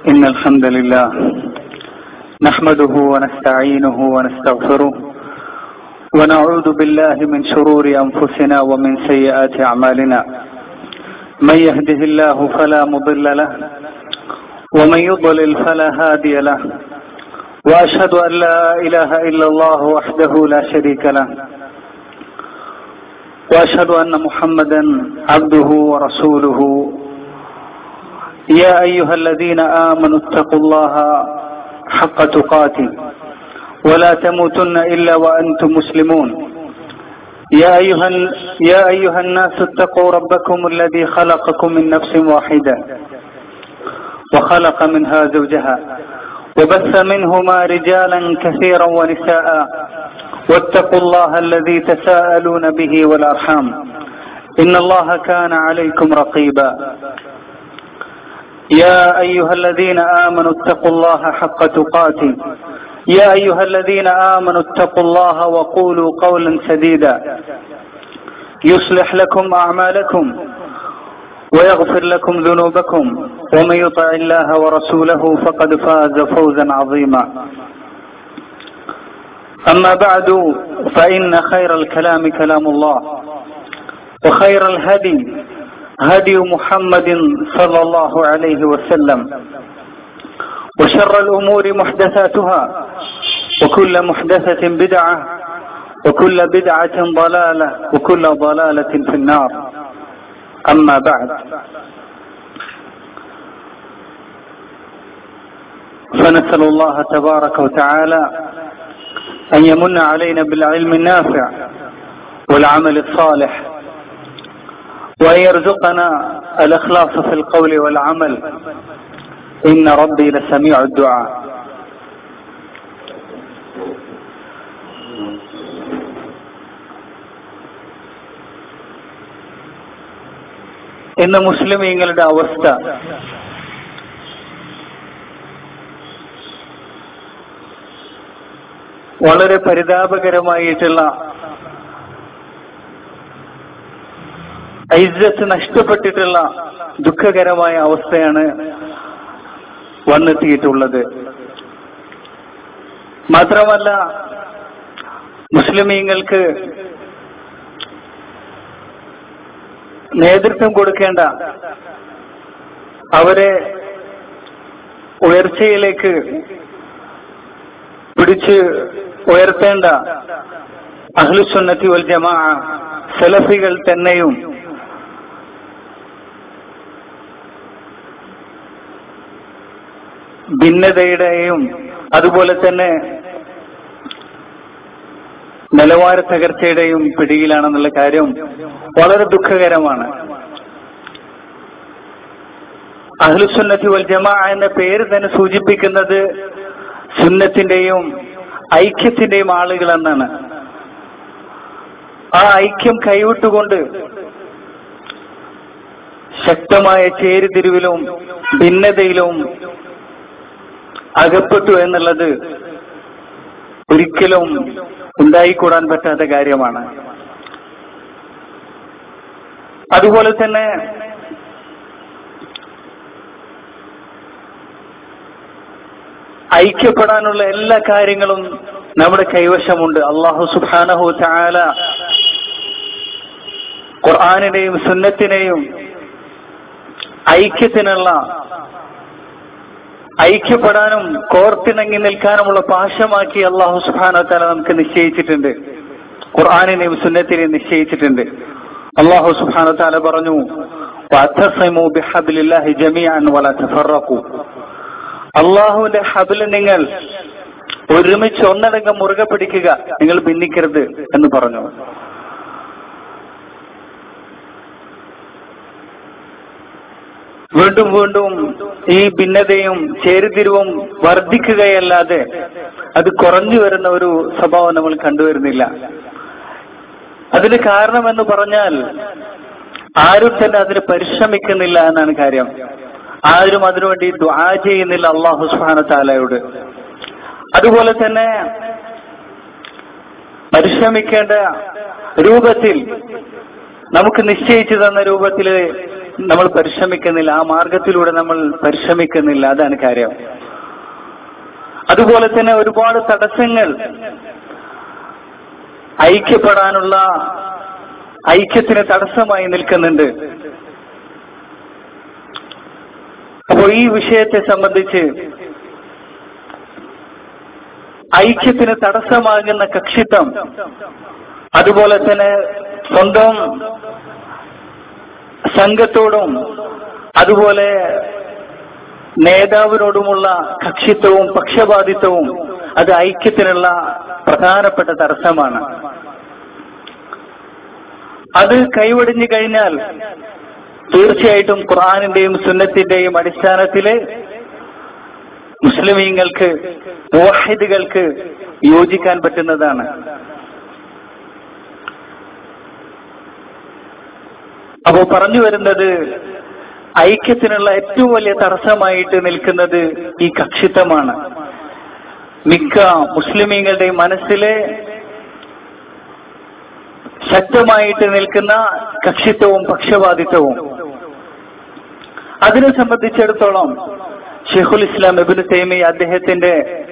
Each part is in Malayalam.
إن الحمد لله نحمده ونستعينه ونستغفره ونعوذ بالله من شرور أنفسنا ومن سيئات أعمالنا من يهده الله فلا مضل له ومن يضلل فلا هادي له وأشهد أن لا إله إلا الله وحده لا شريك له وأشهد أن محمدا عبده ورسوله يا أيها الذين آمنوا اتقوا الله حق تقاته ولا تموتن إلا وأنتم مسلمون يا أيها, يا أيها الناس اتقوا ربكم الذي خلقكم من نفس واحدة وخلق منها زوجها وبث منهما رجالا كثيرا ونساء واتقوا الله الذي تساءلون به والأرحام إن الله كان عليكم رقيبا يا أيها الذين آمنوا اتقوا الله حق تقاته يا أيها الذين آمنوا اتقوا الله وقولوا قولا سديدا يصلح لكم أعمالكم ويغفر لكم ذنوبكم ومن يطع الله ورسوله فقد فاز فوزا عظيما أما بعد فإن خير الكلام كلام الله وخير الهدي هدي محمد صلى الله عليه وسلم وشر الأمور محدثاتها وكل محدثة بدعة وكل بدعة ضلالة وكل ضلالة في النار أما بعد فنسأل الله تبارك وتعالى أن يمن علينا بالعلم النافع والعمل الصالح وأن يرزقنا الإخلاص في القول والعمل إن ربي لسميع الدعاء ഇന്ന് മുസ്ലിമീങ്ങളുടെ അവസ്ഥ വളരെ പരിതാപകരമായിട്ടുള്ള ഐസത്ത് നഷ്ടപ്പെട്ടിട്ടുള്ള ദുഃഖകരമായ അവസ്ഥയാണ് വന്നെത്തിയിട്ടുള്ളത് മാത്രമല്ല മുസ്ലിമീങ്ങൾക്ക് നേതൃത്വം കൊടുക്കേണ്ട അവരെ ഉയർച്ചയിലേക്ക് പിടിച്ച് ഉയർത്തേണ്ട അഹ്ലുസുന്നത്തി വൽ ജമാ സലഫികൾ തന്നെയും ഭിന്നതയുടെയും അതുപോലെ തന്നെ നിലവാര തകർച്ചയുടെയും പിടിയിലാണെന്നുള്ള കാര്യം വളരെ ദുഃഖകരമാണ് അഹ്ലുസുന്നത്തി വൽ ജമാ എന്ന പേര് തന്നെ സൂചിപ്പിക്കുന്നത് സുന്നത്തിന്റെയും ഐക്യത്തിന്റെയും ആളുകൾ എന്നാണ് ആ ഐക്യം കൈവിട്ടുകൊണ്ട് ശക്തമായ ചേരിതിരിവിലും ഭിന്നതയിലും അകപ്പെട്ടു എന്നുള്ളത് ഒരിക്കലും ഉണ്ടായിക്കൂടാൻ പറ്റാത്ത കാര്യമാണ് അതുപോലെ തന്നെ ഐക്യപ്പെടാനുള്ള എല്ലാ കാര്യങ്ങളും നമ്മുടെ കൈവശമുണ്ട് അള്ളാഹു സുബാനഹു ചാല ഖുർആാനിനെയും സുന്നത്തിനെയും ഐക്യത്തിനുള്ള ഐക്യപ്പെടാനും കോർത്തിണങ്ങി നിൽക്കാനുമുള്ള പാശമാക്കി അള്ളാഹു സുബാന താല നമുക്ക് നിശ്ചയിച്ചിട്ടുണ്ട് ഖുർആാനിനെയും സുന്നത്തിനെയും നിശ്ചയിച്ചിട്ടുണ്ട് അള്ളാഹു സുബാന താല പറഞ്ഞു അള്ളാഹുവിന്റെ ഹബില് നിങ്ങൾ ഒരുമിച്ച് ഒന്നടങ്കം മുറുകെ പിടിക്കുക നിങ്ങൾ ഭിന്നിക്കരുത് എന്ന് പറഞ്ഞു വീണ്ടും വീണ്ടും ഈ ഭിന്നതയും ചേരിതിരിവും വർദ്ധിക്കുകയല്ലാതെ അത് കുറഞ്ഞു വരുന്ന ഒരു സ്വഭാവം നമ്മൾ കണ്ടുവരുന്നില്ല അതിന് കാരണമെന്ന് പറഞ്ഞാൽ ആരും തന്നെ അതിന് പരിശ്രമിക്കുന്നില്ല എന്നാണ് കാര്യം ആരും അതിനുവേണ്ടി ദ്വാ ചെയ്യുന്നില്ല അള്ളാഹു സുഹാന താലയോട് അതുപോലെ തന്നെ പരിശ്രമിക്കേണ്ട രൂപത്തിൽ നമുക്ക് നിശ്ചയിച്ചു തന്ന രൂപത്തിൽ നമ്മൾ പരിശ്രമിക്കുന്നില്ല ആ മാർഗത്തിലൂടെ നമ്മൾ പരിശ്രമിക്കുന്നില്ല അതാണ് കാര്യം അതുപോലെ തന്നെ ഒരുപാട് തടസ്സങ്ങൾ ഐക്യപ്പെടാനുള്ള ഐക്യത്തിന് തടസ്സമായി നിൽക്കുന്നുണ്ട് അപ്പോൾ ഈ വിഷയത്തെ സംബന്ധിച്ച് ഐക്യത്തിന് തടസ്സമാകുന്ന കക്ഷിത്വം അതുപോലെ തന്നെ സ്വന്തം സംഘത്തോടും അതുപോലെ നേതാവിനോടുമുള്ള കക്ഷിത്വവും പക്ഷപാതിത്വവും അത് ഐക്യത്തിനുള്ള പ്രധാനപ്പെട്ട തടസ്സമാണ് അത് കൈവടിഞ്ഞു കഴിഞ്ഞാൽ തീർച്ചയായിട്ടും ഖുർആാനിന്റെയും സുന്നത്തിന്റെയും അടിസ്ഥാനത്തില് മുസ്ലിമീങ്ങൾക്ക് മുവാഹിദുകൾക്ക് യോജിക്കാൻ പറ്റുന്നതാണ് അപ്പോ പറഞ്ഞു വരുന്നത് ഐക്യത്തിനുള്ള ഏറ്റവും വലിയ തടസ്സമായിട്ട് നിൽക്കുന്നത് ഈ കക്ഷിത്വമാണ് മിക്ക മുസ്ലിമീങ്ങളുടെ മനസ്സിലെ ശക്തമായിട്ട് നിൽക്കുന്ന കക്ഷിത്വവും പക്ഷപാതിത്വവും അതിനെ സംബന്ധിച്ചിടത്തോളം ഷെയ്ഖുൽ ഇസ്ലാം എബിന് തൈമി അദ്ദേഹത്തിന്റെ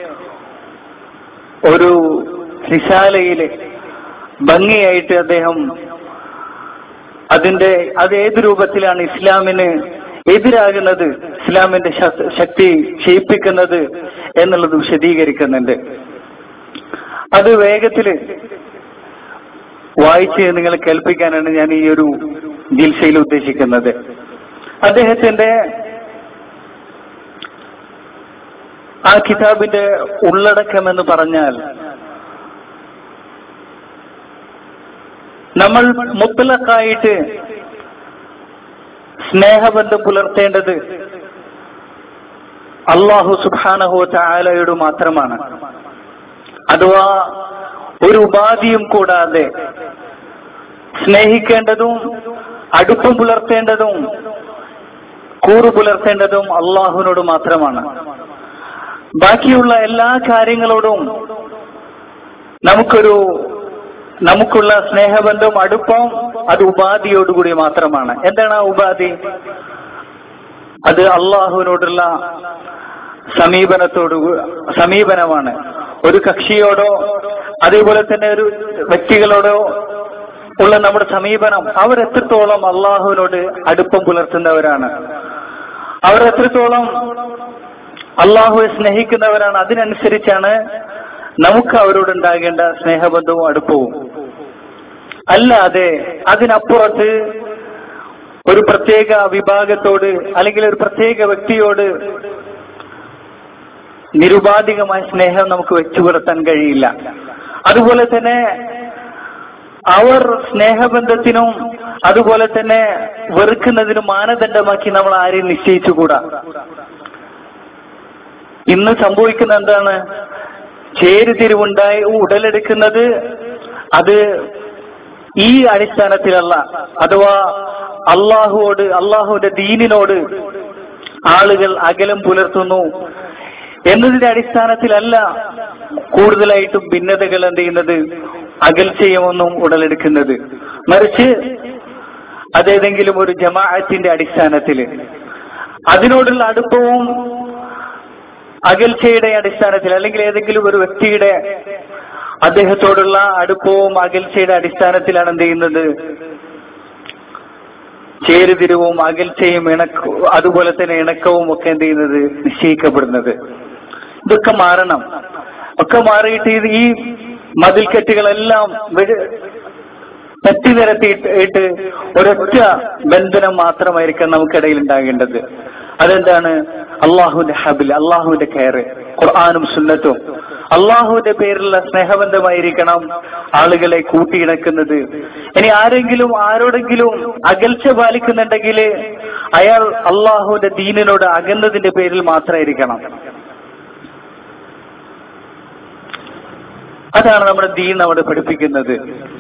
ഒരു റിസാലയില് ഭംഗിയായിട്ട് അദ്ദേഹം അതിന്റെ അത് ഏത് രൂപത്തിലാണ് ഇസ്ലാമിന് എതിരാകുന്നത് ഇസ്ലാമിന്റെ ശ- ശക്തി ക്ഷയിപ്പിക്കുന്നത് എന്നുള്ളത് വിശദീകരിക്കുന്നുണ്ട് അത് വേഗത്തില് വായിച്ച് നിങ്ങളെ കേൾപ്പിക്കാനാണ് ഞാൻ ഈ ഒരു ജിൽസയിൽ ഉദ്ദേശിക്കുന്നത് അദ്ദേഹത്തിന്റെ ആ കിതാബിന്റെ ഉള്ളടക്കം എന്ന് പറഞ്ഞാൽ നമ്മൾ മുത്തലക്കായിട്ട് സ്നേഹബന്ധം പുലർത്തേണ്ടത് അള്ളാഹു സുബാനഹു ചായാലയോട് മാത്രമാണ് അഥവാ ഒരു ഉപാധിയും കൂടാതെ സ്നേഹിക്കേണ്ടതും അടുപ്പം പുലർത്തേണ്ടതും കൂറു പുലർത്തേണ്ടതും അള്ളാഹുവിനോട് മാത്രമാണ് ബാക്കിയുള്ള എല്ലാ കാര്യങ്ങളോടും നമുക്കൊരു നമുക്കുള്ള സ്നേഹബന്ധവും അടുപ്പം അത് ഉപാധിയോടുകൂടി മാത്രമാണ് എന്താണ് ആ ഉപാധി അത് അള്ളാഹുവിനോടുള്ള സമീപനത്തോട് സമീപനമാണ് ഒരു കക്ഷിയോടോ അതേപോലെ തന്നെ ഒരു വ്യക്തികളോടോ ഉള്ള നമ്മുടെ സമീപനം അവർ എത്രത്തോളം അള്ളാഹുവിനോട് അടുപ്പം പുലർത്തുന്നവരാണ് അവർ എത്രത്തോളം അള്ളാഹുവെ സ്നേഹിക്കുന്നവരാണ് അതിനനുസരിച്ചാണ് നമുക്ക് അവരോട് ഉണ്ടാകേണ്ട സ്നേഹബന്ധവും അടുപ്പവും അല്ലാതെ അതിനപ്പുറത്ത് ഒരു പ്രത്യേക വിഭാഗത്തോട് അല്ലെങ്കിൽ ഒരു പ്രത്യേക വ്യക്തിയോട് നിരുപാധികമായ സ്നേഹം നമുക്ക് വെച്ചു പുലർത്താൻ കഴിയില്ല അതുപോലെ തന്നെ അവർ സ്നേഹബന്ധത്തിനും അതുപോലെ തന്നെ വെറുക്കുന്നതിനും മാനദണ്ഡമാക്കി നമ്മൾ ആരെയും നിശ്ചയിച്ചുകൂടാ ഇന്ന് സംഭവിക്കുന്ന എന്താണ് ചേരുതിരിവുണ്ടായി ഉടലെടുക്കുന്നത് അത് ഈ അടിസ്ഥാനത്തിലല്ല അഥവാ അള്ളാഹുവോട് അള്ളാഹുവിന്റെ ദീനിനോട് ആളുകൾ അകലം പുലർത്തുന്നു എന്നതിന്റെ അടിസ്ഥാനത്തിലല്ല കൂടുതലായിട്ടും ഭിന്നതകൾ എന്ത് ചെയ്യുന്നത് അകൽച്ചയുമൊന്നും ഉടലെടുക്കുന്നത് മറിച്ച് അതേതെങ്കിലും ഒരു ജമാഅത്തിന്റെ അടിസ്ഥാനത്തില് അതിനോടുള്ള അടുപ്പവും അകൽച്ചയുടെ അടിസ്ഥാനത്തിൽ അല്ലെങ്കിൽ ഏതെങ്കിലും ഒരു വ്യക്തിയുടെ അദ്ദേഹത്തോടുള്ള അടുപ്പവും അകൽച്ചയുടെ അടിസ്ഥാനത്തിലാണ് എന്ത് ചെയ്യുന്നത് ചേരുതിരിവും അകൽച്ചയും ഇണക്കവും അതുപോലെ തന്നെ ഇണക്കവും ഒക്കെ എന്ത് ചെയ്യുന്നത് നിശ്ചയിക്കപ്പെടുന്നത് ഇതൊക്കെ മാറണം ഒക്കെ മാറിയിട്ട് ഇത് ഈ മതിൽക്കെട്ടുകളെല്ലാം വെടി- തട്ടി നിരത്തിയിട്ട് ഒരൊറ്റ ബന്ധനം മാത്രമായിരിക്കും നമുക്കിടയിൽ ഉണ്ടാകേണ്ടത് അതെന്താണ് അള്ളാഹുവിന്റെ ഹബിൽ അള്ളാഹുവിന്റെ കെയർ ഖുർആാനും സുന്നത്തും അള്ളാഹുവിന്റെ പേരിലുള്ള സ്നേഹബന്ധമായിരിക്കണം ആളുകളെ കൂട്ടിയിണക്കുന്നത് ഇനി ആരെങ്കിലും ആരോടെങ്കിലും അകൽച്ച പാലിക്കുന്നുണ്ടെങ്കിൽ അയാൾ അള്ളാഹുവിന്റെ ദീനിനോട് അകന്നതിന്റെ പേരിൽ മാത്രമായിരിക്കണം അതാണ് നമ്മുടെ ദീൻ നമ്മോട് പഠിപ്പിക്കുന്നത്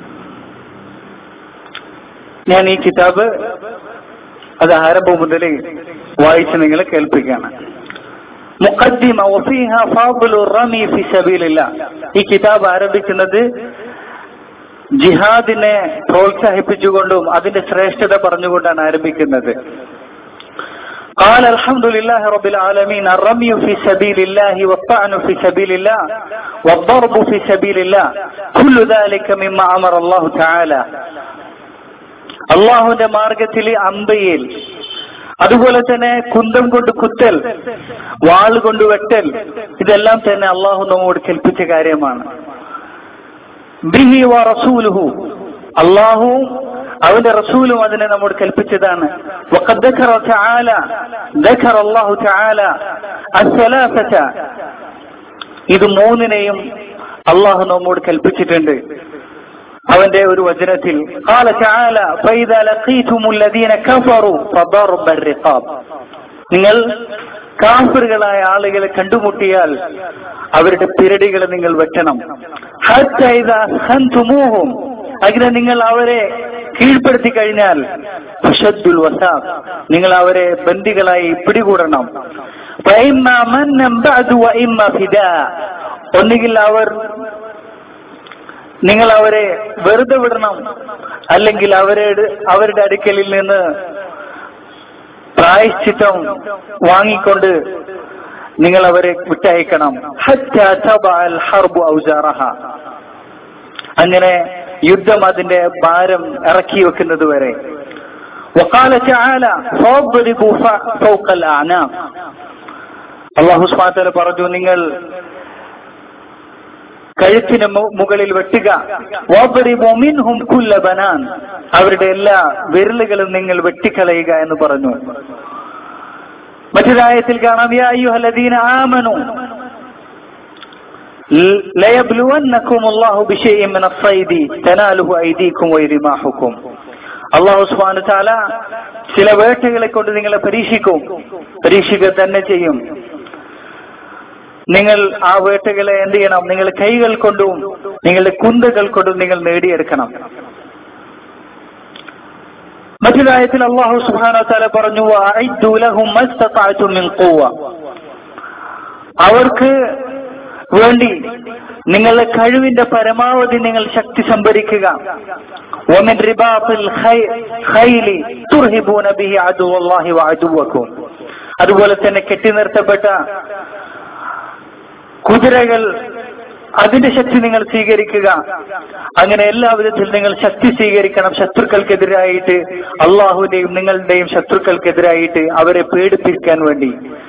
ഞാൻ ഈ കിതാബ് അത് ആരംഭം മുതൽ വായിച്ച് നിങ്ങളെ കേൾപ്പിക്കുകയാണ് മുഖദ്ദിമ വഫീഹ ഫാദുലു റമി ഫി സബീലില്ല ഈ കിതാബ് ആരംഭിക്കുന്നത് ജിഹാദിനെ പ്രോത്സാഹിപ്പിച്ചുകൊണ്ടും അതിന്റെ ശ്രേഷ്ഠത പറഞ്ഞുകൊണ്ടാണ് ആരംഭിക്കുന്നത് قال الحمد لله رب العالمين الرمي في سبيل الله والطعن في سبيل الله والضرب في سبيل الله كل ذلك مما أمر الله تعالى അള്ളാഹുവിന്റെ മാർഗത്തിൽ അമ്പയിൽ അതുപോലെ തന്നെ കുന്തം കൊണ്ട് കുത്തൽ വാൾ കൊണ്ട് വെട്ടൽ ഇതെല്ലാം തന്നെ അള്ളാഹു നമ്മോട് കൽപ്പിച്ച കാര്യമാണ് ബിഹി വ റസൂലുഹു അള്ളാഹു അവന്റെ റസൂലും അതിനെ നമ്മോട് കൽപ്പിച്ചതാണ് وقد ذكر تعالى ذكر الله تعالى الثلاثة ഇത് മൂന്നിനെയും അള്ളാഹു നമ്മോട് കൽപ്പിച്ചിട്ടുണ്ട് അവന്റെ ഒരു വചനത്തിൽ قال تعالى فإذا لقيتم الذين كفروا فضرب الرقاب നിങ്ങൾ കാഫറുകളായ ആളുകളെ കണ്ടുമുട്ടിയാൽ അവരുടെ പിരടികളെ നിങ്ങൾ വെട്ടണം حتى إذا أثخنتموهم അങ്ങനെ നിങ്ങൾ അവരെ കീഴ്പ്പെടുത്തി കഴിഞ്ഞാൽ ഫഷദ്ദുൽ വസാഖ് നിങ്ങൾ അവരെ ബന്ദികളായി പിടികൂടണം فإما منا بعد وإما فداء ഒന്നുകിൽ അവർ നിങ്ങൾ അവരെ വെറുതെ വിടണം അല്ലെങ്കിൽ അവരുടെ അവരുടെ അടുക്കലിൽ നിന്ന് പ്രായശ്ചിത്തം വാങ്ങിക്കൊണ്ട് നിങ്ങൾ അവരെ വിട്ടയക്കണം ഹത്താ തബഅൽ ഹർബു ഔസാറഹ അങ്ങനെ യുദ്ധം അതിന്റെ ഭാരം ഇറക്കി വെക്കുന്നത് വരെ وقال تعالى فاضربوا فوق الاعناق അള്ളാഹു സ്മാത്തല പറഞ്ഞു നിങ്ങൾ കഴുത്തിന് മു- മുകളിൽ വെട്ടുക വദ്രിബു മിൻഹും കുല്ല ബനാൻ അവരുടെ എല്ലാ വിരലുകളും നിങ്ങൾ വെട്ടിക്കളയുക എന്ന് പറഞ്ഞു മറ്റൊരായത്തിൽ കാണാം യാ അയ്യുഹല്ലദീന ആമനു ലയബ്ലുവന്നക്കും അല്ലാഹു ബിശൈഇൻ മിന അസ്സൈദി തനാലുഹു ഐദീകും വൈരിമാഹുക്കും അള്ളാഹു സുബ്ഹാനഹു തആല ചില വേട്ടകളെ കൊണ്ട് നിങ്ങളെ പരീക്ഷിക്കും പരീക്ഷിക്കുക തന്നെ ചെയ്യും നിങ്ങൾ ആ വേട്ടകളെ എന്ത് ചെയ്യണം നിങ്ങൾ കൈകൾ കൊണ്ടും നിങ്ങളുടെ കുന്തകൾ കൊണ്ടും നിങ്ങൾ നേടിയെടുക്കണം മറ്റൊരായത്തിൽ അള്ളാഹു സുബ്ഹാനഹു വതആല പറഞ്ഞു "വഅഇദ്ദു ലഹും മസ്തതഅതും മിൻ ഖുവ്വ." അവർക്ക് വേണ്ടി നിങ്ങളുടെ കഴിവിന്റെ പരമാവധി നിങ്ങൾ ശക്തി സംഭരിക്കുക ومن رباط الخي- خيل ترهبون به عدو الله وعدوكم അതുപോലെ തന്നെ കെട്ടി നിർത്തപ്പെട്ട കുതിരകൾ അതിന്റെ ശക്തി നിങ്ങൾ സ്വീകരിക്കുക അങ്ങനെ എല്ലാ വിധത്തിൽ നിങ്ങൾ ശക്തി സ്വീകരിക്കണം ശത്രുക്കൾക്കെതിരായിട്ട് അള്ളാഹുവിന്റെയും നിങ്ങളുടെയും ശത്രുക്കൾക്കെതിരായിട്ട് അവരെ പേടിപ്പിക്കാൻ വേണ്ടി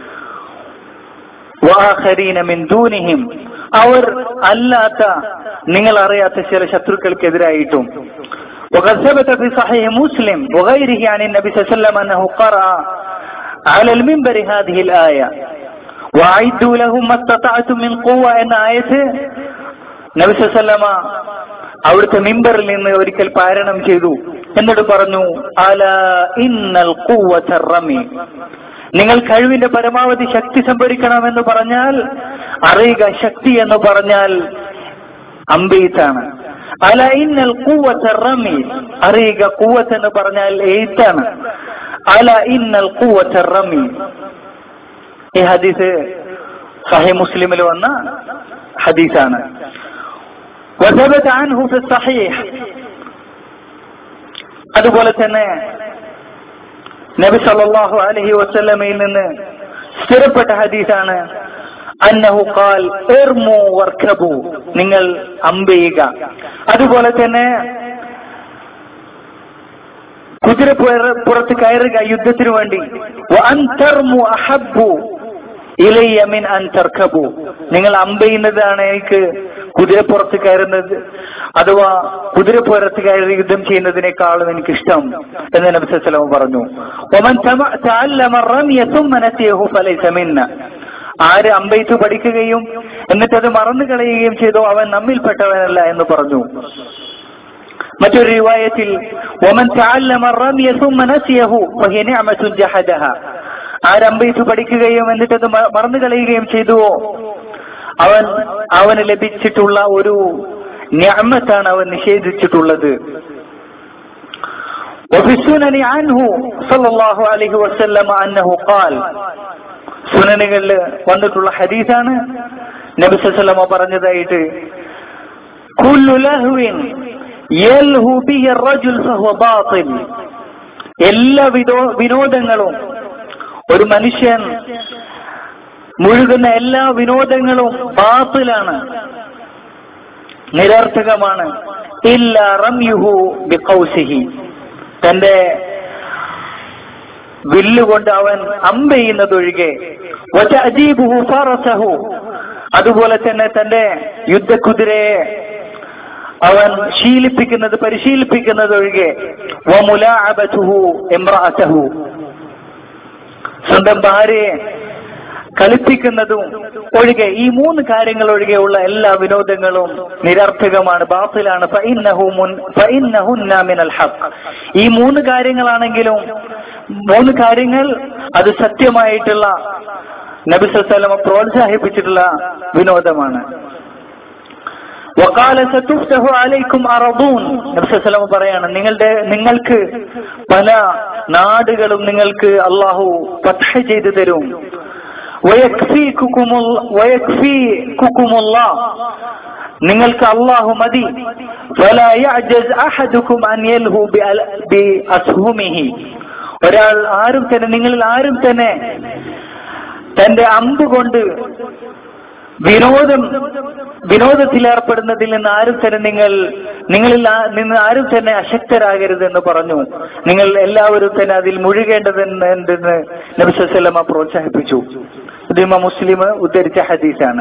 വാഹരീന മിൻ ദൂനിഹിം അവർ അല്ലാത്ത നിങ്ങൾ അറിയാത്ത ചില ശത്രുക്കൾക്കെതിരായിട്ടും وقد ثبت في صحيح مسلم وغيره عن النبي صلى الله عليه وسلم أنه قرأ على المنبر هذه الآية وأعدوا لهم ما استطعتم من قوة എന്ന ആയത്ത് നബി സല്ലമ അവിടുത്തെ മിമ്പറിൽ നിന്ന് ഒരിക്കൽ പാരണം ചെയ്തു എന്നിട്ട് പറഞ്ഞു അല ഇന്നൽ ഖുവ്വത റമി നിങ്ങൾ കഴിവിന്റെ പരമാവധി ശക്തി സംഭരിക്കണമെന്ന് പറഞ്ഞാൽ അറിയുക ശക്തി എന്ന് പറഞ്ഞാൽ അമ്പെയ്ത്താണ് അല ഇന്നൽ ഖുവ്വത റമി അറിയുക കൂവത്ത് എന്ന് പറഞ്ഞാൽ എയ്ത്താണ് അല ഇന്നൽ ഖുവ്വത റമി ഈ ഹദീസ് സഹി മുസ്ലിമിൽ വന്ന ഹദീസാണ് وثبت عنه في الصحيح അതുപോലെ തന്നെ നബി സല്ലല്ലാഹു അലൈഹി വസല്ലമയിൽ നിന്ന് സ്ഥിരപ്പെട്ട ഹദീസാണ് അന്നഹു ഖാൽ ഇർമു വർക്കബു നിങ്ങൾ അമ്പെയ്യുക അതുപോലെ തന്നെ കുതിര പുറ- പുറത്ത് കയറുക യുദ്ധത്തിനു വേണ്ടി വഅൻ തർമു അഹബ്ബു ഇലയ്യ മിൻ അൻ തർക്കബു നിങ്ങൾ അമ്പെയ്യുന്നതാണ് എനിക്ക് കുതിരപ്പുറത്ത് കയറുന്നത് അഥവാ കുതിരപ്പുറത്ത് കയറി യുദ്ധം ചെയ്യുന്നതിനേക്കാളും എനിക്ക് ഇഷ്ടം എന്ന് നബി സല്ലല്ലാഹു അലൈഹി വസല്ലം പറഞ്ഞു ومن تم- تعلم الرمي ثم نسيه فليس منا ആര് അമ്പെയ്ത്ത് പഠിക്കുകയും എന്നിട്ട് അത് മറന്നു കളയുകയും ചെയ്തോ അവൻ നമ്മിൽപ്പെട്ടവനല്ല എന്ന് പറഞ്ഞു മറ്റൊരു റിവായത്തിൽ ومن تعلم الرمي ثم نسيه فهي نعمة جحدها ആരംഭിച്ചു പഠിക്കുകയും എന്നിട്ട് അത് മ- മറന്നു കളയുകയും ചെയ്തുവോ അവൻ അവന് ലഭിച്ചിട്ടുള്ള ഒരു ഞാമത്താണ് അവൻ നിഷേധിച്ചിട്ടുള്ളത് وفي السنن عنه صلى الله عليه وسلم أنه قال സുനനുകളിൽ വന്നിട്ടുള്ള ഹദീസാണ് നബി സല്ലല്ലാഹു പറഞ്ഞതായിട്ട് കുല്ലു ലഹ്വിൻ യൽഹു ബിഹി الرجل فهو باطل എല്ലാ വിനോ വിനോദങ്ങളും ഒരു മനുഷ്യൻ മുഴുകുന്ന എല്ലാ വിനോദങ്ങളും ബാത്തിലാണ് നിരർത്ഥകമാണ് ഇല്ല റംയുഹു ബിഖൗസിഹി തന്റെ വില്ലുകൊണ്ട് അവൻ അമ്പെയ്യുന്നതൊഴികെ വതഅജീബുഹു ഫറസഹു അതുപോലെ തന്നെ തന്റെ യുദ്ധക്കുതിരയെ അവൻ ശീലിപ്പിക്കുന്നത് പരിശീലിപ്പിക്കുന്നത് ഒഴികെ വമുലാഅബതുഹു ഇംറഅതഹു സ്വന്തം ഭാര്യയെ കളിപ്പിക്കുന്നതും ഒഴികെ ഈ മൂന്ന് കാര്യങ്ങൾ ഒഴികെയുള്ള എല്ലാ വിനോദങ്ങളും നിരർത്ഥകമാണ് ബാത്തിലാണ് ഫഇന്നഹു മുൻ- ഫഇന്നഹുന്ന മിനൽ ഹഖ്. ഈ മൂന്ന് കാര്യങ്ങളാണെങ്കിലും മൂന്ന് കാര്യങ്ങൾ അത് സത്യമായിട്ടുള്ള നബി സല്ലമ പ്രോത്സാഹിപ്പിച്ചിട്ടുള്ള വിനോദമാണ് വക്കാല സതുഫ്തഹു അലൈക്കും അറദൂൻ നബി സല്ലമ പറയാണ് നിങ്ങളുടെ നിങ്ങൾക്ക് പല നാടുകളും നിങ്ങൾക്ക് അള്ളാഹു ഫത്ഹ ചെയ്തു തരും വയക്ഫീകുകുമുൽ- വയക്ഫീകുകുമുല്ലാഹ്. നിങ്ങൾക്ക് അള്ളാഹു മതി ഫലാ യഅ്ജസ് അഹദുക്കും അൻ യൽഹു ബിഅൽ- ബിഅസ്ഹുമിഹി. ഒരാൾ ആരും തന്നെ നിങ്ങളിൽ ആരും തന്നെ തന്റെ അമ്പ് കൊണ്ട് വിനോദം വിനോദത്തിൽ ഏർപ്പെടുന്നതിൽ നിന്ന് ആരും തന്നെ നിങ്ങൾ നിങ്ങളിൽ ആ- നിന്ന് ആരും തന്നെ അശക്തരാകരുതെന്ന് പറഞ്ഞു നിങ്ങൾ എല്ലാവരും തന്നെ അതിൽ മുഴുകേണ്ടതെന്ന് എന്തെന്ന് നബിസ്വല്ലമ പ്രോത്സാഹിപ്പിച്ചു ഇത് ഇമാം മുസ്ലിം ഉദ്ധരിച്ച ഹദീസാണ്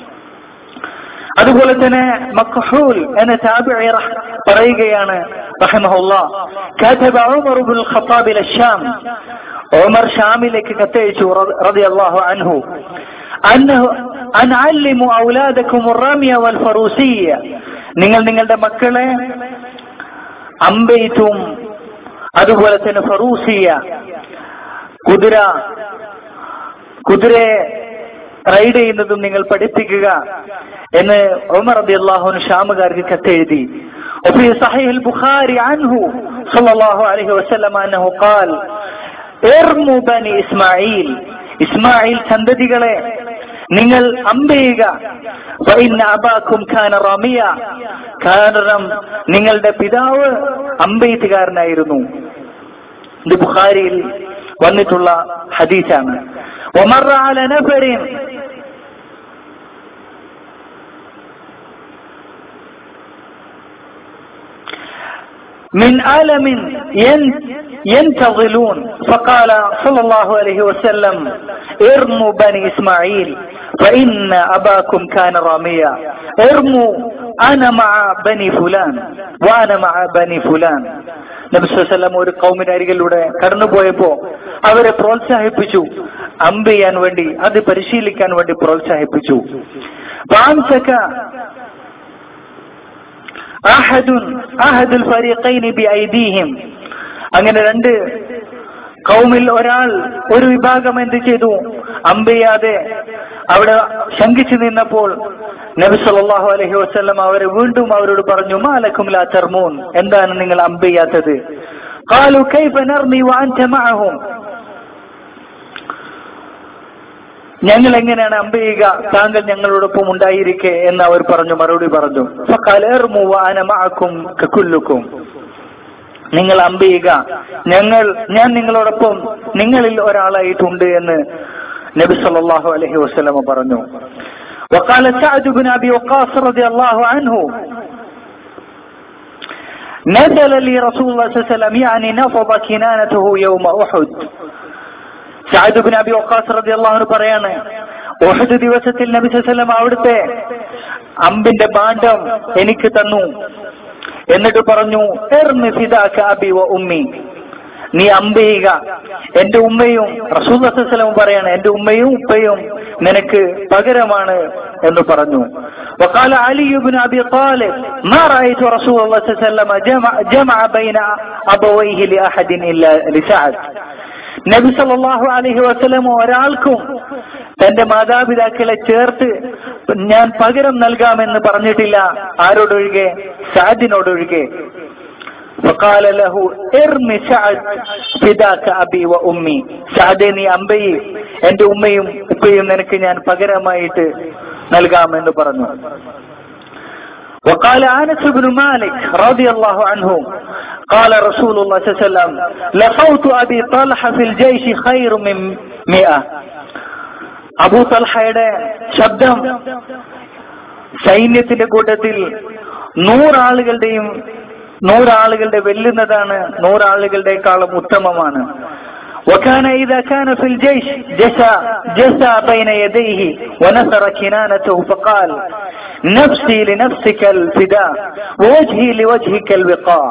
അതുപോലെ തന്നെ മക്ഹൂൽ എന്ന താബിഈ റഹ് പറയുകയാണ് റഹിമഹുല്ലാ كتب عمر بن الخطاب الى الشام ഉമർ ഷാമിലേക്ക് കത്തയച്ചു റളിയല്ലാഹു അൻഹു أنه أن علموا أولادكم الرمي والفروسية നിങ്ങൾ നിങ്ങളുടെ മക്കളെ അമ്പെയ്ത്തും അതുപോലെ തന്നെ ഫറൂസിയ കുതിര കുതിരയെ റൈഡ് ചെയ്യുന്നതും നിങ്ങൾ പഠിപ്പിക്കുക എന്ന് ഉമർ റബി അള്ളാഹുന് ഷാമുകാർക്ക് കത്തെഴുതി وفي صحيح البخاري عنه صلى الله عليه وسلم أنه قال ارموا بني إسماعيل ഇസ്മായിൽ സന്തതികളെ നിങ്ങൾ അമ്പെയ്യുക ഫഇന്ന അബാക്കും ഖാന റമിയ കാരണം നിങ്ങളുടെ പിതാവ് അമ്പെയ്ത്തുകാരനായിരുന്നു ഇത് ബുഖാരിയിൽ വന്നിട്ടുള്ള ഹദീസാണ് ومر على نفر من ألم ين- ينتظلون فقال صلى الله عليه وسلم ارموا بني إسماعيل فإن أباكم كان راميا ارموا أنا مع بني فلان وأنا مع بني فلان നബി സ്വല്ലം ഒരു കൗമിന്റെ അരികിലൂടെ കടന്നുപോയപ്പോ അവരെ പ്രോത്സാഹിപ്പിച്ചു അമ്പ് ചെയ്യാൻ വേണ്ടി അത് പരിശീലിക്കാൻ വേണ്ടി പ്രോത്സാഹിപ്പിച്ചു فأمسك അഹദുൻ അഹദുൽ ഫരീഖൈനി ബിഐദീഹിം അങ്ങനെ രണ്ട് കൗമിൽ ഒരാൾ ഒരു വിഭാഗം എന്ത് ചെയ്തു അമ്പെയ്യാതെ അവിടെ ശങ്കിച്ചു നിന്നപ്പോൾ നബി സല്ലല്ലാഹു അലൈഹി വസല്ലം അവരെ വീണ്ടും അവരോട് പറഞ്ഞു മാലക്കും ലാ തർമൂൻ എന്താണ് നിങ്ങൾ അമ്പെയ്യാത്തത് قالوا كيف نرمي وانت معهم ഞങ്ങൾ എങ്ങനെയാണ് അമ്പ ചെയ്യുക താങ്കൾ ഞങ്ങളോടൊപ്പം ഉണ്ടായിരിക്കെ എന്ന് അവർ പറഞ്ഞു മറുപടി പറഞ്ഞു فقال ارموا وانا معكم ككلكم നിങ്ങൾ അമ്പ ചെയ്യുക ഞങ്ങൾ ഞാൻ നിങ്ങളോടൊപ്പം നിങ്ങളിൽ ഒരാളായിട്ടുണ്ട് എന്ന് നബി സല്ലല്ലാഹു അലൈഹി വസല്ലമ പറഞ്ഞു وقال سعد بن ابي وقاص رضي الله عنه نزل لي رسول الله صلى الله عليه وسلم يعني نفض كنانته يوم احد സഅദ് ബിൻ അബി വഖാസ് റളിയല്ലാഹു അൻഹു പറയാണ് ഉഹദ് ദിവസത്തിൽ നബി സല്ലല്ലാഹു അലൈഹി വസല്ലം അവിടുത്തെ അമ്പിന്റെ ഭാണ്ഡം എനിക്ക് തന്നു എന്നിട്ട് പറഞ്ഞു എർമി ഫിദാക അബി വ ഉമ്മി നീ അമ്പ് ചെയ്യുക എന്റെ ഉമ്മയും റസൂൽ വസ്ലം പറയാണ് എന്റെ ഉമ്മയും ഉപ്പയും നിനക്ക് പകരമാണ് എന്ന് പറഞ്ഞു وقال علي بن ابي طالب ما رايت رسول الله صلى الله عليه وسلم جمع, جمع بين ابويه لاحد الا لسعد നബി സല്ലല്ലാഹു അലൈഹി വസല്ലം ഒരാൾക്കും തന്റെ മാതാപിതാക്കളെ ചേർത്ത് ഞാൻ പകരം നൽകാമെന്ന് പറഞ്ഞിട്ടില്ല ആരോടൊഴികെ സാദിനോടൊഴികെ فقال له ارمي سعد فداك ابي وامي സഅദേ നീ അമ്പയി എന്റെ ഉമ്മയും ഉപ്പയും നിനക്ക് ഞാൻ പകരമായിട്ട് നൽകാമെന്ന് പറഞ്ഞു وقال انس بن مالك رضي الله عنه قال رسول الله صلى الله عليه وسلم لصوت ابي طلحه في الجيش خير من مئة അബൂ തൽഹയുടെ ശബ്ദം സൈന്യത്തിന്റെ കൂട്ടത്തിൽ നൂറാളുകളുടെയും നൂറാളുകളുടെ വെല്ലുന്നതാണ് നൂറാളുകളുടെക്കാളും ഉത്തമമാണ് وكان إذا كان في الجيش جسى جسى بين يديه ونثر كنانته فقال نفسي لنفسك الفداء ووجهي لوجهك الوقاء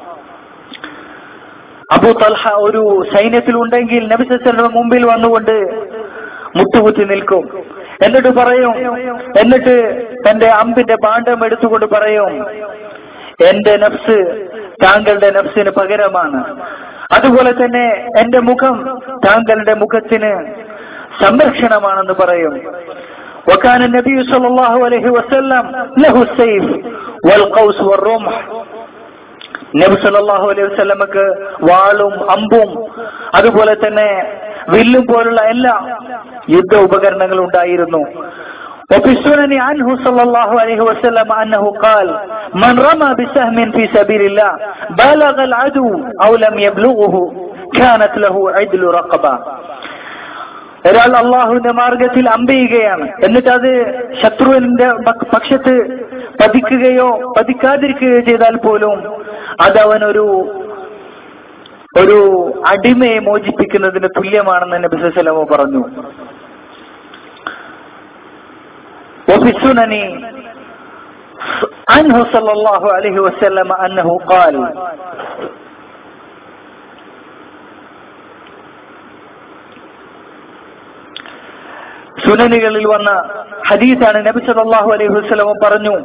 അബൂ തൽഹ ഒരു സൈന്യത്തിൽ ഉണ്ടെങ്കിൽ നബിസന്റെ മുമ്പിൽ വന്നുകൊണ്ട് മുട്ടുകുത്തി നിൽക്കും എന്നിട്ട് പറയും എന്നിട്ട് തന്റെ അമ്പിന്റെ പാണ്ഡം എടുത്തുകൊണ്ട് പറയും എന്റെ നഫ്സ് താങ്കളുടെ നഫ്സിന് പകരമാണ് അതുപോലെ തന്നെ എന്റെ മുഖം താങ്കളുടെ മുഖത്തിന് സംരക്ഷണമാണെന്ന് പറയും وكان النبي صلى الله عليه وسلم له السيف والقوس والرمح നബി സല്ലല്ലാഹു അലൈഹി വസല്ലമക്ക് വാളും അമ്പും അതുപോലെ തന്നെ വില്ലും പോലുള്ള എല്ലാ യുദ്ധ ഉപകരണങ്ങളും ഉണ്ടായിരുന്നു وفي السنن عنه صلى الله عليه وسلم أنه قال من رمى بسهم في سبيل الله بلغ العدو أو لم يبلغه كانت له عدل رقبة ഒരാൾ അള്ളാഹുവിന്റെ മാർഗത്തിൽ അമ്പയുകയാണ് എന്നിട്ട് അത് ശത്രുവിന്റെ പ- പക്ഷത്ത് പതിക്കുകയോ പതിക്കാതിരിക്കുകയോ ചെയ്താൽ പോലും അത് അവനൊരു ഒരു അടിമയെ മോചിപ്പിക്കുന്നതിന് തുല്യമാണെന്ന് നബി സല്ലല്ലാഹു അലൈഹി വസല്ലം പറഞ്ഞു وفي السنن عنه صلى الله عليه وسلم أنه قال സുനനുകളിൽ വന്ന ഹദീസാണ് നബി സല്ലല്ലാഹു അലൈഹി വസല്ലം പറഞ്ഞു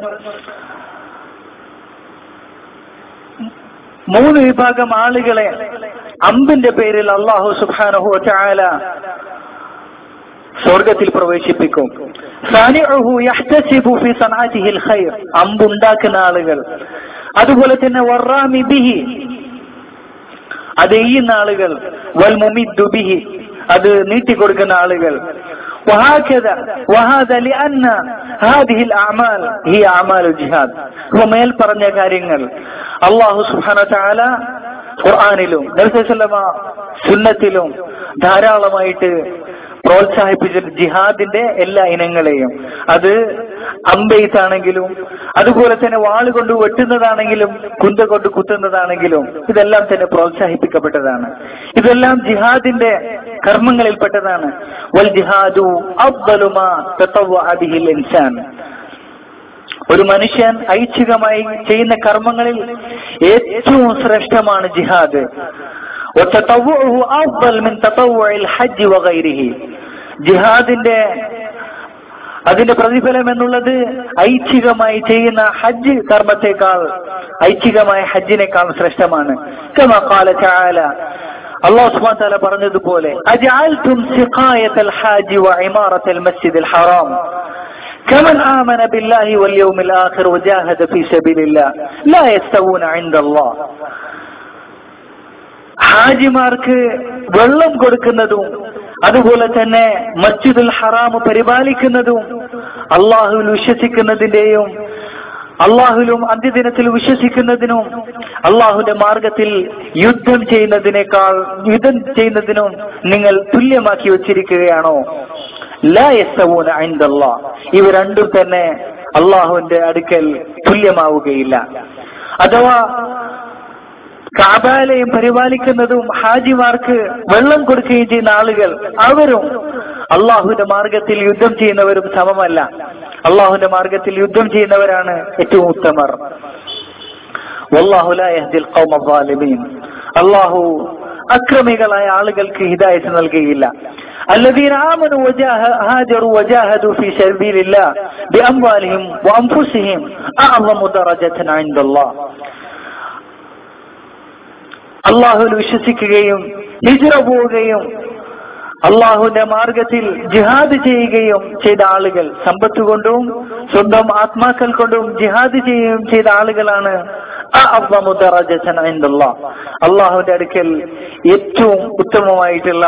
മൂന്ന് വിഭാഗം ആളുകളെ അമ്പിന്റെ പേരിൽ അള്ളാഹു സുബ്ഹാനഹു വതആല സ്വർഗത്തിൽ പ്രവേശിപ്പിക്കും സാനിഉഹു യഹ്തസിബു ഫി സനഅതിഹിൽ ഖൈർ അമ്പുണ്ടാക്കുന്ന ആളുകൾ അതുപോലെ തന്നെ വറാമി ബിഹി അത് എയ്യുന്ന ആളുകൾ വൽ മുമിദ്ദു ബിഹി അത് നീട്ടിക്കൊടുക്കുന്ന ആളുകൾ وهكذا وهذا لأن هذه الأعمال هي أعمال الجهاد ومേൽ പറഞ്ഞ കാര്യങ്ങൾ അള്ളാഹു സുബ്ഹാനഹു വതആല ഖുർആനിലും നബി സല്ലല്ലാഹു അലൈഹി വസല്ലമ സുന്നത്തിലും ധാരാളമായിട്ട് പ്രോത്സാഹിപ്പിച്ച ജിഹാദിന്റെ എല്ലാ ഇനങ്ങളെയും അത് അമ്പെയ്ത്താണെങ്കിലും അതുപോലെ തന്നെ വാള് കൊണ്ട് വെട്ടുന്നതാണെങ്കിലും കുന്ത കൊണ്ട് കുത്തുന്നതാണെങ്കിലും ഇതെല്ലാം തന്നെ പ്രോത്സാഹിപ്പിക്കപ്പെട്ടതാണ് ഇതെല്ലാം ജിഹാദിന്റെ കർമ്മങ്ങളിൽപ്പെട്ടതാണ് വൽ ജിഹാദു അഫ്ദലു മാ തതവ്വഅ ബിഹിൽ ഇൻസാൻ ഒരു മനുഷ്യൻ ഐച്ഛികമായി ചെയ്യുന്ന കർമ്മങ്ങളിൽ ഏറ്റവും ശ്രേഷ്ഠമാണ് ജിഹാദ് وتطوعه أفضل من تطوع الحج وغيره ജിഹാദിന്റെ അതിന്റെ പ്രതിഫലം എന്നുള്ളത് ഐച്ഛികമായി ചെയ്യുന്ന ഹജ്ജ് കർമ്മത്തെക്കാൾ ഐച്ഛികമായ ഹജ്ജിനേക്കാൾ ശ്രേഷ്ഠമാണ് كما قال تعالى അള്ളാഹു സുബ്ഹാനഹു വതആല പറഞ്ഞതുപോലെ അജഅൽതും സിഖായത്തൽ ഹാജി വഇമാറത്തൽ മസ്ജിദിൽ ഹറാം كمن آمن بالله واليوم الآخر وجاهد في سبيل الله لا يستوون عند الله ഹാജിമാർക്ക് വെള്ളം കൊടുക്കുന്നതും അതുപോലെ തന്നെ മസ്ജിദുൽ ഹറാം പരിപാലിക്കുന്നതും അള്ളാഹുവിൽ വിശ്വസിക്കുന്നതിന്റെയും അള്ളാഹുലും അന്ത്യദിനത്തിൽ വിശ്വസിക്കുന്നതിനും അള്ളാഹുവിന്റെ മാർഗത്തിൽ യുദ്ധം ചെയ്യുന്നതിനേക്കാൾ യുദ്ധം ചെയ്യുന്നതിനും നിങ്ങൾ തുല്യമാക്കി വച്ചിരിക്കുകയാണോ ലാ യസ്തവൂന ഇൻദല്ലാ ഇവ രണ്ടും തന്നെ അള്ളാഹുവിന്റെ അടുക്കൽ തുല്യമാവുകയില്ല അഥവാ കാബാലയം പരിപാലിക്കുന്നതും ഹാജിമാർക്ക് വെള്ളം കൊടുക്കുകയും ചെയ്യുന്ന ആളുകൾ അവരും അള്ളാഹുവിന്റെ മാർഗത്തിൽ യുദ്ധം ചെയ്യുന്നവരും സമമല്ല അള്ളാഹുവിന്റെ മാർഗത്തിൽ യുദ്ധം ചെയ്യുന്നവരാണ് ഏറ്റവും ഉത്തമർ വല്ലാഹു ലാ യഹ്ദിൽ ഖൗമ ളാലിമീൻ അള്ളാഹു അക്രമികളായ ആളുകൾക്ക് ഹിദായത്ത് നൽകുകയില്ല الذين آمنوا وهاجروا وجاهدوا في سبيل الله بأموالهم وأنفسهم أعظم درجة عند الله അള്ളാഹുവിൽ വിശ്വസിക്കുകയും ഹിജറ പോവുകയും അള്ളാഹുവിന്റെ മാർഗത്തിൽ ജിഹാദ് ചെയ്യുകയും ചെയ്ത ആളുകൾ സമ്പത്ത് കൊണ്ടും സ്വന്തം ആത്മാക്കൾ കൊണ്ടും ജിഹാദ് ചെയ്യുകയും ചെയ്ത ആളുകളാണ് അള്ളാഹുവിന്റെ അടുക്കൽ ഏറ്റവും ഉത്തമമായിട്ടുള്ള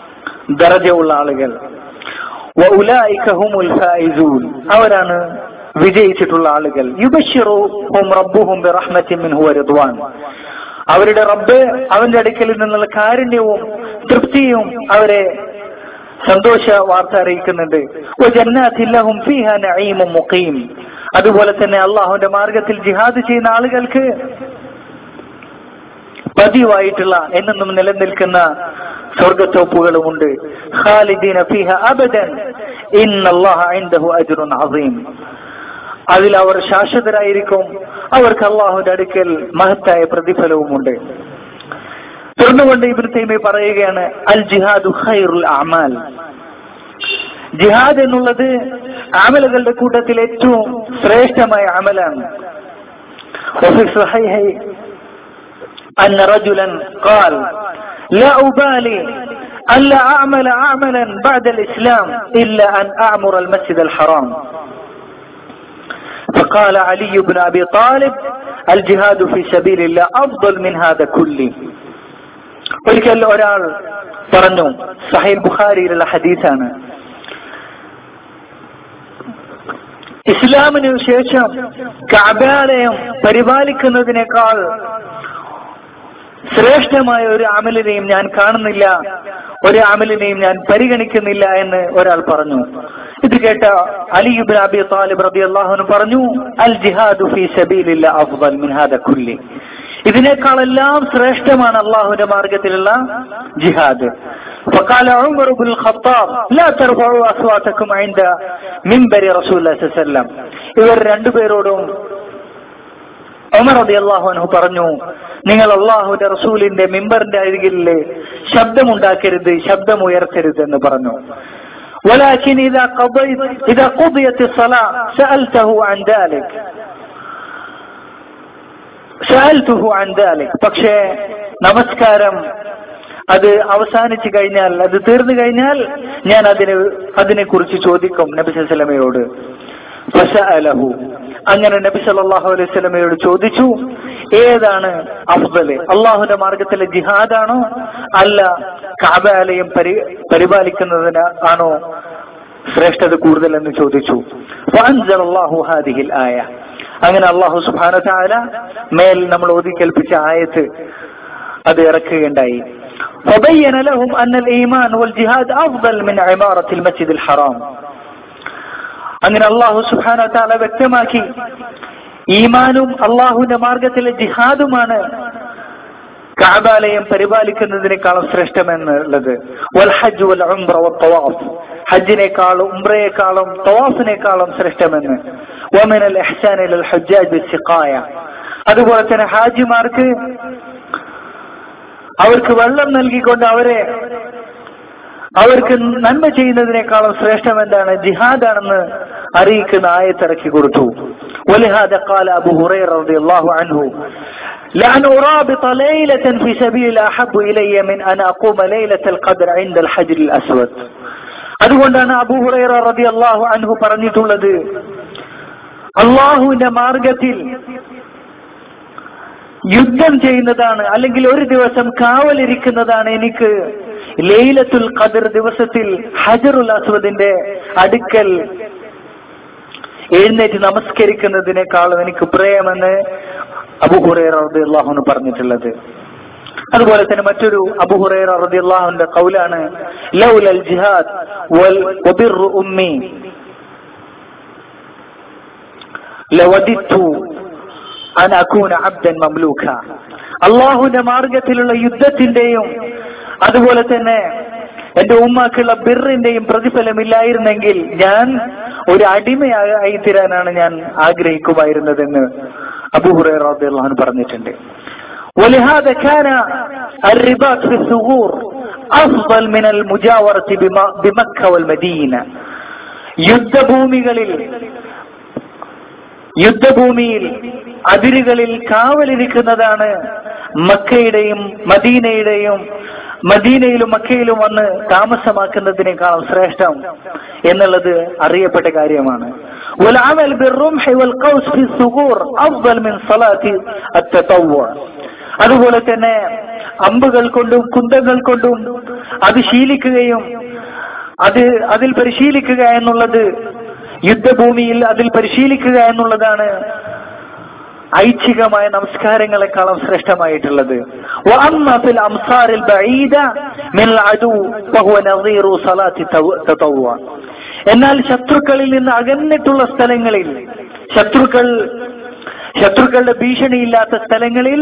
ദറജ ഉള്ള ആളുകൾ വഉലായിക ഹുമുൽ ഫായിസൂൻ അവരാണ് വിജയിച്ചിട്ടുള്ള ആളുകൾ യുബഷിറുഹും റബ്ബുഹും ബിറഹ്മത്തിൻ മിൻഹു വരിദ്വാൻ അവരുടെ റബ്ബ് അവന്റെ അടുക്കലിൽ നിന്നുള്ള കാരുണ്യവും തൃപ്തിയും അവരെ സന്തോഷ വാർത്ത അറിയിക്കുന്നുണ്ട് ജന്നാത്തില്ലഹും ഫീഹ നഈമും മുഖീം അതുപോലെ തന്നെ അള്ളാഹുവിന്റെ മാർഗത്തിൽ ജിഹാദ് ചെയ്യുന്ന ആളുകൾക്ക് പതിവായിട്ടുള്ള എന്നെന്നും നിലനിൽക്കുന്ന സ്വർഗത്തോപ്പുകളുമുണ്ട് ഖാലിദീന ഫീഹ അബദൻ ഇന്നല്ലാഹ ഇൻദഹു അജ്റുൻ അസീം അതിൽ അവർ ശാശ്വതരായിരിക്കും അവർക്ക് അള്ളാഹുവിന്റെ അടുക്കൽ മഹത്തായ പ്രതിഫലവുമുണ്ട് തുറന്നുകൊണ്ട് ഇബ്നു തൈമി പറയുകയാണ് അൽ ജിഹാദു ഖൈറുൽ അമാൽ ജിഹാദ് എന്നുള്ളത് അമലുകളുടെ കൂട്ടത്തിൽ ഏറ്റവും ശ്രേഷ്ഠമായ അമലാണ് وفي الصحيح أن رجلا قال لا أبالي ألا أعمل عملا بعد الإسلام إلا أن أعمر المسجد الحرام فقال علي بن أبي طالب الجهاد في سبيل الله أفضل من هذا كله ഒരിക്കൽ ഒരാൾ പറഞ്ഞു സഹീൽ ബുഖാരിയിലുള്ള ഹദീസാണ് ഇസ്ലാമിനു ശേഷം കഅബാലയം പരിപാലിക്കുന്നതിനേക്കാൾ ശ്രേഷ്ഠമായ ഒരു അമലിനെയും ഞാൻ കാണുന്നില്ല ഒരു അമലിനെയും ഞാൻ പരിഗണിക്കുന്നില്ല എന്ന് ഒരാൾ പറഞ്ഞു ഇത് കേട്ട അലിയുബിൻ അബി താലിബ് റബി അള്ളാഹുന് പറഞ്ഞു അൽ ജിഹാദു ഫി സബീലില്ല അഫ്ദൽ മിൻ ഹാദ കുല്ലി ഇതിനേക്കാളെല്ലാം ശ്രേഷ്ഠമാണ് അള്ളാഹുവിന്റെ മാർഗത്തിലുള്ള ജിഹാദ് فقال عمر بن الخطاب لا ترفعوا اصواتكم عند منبر رسول الله صلى الله عليه وسلم ഇവർ രണ്ടുപേരോടും ഉമർ റതി അള്ളാഹു അൻഹു പറഞ്ഞു നിങ്ങൾ അള്ളാഹുന്റെ റസൂലിന്റെ മിമ്പറിന്റെ അരികിൽ ശബ്ദമുണ്ടാക്കരുത് ശബ്ദം ഉയർത്തരുത് എന്ന് പറഞ്ഞു ولكن إذا قضيت إذا قضيت الصلاة سألته عن ذلك സഅൽതുഹു അൻ ദാലിക് പക്ഷേ നമസ്കാരം അത് അവസാനിച്ചു കഴിഞ്ഞാൽ അത് തീർന്നു കഴിഞ്ഞാൽ ഞാൻ അതിന് അതിനെ കുറിച്ച് ചോദിക്കും നബി സല്ലമയോട് ഫസഅലഹു അങ്ങനെ നബി സല്ലല്ലാഹു അലൈഹി വസല്ലമയോട് ചോദിച്ചു ഏതാണ് അഫ്ദല് അള്ളാഹുന്റെ മാർഗത്തിലെ ജിഹാദാണോ അല്ല കാബാലയം പരി പരിപാലിക്കുന്നതിന് ആണോ ശ്രേഷ്ഠത കൂടുതൽ എന്ന് ചോദിച്ചു ഫഅൻസലല്ലാഹു ഹാദിഹിൽ ആയ അങ്ങനെ അള്ളാഹു സുബാന താല മേൽ നമ്മൾ ഓതിക്കേൽപ്പിച്ച ആയത്ത് അത് ഇറക്കുകയുണ്ടായി فبين لهم أن الإيمان والجهاد أفضل من عمارة المسجد الحرام അങ്ങനെ അള്ളാഹു സുബാന താല വ്യക്തമാക്കി ഈമാനും അള്ളാഹുവിന്റെ മാർഗത്തിലെ ജിഹാദുമാണ് കാബാലയം പരിപാലിക്കുന്നതിനേക്കാളും ശ്രേഷ്ഠമെന്നുള്ളത് വൽ ഹജ്ജ് വൽ ഉംറ വൽ തവാഫ് ഹജ്ജിനേക്കാളും ഉംറയെക്കാളും തവാഫിനേക്കാളും ശ്രേഷ്ഠമെന്ന് വമിനൽ ഇഹ്സാനിൽ ഹജ്ജാജ് സിഖായ അതുപോലെ തന്നെ ഹാജിമാർക്ക് അവർക്ക് വെള്ളം നൽകിക്കൊണ്ട് അവരെ അവർക്ക് നന്മ ചെയ്യുന്നതിനേക്കാളും ശ്രേഷ്ഠം എന്താണ് ജിഹാദാണെന്ന് അറിയിക്കുന്ന ആയത്തിറക്കി കൊടുത്തു ولهذا قال أبو هريرة رضي الله عنه لأن أرابط ليلة في سبيل الله أحب إلي من أن أقوم ليلة القدر عند الحجر الأسود അതുകൊണ്ടാണ് അബൂ ഹുറൈറ റതി അള്ളാഹു അൻഹു പറഞ്ഞിട്ടുള്ളത് അള്ളാഹുവിന്റെ മാർഗത്തിൽ യുദ്ധം ചെയ്യുന്നതാണ് അല്ലെങ്കിൽ ഒരു ദിവസം കാവലിരിക്കുന്നതാണ് എനിക്ക് ലൈലത്തുൽ ഖദർ ദിവസത്തിൽ ഹജറുൽ അസ്വദിന്റെ അടുക്കൽ എഴുന്നേറ്റ് നമസ്കരിക്കുന്നതിനേക്കാളും എനിക്ക് പ്രേമെന്ന് അബുഹുറൈറ റതി അള്ളാഹുന് പറഞ്ഞിട്ടുള്ളത് അതുപോലെ തന്നെ മറ്റൊരു അബുഹുറൈറ റതി അള്ളാഹുന്റെ കൗലാണ് ലൗലൽ ജിഹാദ് വൽ വബിറു ഉമ്മി ലവദിത്തു അൻ അകൂന അബ്ദൻ മംലൂഖ അള്ളാഹുവിന്റെ മാർഗത്തിലുള്ള യുദ്ധത്തിന്റെയും അതുപോലെ തന്നെ എന്റെ ഉമ്മാക്കുള്ള ബിറിന്റെയും പ്രതിഫലമില്ലായിരുന്നെങ്കിൽ ഞാൻ ഒരു അടിമയായി തീരാനാണ് ഞാൻ ആഗ്രഹിക്കുമായിരുന്നതെന്ന് അബൂഹുറൈറ റളിയല്ലാഹു പറഞ്ഞിട്ടുണ്ട് ولهذا كان الرباط في الثغور أفضل من المجاورة بمكة والمدينة യുദ്ധഭൂമികളിൽ യുദ്ധഭൂമിയിൽ അതിരുകളിൽ കാവലിരിക്കുന്നതാണ് മക്കയുടെയും മദീനയുടെയും മദീനയിലും മക്കയിലും വന്ന് താമസമാക്കുന്നതിനേക്കാളും ശ്രേഷ്ഠം എന്നുള്ളത് അറിയപ്പെട്ട കാര്യമാണ് والعمل بالرمح والقوس في الثغور أفضل من صلاة التطوع അതുപോലെ തന്നെ അമ്പുകൾ കൊണ്ടും കുന്തങ്ങൾ കൊണ്ടും അത് ശീലിക്കുകയും അത് അതിൽ പരിശീലിക്കുക എന്നുള്ളത് യുദ്ധഭൂമിയിൽ അതിൽ പരിശീലിക്കുക എന്നുള്ളതാണ് ഐച്ഛികമായ നമസ്കാരങ്ങളെക്കാളും ശ്രേഷ്ഠമായിട്ടുള്ളത് وأما في الأمصار البعيدة من العدو فهو نظير صلاة تطوع എന്നാൽ ശത്രുക്കളിൽ നിന്ന് അകന്നിട്ടുള്ള സ്ഥലങ്ങളിൽ ശത്രുക്കൾ ശത്രുക്കളുടെ ഭീഷണിയില്ലാത്ത സ്ഥലങ്ങളിൽ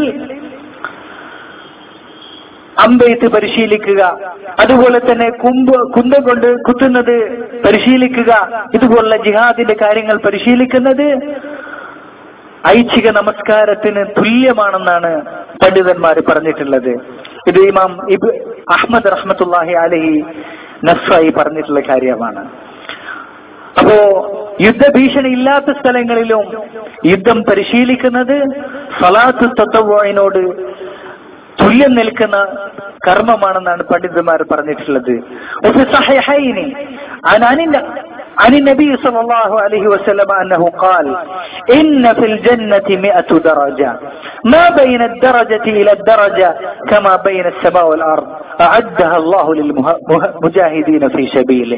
അമ്പെയ്ത്ത് പരിശീലിക്കുക അതുപോലെ തന്നെ കുമ്പ് കുന്തം കൊണ്ട് കുത്തുന്നത് പരിശീലിക്കുക ഇതുപോലുള്ള ജിഹാദിന്റെ കാര്യങ്ങൾ പരിശീലിക്കുന്നത് ഐച്ഛിക നമസ്കാരത്തിന് തുല്യമാണെന്നാണ് പണ്ഡിതന്മാർ പറഞ്ഞിട്ടുള്ളത് ഇത് ഇമാം ഇബ് അഹമ്മദ് റഹ്മത്തുല്ലാഹി അലഹി നസ്സായി പറഞ്ഞിട്ടുള്ള കാര്യമാണ് അപ്പോ യുദ്ധഭീഷണി ഇല്ലാത്ത സ്ഥലങ്ങളിലും യുദ്ധം പരിശീലിക്കുന്നത് സലാത്ത് തത്വനോട് തുല്യം നിൽക്കുന്ന കർമ്മമാണെന്നാണ് പണ്ഡിതന്മാർ പറഞ്ഞിട്ടുള്ളത് وفي الصحيحين عن عن النبي صلى الله عليه وسلم أنه قال إن في الجنة مئة درجة ما بين الدرجة إلى الدرجة كما بين السماء والأرض أعدها الله للمجاهدين في سبيله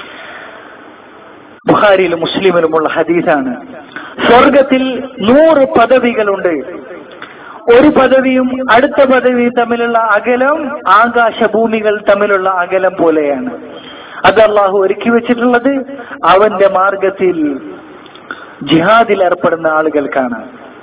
ബുഖാരിയിലും മുസ്ലിമിലുമുള്ള ഹദീസാണ് സ്വർഗത്തിൽ നൂറ് പദവികളുണ്ട് ഒരു പദവിയും അടുത്ത പദവിയും തമ്മിലുള്ള അകലം ആകാശഭൂമികൾ തമ്മിലുള്ള അകലം പോലെയാണ് അത് അള്ളാഹു ഒരുക്കി വെച്ചിട്ടുള്ളത് അവന്റെ മാർഗത്തിൽ ജിഹാദിൽ ഏർപ്പെടുന്ന ആളുകൾക്കാണ്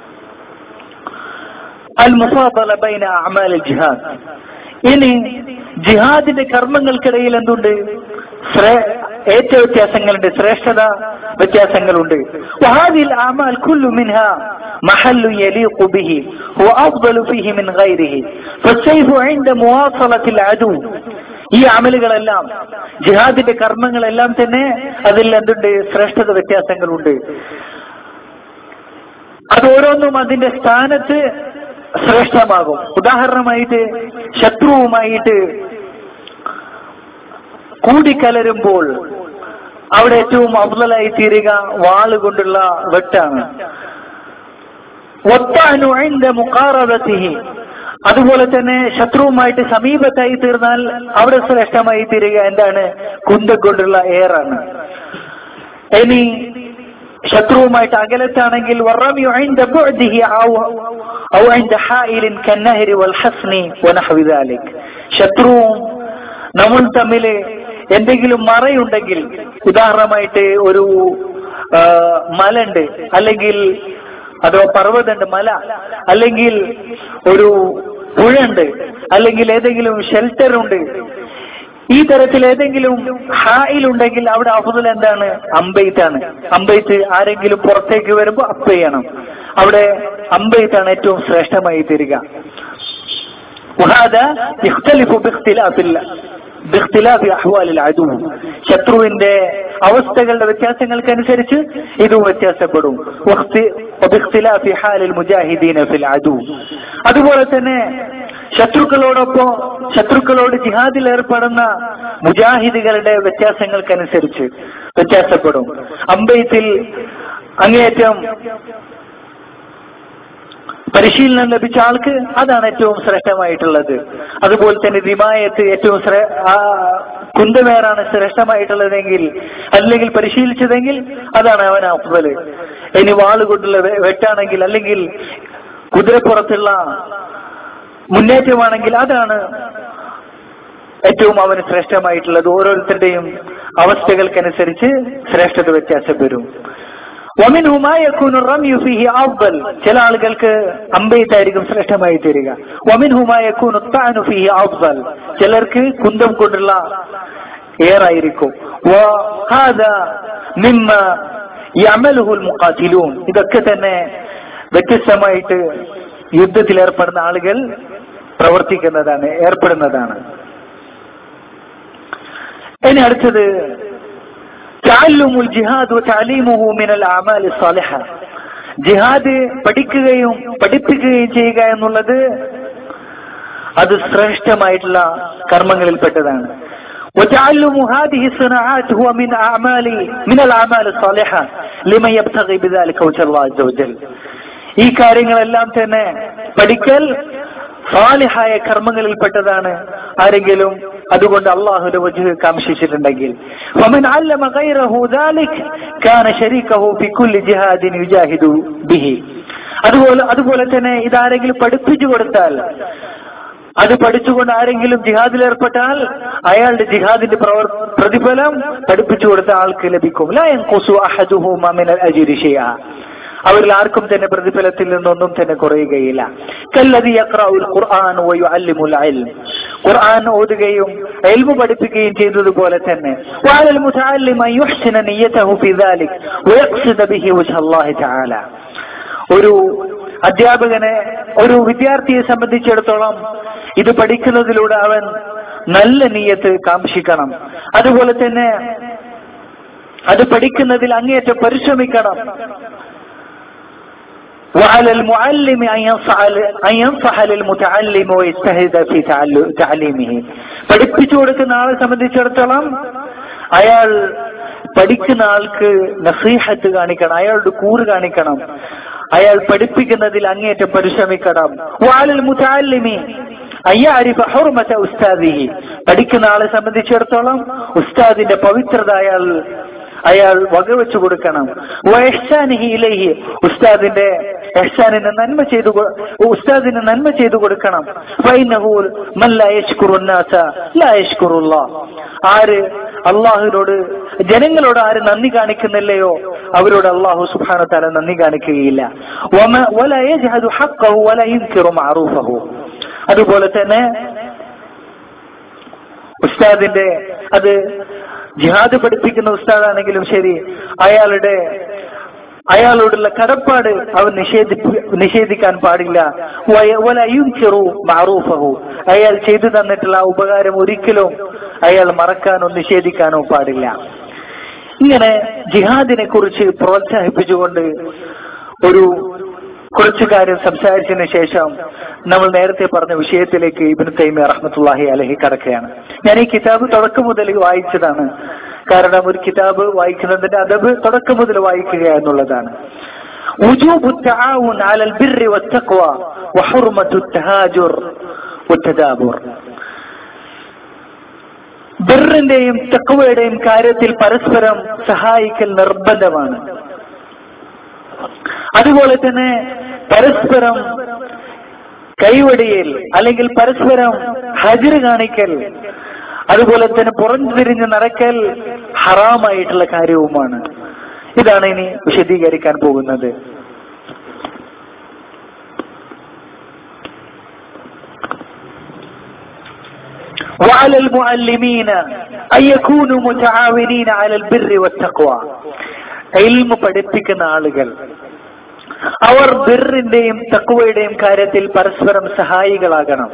അൽ മുഫാബല ബൈന അമാൽ ജിഹാദ് ഇനി ജിഹാദിന്റെ കർമ്മങ്ങൾക്കിടയിൽ എന്തുണ്ട് ഏറ്റ വ്യത്യാസങ്ങളുണ്ട് ശ്രേഷ്ഠത വ്യത്യാസങ്ങളുണ്ട് وهذه الأعمال كل منها محل يليق به هو أفضل فيه من غيره فالسيف عند مواصلة العدو ഈ അമലുകളെല്ലാം ജിഹാദിന്റെ കർമ്മങ്ങളെല്ലാം തന്നെ അതിൽ എന്തുണ്ട് ശ്രേഷ്ഠത വ്യത്യാസങ്ങളുണ്ട് അത് ഓരോന്നും അതിന്റെ സ്ഥാനത്ത് ശ്രേഷ്ഠമാകും ഉദാഹരണമായിട്ട് ശത്രുവുമായിട്ട് കൂടിക്കലരുമ്പോൾ അവിടെ ഏറ്റവും അഫ്ലായി തീരുക വാളുകൊണ്ടുള്ള വെട്ടാണ് മുഖാറബത്തിഹി അതുപോലെ തന്നെ ശത്രുവുമായിട്ട് സമീപത്തായി തീർന്നാൽ അവിടെ ശ്രേഷ്ഠമായി തീരുക എന്താണ് കുന്തം കൊണ്ടുള്ള എയറാണ് ഇനി ശത്രുവുമായിട്ട് അകലത്താണെങ്കിൽ ശത്രുവും നമ്മൾ തമ്മില് എന്തെങ്കിലും മറയുണ്ടെങ്കിൽ ഉദാഹരണമായിട്ട് ഒരു മലുണ്ട് അല്ലെങ്കിൽ അതോ പർവ്വതമുണ്ട് മല അല്ലെങ്കിൽ ഒരു പുഴയുണ്ട് അല്ലെങ്കിൽ ഏതെങ്കിലും ഷെൽട്ടർ ഉണ്ട് ഈ തരത്തിൽ ഏതെങ്കിലും ഹായിലുണ്ടെങ്കിൽ അവിടെ അഫുദൽ എന്താണ് അമ്പെയ്ത്താണ് അമ്പെയ്ത്ത് ആരെങ്കിലും പുറത്തേക്ക് വരുമ്പോൾ അപ്പ് ചെയ്യണം അവിടെ അമ്പെയ്ത്താണ് ഏറ്റവും ശ്രേഷ്ഠമായി തരിക وهذا يختلف باختلاف ബിഖ്തിലാഫി അഹ്വാലിൽ അദു ശത്രുവിന്റെ അവസ്ഥകളുടെ വ്യത്യാസങ്ങൾക്കനുസരിച്ച് ഇതും വ്യത്യാസപ്പെടും ബിഖ്തിലാഫി ഹാലിൽ മുജാഹിദീന ഫിൽ അദു അതുപോലെ തന്നെ ശത്രുക്കളോടൊപ്പം ശത്രുക്കളോട് ജിഹാദിൽ ഏർപ്പെടുന്ന മുജാഹിദുകളുടെ വ്യത്യാസങ്ങൾക്കനുസരിച്ച് വ്യത്യാസപ്പെടും അമ്പയത്തിൽ അങ്ങേയറ്റം പരിശീലനം ലഭിച്ച ആൾക്ക് അതാണ് ഏറ്റവും ശ്രേഷ്ഠമായിട്ടുള്ളത് അതുപോലെ തന്നെ റിമായത്ത് ഏറ്റവും കുന്തമേറാണ് ശ്രേഷ്ഠമായിട്ടുള്ളതെങ്കിൽ അല്ലെങ്കിൽ പരിശീലിച്ചതെങ്കിൽ അതാണ് അവൻ അഫ്വല് ഇനി വാളുകൊണ്ടുള്ള വെട്ടാണെങ്കിൽ അല്ലെങ്കിൽ കുതിരപ്പുറത്തുള്ള മുന്നേറ്റമാണെങ്കിൽ അതാണ് ഏറ്റവും അവന് ശ്രേഷ്ഠമായിട്ടുള്ളത് ഓരോരുത്തരുടെയും അവസ്ഥകൾക്കനുസരിച്ച് ശ്രേഷ്ഠത വ്യത്യാസപ്പെടും ചില ആളുകൾക്ക് അമ്പെയ്ത്തായിരിക്കും ശ്രേഷ്ഠമായി തരിക ചിലർക്ക് കുന്തം കൊണ്ടുള്ള ഏറായിരിക്കും ഇതൊക്കെ തന്നെ വ്യത്യസ്തമായിട്ട് യുദ്ധത്തിൽ ഏർപ്പെടുന്ന ആളുകൾ പ്രവർത്തിക്കുന്നതാണ് ഏർപ്പെടുന്നതാണ് ഇനി അടുത്തത് തഅല്ലുമുൽ ജിഹാദ് വതഅലീമുഹു മിനൽ അഅമാലി സ്വാലിഹ ജിഹാദ് പഠിക്കുകയും പഠിപ്പിക്കുകയും ചെയ്യുക എന്നുള്ളത് അത് ശ്രേഷ്ഠമായിട്ടുള്ള കർമ്മങ്ങളിൽപ്പെട്ടതാണ് وتعلم هذه الصناعات هو من أعمال من الأعمال الصالحة لمن يبتغي بذلك وجه الله عز وجل ഈ കാര്യങ്ങളെല്ലാം തന്നെ പഠിക്കൽ സാലിഹായ കർമ്മങ്ങളിൽപ്പെട്ടതാണ് ആരെങ്കിലും അതുകൊണ്ട് അള്ളാഹുന്റെ വജുഹ് കാംക്ഷിച്ചിട്ടുണ്ടെങ്കിൽ فمن علم غيره ذلك كان شريكه في كل جهاد يجاهد به അതുപോലെ അതുപോലെ തന്നെ ഇതാരെങ്കിലും പഠിപ്പിച്ചു കൊടുത്താൽ അത് പഠിച്ചുകൊണ്ട് ആരെങ്കിലും ജിഹാദിൽ ഏർപ്പെട്ടാൽ അയാളുടെ ജിഹാദിന്റെ പ്രവർ പ്രതിഫലം പഠിപ്പിച്ചു കൊടുത്ത ആൾക്ക് ലഭിക്കും ലാ യൻഖുസു അഹദുഹുമാ മിനൽ അജ്രി ഷൈഅ അവരിൽ ആർക്കും തന്നെ പ്രതിഫലത്തിൽ നിന്നൊന്നും തന്നെ കുറയുകയില്ല കല്ലതി യഖ്റഉൽ ഖുർആൻ വയുഅല്ലിമുൽ ഇൽം ഖുർആൻ ഓതുകയും ഇൽമു പഠിപ്പിക്കുകയും ചെയ്തതുപോലെ തന്നെ വഅലൽ മുതഅല്ലിം അൻ യുഹ്സിന നിയ്യതഹു ഫി ദാലിക് വയഖ്സിദ ബിഹി വജ്ഹ അല്ലാഹി തആല ഒരു അധ്യാപകനെ ഒരു വിദ്യാർത്ഥിയെ സംബന്ധിച്ചിടത്തോളം ഇത് പഠിക്കുന്നതിലൂടെ അവൻ നല്ല നീയത്ത് കാംക്ഷിക്കണം അതുപോലെ തന്നെ അത് പഠിക്കുന്നതിൽ അങ്ങേയറ്റം പരിശ്രമിക്കണം وعلى المعلم أن ينصح أن ينصح للمتعلم ويجتهد في تعل- تعليمه പഠിപ്പിച്ചു കൊടുക്കുന്ന ആളെ സംബന്ധിച്ചിടത്തോളം അയാൾ പഠിക്കുന്ന ആൾക്ക് നസീഹത്ത് കാണിക്കണം അയാളുടെ കൂറ് കാണിക്കണം അയാൾ പഠിപ്പിക്കുന്നതിൽ അങ്ങേയറ്റം പരിശ്രമിക്കണം വാലൽ മുതാലിമി അയ്യാരിഫ ഹുർമത ഉസ്താദിഹി പഠിക്കുന്ന ആളെ സംബന്ധിച്ചിടത്തോളം ഉസ്താദിന്റെ പവിത്രത അയാൾ അയാൾ വകവെച്ചു കൊടുക്കണം വയഹ്സാനിഹി ഇലൈഹി ഉസ്താദിന്റെ എഹ്സാനിന് നന്മ ചെയ്തു കൊ- ഉസ്താദിന് നന്മ ചെയ്തു കൊടുക്കണം ഫൈനഹു മൻ ലാ യശ്കുറു الناس ലാ യശ്കുറുല്ലാഹ് ആര് അള്ളാഹുവിനോട് ജനങ്ങളോട് ആര് നന്ദി കാണിക്കുന്നില്ലയോ അവരോട് അള്ളാഹു സുബ്ഹാന തആല നന്ദി കാണിക്കുകയില്ല വമ- വലാ യജ്ഹദു ഹഖ്ഖഹു വലാ യുൻകിറു മഅറൂഫഹു അതുപോലെ തന്നെ ഉസ്താദിന്റെ അത് ജിഹാദ് പഠിപ്പിക്കുന്ന ഉസ്താദാണെങ്കിലും ശരി അയാളുടെ അയാളോടുള്ള കടപ്പാട് അവൻ നിഷേധി നിഷേധിക്കാൻ പാടില്ല വയ- വല യുൻകിറു മഅറൂഫഹു അയാൾ ചെയ്തു തന്നിട്ടുള്ള ആ ഉപകാരം ഒരിക്കലും അയാൾ മറക്കാനോ നിഷേധിക്കാനോ പാടില്ല ഇങ്ങനെ ജിഹാദിനെ കുറിച്ച് പ്രോത്സാഹിപ്പിച്ചുകൊണ്ട് ഒരു കുറച്ചു കാര്യം സംസാരിച്ചതിന് ശേഷം നമ്മൾ നേരത്തെ പറഞ്ഞ വിഷയത്തിലേക്ക് ഇബിൻ തൈമി റഹ്മത്തുള്ളാഹി അലഹി കടക്കുകയാണ് ഞാൻ ഈ കിതാബ് തുടക്കം മുതൽ വായിച്ചതാണ് കാരണം ഒരു കിതാബ് വായിക്കുന്നതിന്റെ അതബ് തുടക്കം മുതൽ വഹിക്കുക എന്നുള്ളതാണ് وجوب التعاون على البر والتقوى وحرمة التهاجر والتدابر ബിറിന്റെയും തക്വയുടെയും കാര്യത്തിൽ പരസ്പരം സഹായിക്കൽ നിർബന്ധമാണ് അതുപോലെ തന്നെ പരസ്പരം കൈവടിയൽ അല്ലെങ്കിൽ പരസ്പരം ഹജിർ കാണിക്കൽ അതുപോലെ തന്നെ പുറംതിരിഞ്ഞ് നടക്കൽ ഹറാമായിട്ടുള്ള കാര്യവുമാണ് ഇതാണ് ഇനി വിശദീകരിക്കാൻ പോകുന്നത് وعلى المعلمين أن يكونوا متعاونين على البر والتقوى علم പഠിപ്പിക്കുന്ന ആളുകൾ അവർ ബിറിന്റെയും തക്കുവയുടെയും കാര്യത്തിൽ പരസ്പരം സഹായികളാകണം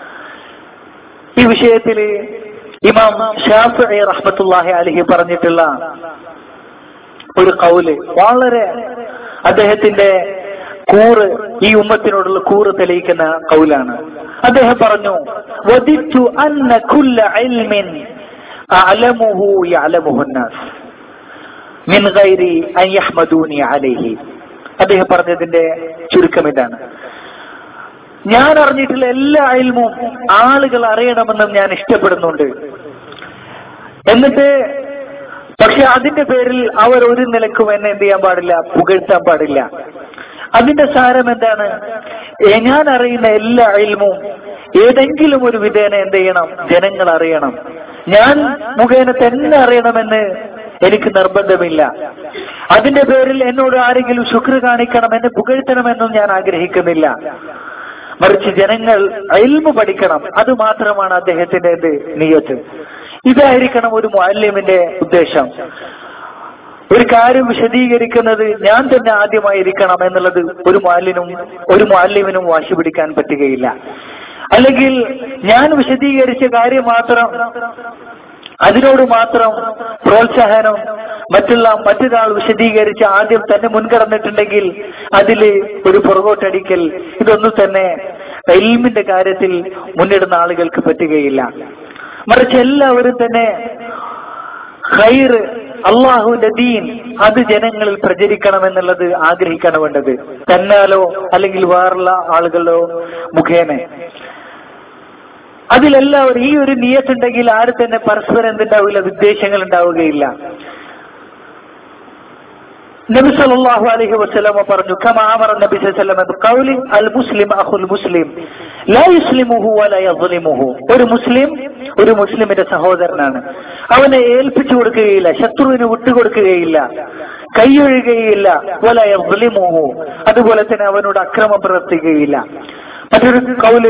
ഈ വിഷയത്തിൽ ഇമാം ഷാഫി റഹ്മത്തുല്ലാഹി അലഹി പറഞ്ഞിട്ടുള്ള ഒരു കൗല് വളരെ അദ്ദേഹത്തിന്റെ കൂറ് ഈ ഉമ്മത്തിനോടുള്ള കൂറ് തെളിയിക്കുന്ന കൗലാണ് അദ്ദേഹം പറഞ്ഞു വദിത്തു അന്ന കുല്ല ഇൽമിൻ അഅലമുഹു യഅലമുഹു الناس മിൻ ഗൈരി അൻ യഹ്മദൂനി അലൈഹി അദ്ദേഹം പറഞ്ഞതിന്റെ ചുരുക്കം ഇതാണ് ഞാൻ അറിഞ്ഞിട്ടുള്ള എല്ലാ അയൽമും ആളുകൾ അറിയണമെന്നും ഞാൻ ഇഷ്ടപ്പെടുന്നുണ്ട് എന്നിട്ട് പക്ഷെ അതിന്റെ പേരിൽ അവർ ഒരു നിലക്കും എന്നെ എന്ത് ചെയ്യാൻ പാടില്ല പുകഴ്ത്താൻ പാടില്ല അതിന്റെ സാരം എന്താണ് ഏ, ഞാൻ അറിയുന്ന എല്ലാ അയൽമും ഏതെങ്കിലും ഒരു വിധേന എന്ത് ചെയ്യണം ജനങ്ങൾ അറിയണം ഞാൻ മുഖേന തന്നെ അറിയണമെന്ന് എനിക്ക് നിർബന്ധമില്ല അതിന്റെ പേരിൽ എന്നോട് ആരെങ്കിലും ശുക്ർ കാണിക്കണം എന്നെ പുകഴ്ത്തണമെന്നും ഞാൻ ആഗ്രഹിക്കുന്നില്ല മറിച്ച് ജനങ്ങൾ അയൽമ പഠിക്കണം അത് മാത്രമാണ് അദ്ദേഹത്തിന്റെ എന്ത് നിയത്ത് ഇതായിരിക്കണം ഒരു മുഅല്ലിമിന്റെ ഉദ്ദേശം ഒരു കാര്യം വിശദീകരിക്കുന്നത് ഞാൻ തന്നെ ആദ്യമായിരിക്കണം എന്നുള്ളത് ഒരു മുഅല്ലിനും ഒരു മുഅല്ലിമിനും വാശി പിടിക്കാൻ പറ്റുകയില്ല അല്ലെങ്കിൽ ഞാൻ വിശദീകരിച്ച കാര്യം മാത്രം അതിനോട് മാത്രം പ്രോത്സാഹനം മറ്റുള്ള മറ്റൊരാൾ വിശദീകരിച്ച് ആദ്യം തന്നെ മുൻകടന്നിട്ടുണ്ടെങ്കിൽ അതിൽ ഒരു പുറകോട്ടടിക്കൽ ഇതൊന്നും തന്നെ എൽമിന്റെ കാര്യത്തിൽ മുന്നിടുന്ന ആളുകൾക്ക് പറ്റുകയില്ല മറിച്ച് എല്ലാവരും തന്നെ ഖൈർ അള്ളാഹുവിന്റെ ദീൻ അത് ജനങ്ങളിൽ പ്രചരിക്കണം എന്നുള്ളത് ആഗ്രഹിക്കണം വേണ്ടത് തന്നാലോ അല്ലെങ്കിൽ വേറുള്ള ആളുകളോ മുഖേന അതിലെല്ലാവരും ഈ ഒരു നിയത്തുണ്ടെങ്കിൽ ആര് തന്നെ പരസ്പരം എന്തുണ്ടാവില്ല വിദ്വേഷങ്ങൾ ഉണ്ടാവുകയില്ല നബി സല്ലല്ലാഹു അലൈഹി വസല്ലമ പറഞ്ഞു കമാ അമറ നബി സല്ലല്ലാഹു അലൈഹി ഖൗലി അൽ മുസ്ലിം അഖുൽ മുസ്ലിം ലാ യുസ്ലിമുഹു വലാ യസ്ലിമുഹു ഒരു മുസ്ലിം ഒരു മുസ്ലിമിന്റെ സഹോദരനാണ് അവനെ ഏൽപ്പിച്ചു കൊടുക്കുകയില്ല ശത്രുവിന് വിട്ടുകൊടുക്കുകയില്ല കൈയൊഴുകയില്ല വലാ യസ്ലിമുഹു അതുപോലെ തന്നെ അവനോട് അക്രമം പ്രവർത്തിക്കുകയില്ല മറ്റൊരു കൗല്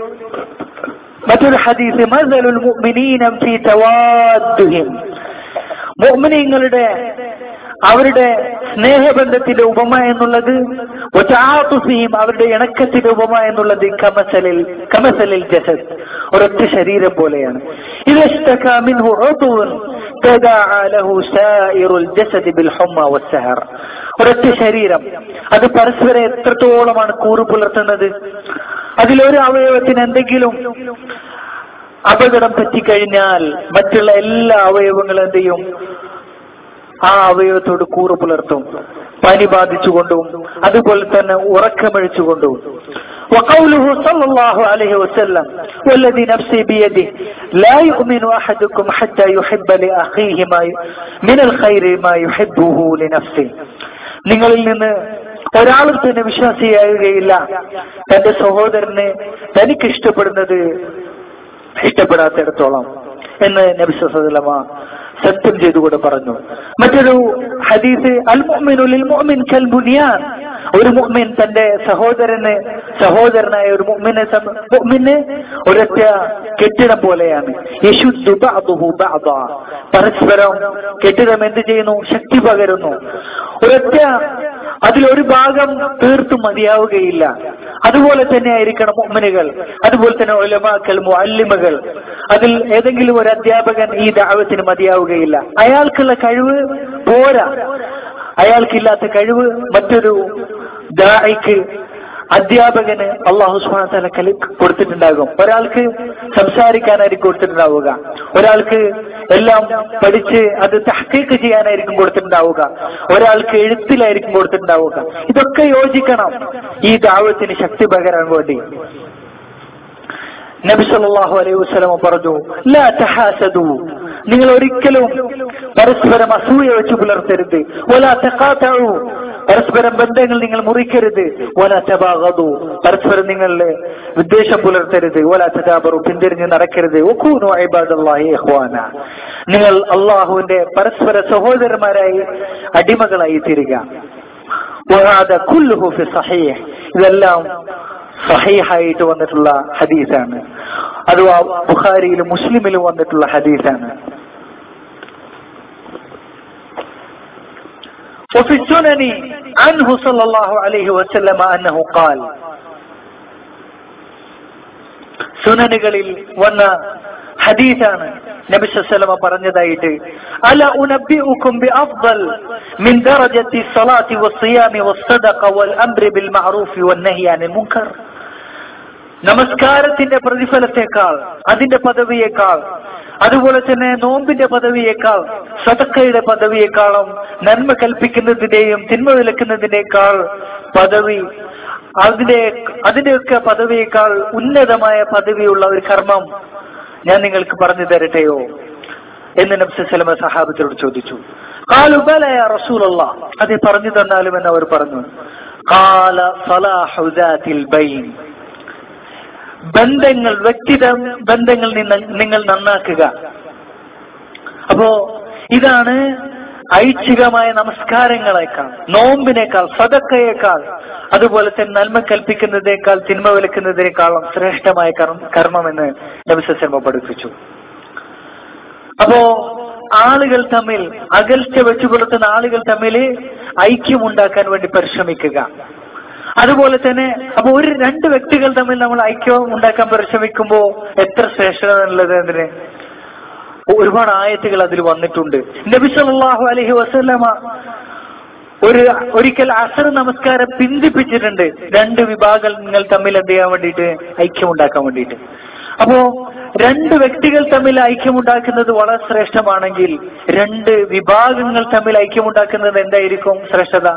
മറ്റൊരു ഹദീസ് മസലുൽ മുഅ്മിനീന ഫീ തവാദ്ദുഹിം മുഅ്മിനീങ്ങളുടെ അവരുടെ സ്നേഹബന്ധത്തിന്റെ ഉപമ എന്നുള്ളത് ഒറ്റാത്തുസിയും അവരുടെ ഇണക്കത്തിന്റെ ഉപമ എന്നുള്ളത് കമസലിൽ കമസലിൽ ജസദ് ഒരൊറ്റ ശരീരം പോലെയാണ് ഇതഷ്ടക മിൻഹു ഉദുൻ തദാഅ ലഹു സായിറുൽ ജസദ് ബിൽ ഹുമ്മ വസ്സഹർ ഒരൊറ്റ ശരീരം അത് പരസ്പരം എത്രത്തോളമാണ് കൂറു പുലർത്തുന്നത് അതിലൊരു അവയവത്തിന് എന്തെങ്കിലും അപകടം പറ്റിക്കഴിഞ്ഞാൽ മറ്റുള്ള എല്ലാ അവയവങ്ങളും എന്ത് ചെയ്യും ആ അവയവത്തോട് കൂറ് പുലർത്തും പനി ബാധിച്ചുകൊണ്ടും അതുപോലെ തന്നെ ഉറക്കമഴിച്ചുകൊണ്ടും وقوله صلى الله عليه وسلم والذي نفسي بيده لا يؤمن أحدكم حتى يحب لأخيه ما ي... من الخير ما يحبه لنفسه നിങ്ങളിൽ നിന്ന് ഒരാളും തന്നെ വിശ്വാസിയാകുകയില്ല തന്റെ സഹോദരന് തനിക്ക് ഇഷ്ടപ്പെടുന്നത് ഇഷ്ടപ്പെടാത്തിടത്തോളം എന്ന് നബിസ്വലമ സത്യം ചെയ്തുകൊണ്ട് പറഞ്ഞു മറ്റൊരു ഹദീസ് അൽ മുഅ്മിനുലിൽ മുഅ്മിൻ കൽ ബുനിയാൻ ഒരു മുഅ്മിൻ തന്റെ സഹോദരന് സഹോദരനായ ഒരു മുഅ്മിനെ സം- മുഅ്മിന് ഒരൊറ്റ കെട്ടിടം പോലെയാണ് യശുദ്ധു ബഅദുഹു ബഅദ പരസ്പരം കെട്ടിടം എന്ത് ചെയ്യുന്നു ശക്തി പകരുന്നു ഒരൊറ്റ അതിലൊരു ഭാഗം തീർത്തും മതിയാവുകയില്ല അതുപോലെ തന്നെ ആയിരിക്കണം മുഅ്മിനുകൾ അതുപോലെ തന്നെ ഉലമാക്കൾ മുഅല്ലിമകൾ അതിൽ ഏതെങ്കിലും ഒരു അധ്യാപകൻ ഈ ദാവത്തിന് മതിയാവുകയില്ല അയാൾക്കുള്ള കഴിവ് പോരാ അയാൾക്കില്ലാത്ത കഴിവ് മറ്റൊരു ദായിക്ക് അധ്യാപകന് അള്ളാഹു സുബ്ഹാനഹു വ തആല കലി കൊടുത്തിട്ടുണ്ടാകും ഒരാൾക്ക് സംസാരിക്കാനായിരിക്കും കൊടുത്തിട്ടുണ്ടാവുക ഒരാൾക്ക് എല്ലാം പഠിച്ച് അത് തഹ്ക്കീക്ക് ചെയ്യാനായിരിക്കും കൊടുത്തിട്ടുണ്ടാവുക ഒരാൾക്ക് എഴുത്തിലായിരിക്കും കൊടുത്തിട്ടുണ്ടാവുക ഇതൊക്കെ യോജിക്കണം ഈ ദാവത്തിന് ശക്തി പകരാൻ വേണ്ടി നബി സല്ലല്ലാഹു അലൈഹി വസല്ലം പറഞ്ഞു ലാ തഹാസദു നിങ്ങൾ ഒരിക്കലും പരസ്പരം അസൂയ വെച്ച് പുലർത്തരുത് വലാ തഖാതഉ പരസ്പരം ബന്ധങ്ങൾ നിങ്ങൾ മുറിക്കരുത് വലാ തബാഗദു പരസ്പരം നിങ്ങൾ വിദ്വേഷം പുലർത്തരുത് വലാ തദാബറു പിന്തിരിഞ്ഞ് നടക്കരുത് വകൂനു ഇബാദല്ലാഹി ഇഖ്വാന നിങ്ങൾ അള്ളാഹുവിന്റെ പരസ്പര സഹോദരന്മാരായി അടിമകളായി തീരുക വഹാദ കുല്ലുഹു ഫി സഹീഹ് ഇതെല്ലാം സഹീഹായിട്ട് വന്നിട്ടുള്ള ഹദീസാണ് അഥവാ ബുഖാരിയിലും മുസ്ലിമിലും വന്നിട്ടുള്ള ഹദീസാണ് وفي السنن عنه صلى الله عليه وسلم أنه قال സുനനുകളിൽ വന്ന ഹദീസാണ് നബി സല്ലമ പറഞ്ഞതായിട്ട് അല ഉനബ്ബിഉകും ബിഅഫ്ദൽ മിൻ ദറജത്തി സ്വലാത്തി വസ്സിയാമി വസ്സദഖ വൽ അംരി ബിൽ മഅറൂഫി വന്നഹി അനിൽ മുൻകർ നമസ്കാരത്തിന്റെ പ്രതിഫലത്തെക്കാൾ അതിന്റെ പദവിയേക്കാൾ അതുപോലെ തന്നെ നോമ്പിന്റെ പദവിയേക്കാൾ സതക്കയുടെ പദവിയേക്കാളും നന്മ കൽപ്പിക്കുന്നതിന്റെയും തിന്മ വിലക്കുന്നതിനേക്കാൾ പദവി അതിന്റെ അതിന്റെയൊക്കെ പദവിയേക്കാൾ ഉന്നതമായ പദവിയുള്ള ഒരു കർമ്മം ഞാൻ നിങ്ങൾക്ക് പറഞ്ഞു തരട്ടെയോ എന്ന് നബ്സ് സലമ സഹാബത്തിനോട് ചോദിച്ചു കാലു ബല യാ റസൂലല്ല അതെ പറഞ്ഞു തന്നാലും എന്ന് അവർ പറഞ്ഞു കാല സലാഹു ദാത്തിൽ ബൈൻ ബന്ധങ്ങൾ വ്യക്തിത ബന്ധങ്ങൾ നിന്ന് നിങ്ങൾ നന്നാക്കുക അപ്പോ ഇതാണ് ഐച്ഛികമായ നമസ്കാരങ്ങളെക്കാൾ നോമ്പിനേക്കാൾ സദക്കയേക്കാൾ അതുപോലെ തന്നെ നന്മ കൽപ്പിക്കുന്നതിനേക്കാൾ തിന്മ വിലക്കുന്നതിനേക്കാളും ശ്രേഷ്ഠമായ കർമ്മ- കർമ്മമെന്ന് നബിസർമ്മ പഠിപ്പിച്ചു അപ്പോ ആളുകൾ തമ്മിൽ അകൽച്ച വെച്ചു പുലർത്തുന്ന ആളുകൾ തമ്മിൽ ഐക്യമുണ്ടാക്കാൻ വേണ്ടി പരിശ്രമിക്കുക അതുപോലെ തന്നെ അപ്പൊ ഒരു രണ്ട് വ്യക്തികൾ തമ്മിൽ നമ്മൾ ഐക്യം ഉണ്ടാക്കാൻ പരിശ്രമിക്കുമ്പോ എത്ര ശ്രേഷ്ഠതയുള്ളത് അതിന് ഒരുപാട് ആയത്തുകൾ അതിൽ വന്നിട്ടുണ്ട് നബി സല്ലല്ലാഹു അലൈഹി വസല്ലമ ഒരു ഒരിക്കൽ അസർ നമസ്കാരം പിന്തിപ്പിച്ചിട്ടുണ്ട് രണ്ട് വിഭാഗങ്ങൾ തമ്മിൽ എന്ത് ചെയ്യാൻ വേണ്ടിയിട്ട് ഐക്യമുണ്ടാക്കാൻ വേണ്ടിയിട്ട് അപ്പോ രണ്ട് വ്യക്തികൾ തമ്മിൽ ഐക്യമുണ്ടാക്കുന്നത് വളരെ ശ്രേഷ്ഠമാണെങ്കിൽ രണ്ട് വിഭാഗങ്ങൾ തമ്മിൽ ഐക്യമുണ്ടാക്കുന്നത് എന്തായിരിക്കും ശ്രേഷ്ഠത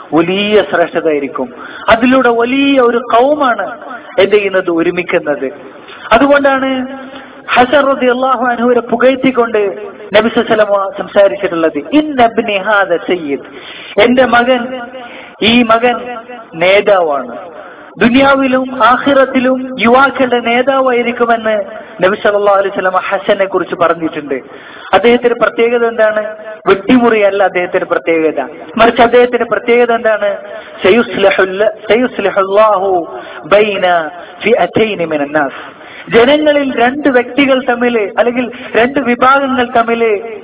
വലിയ ശ്രേഷ്ഠതായിരിക്കും അതിലൂടെ വലിയ ഒരു കൗമാണ് എന്ത് ചെയ്യുന്നത് ഒരുമിക്കുന്നത് അതുകൊണ്ടാണ് ഹസൻ റതി അള്ളാഹു അനുവിനെ പുകഴ്ത്തിക്കൊണ്ട് നബി സല്ലമ സംസാരിച്ചിട്ടുള്ളത് ഇന്നബ്നി ഹാദ സയ്യിദ് എന്റെ മകൻ ഈ മകൻ നേതാവാണ് ദുനിയാവിലും ആഖിറത്തിലും യുവാക്കളുടെ നേതാവായിരിക്കുമെന്ന് നബി സല്ലല്ലാഹു അലൈഹി വസല്ലം ഹസനെ കുറിച്ച് പറഞ്ഞിട്ടുണ്ട് അദ്ദേഹത്തിന്റെ പ്രത്യേകത എന്താണ് വെട്ടിമുറിയല്ല അദ്ദേഹത്തിന്റെ പ്രത്യേകത മറിച്ച് അദ്ദേഹത്തിന്റെ പ്രത്യേകത എന്താണ് സയുസ്ലിഹുല്ല- സയുസ്ലിഹുല്ലാഹു ബൈന ഫിഅതൈനി മിനൻ നാസ് ജനങ്ങളിൽ രണ്ട് വ്യക്തികൾ തമ്മിൽ അല്ലെങ്കിൽ രണ്ട് വിഭാഗങ്ങൾ തമ്മിൽ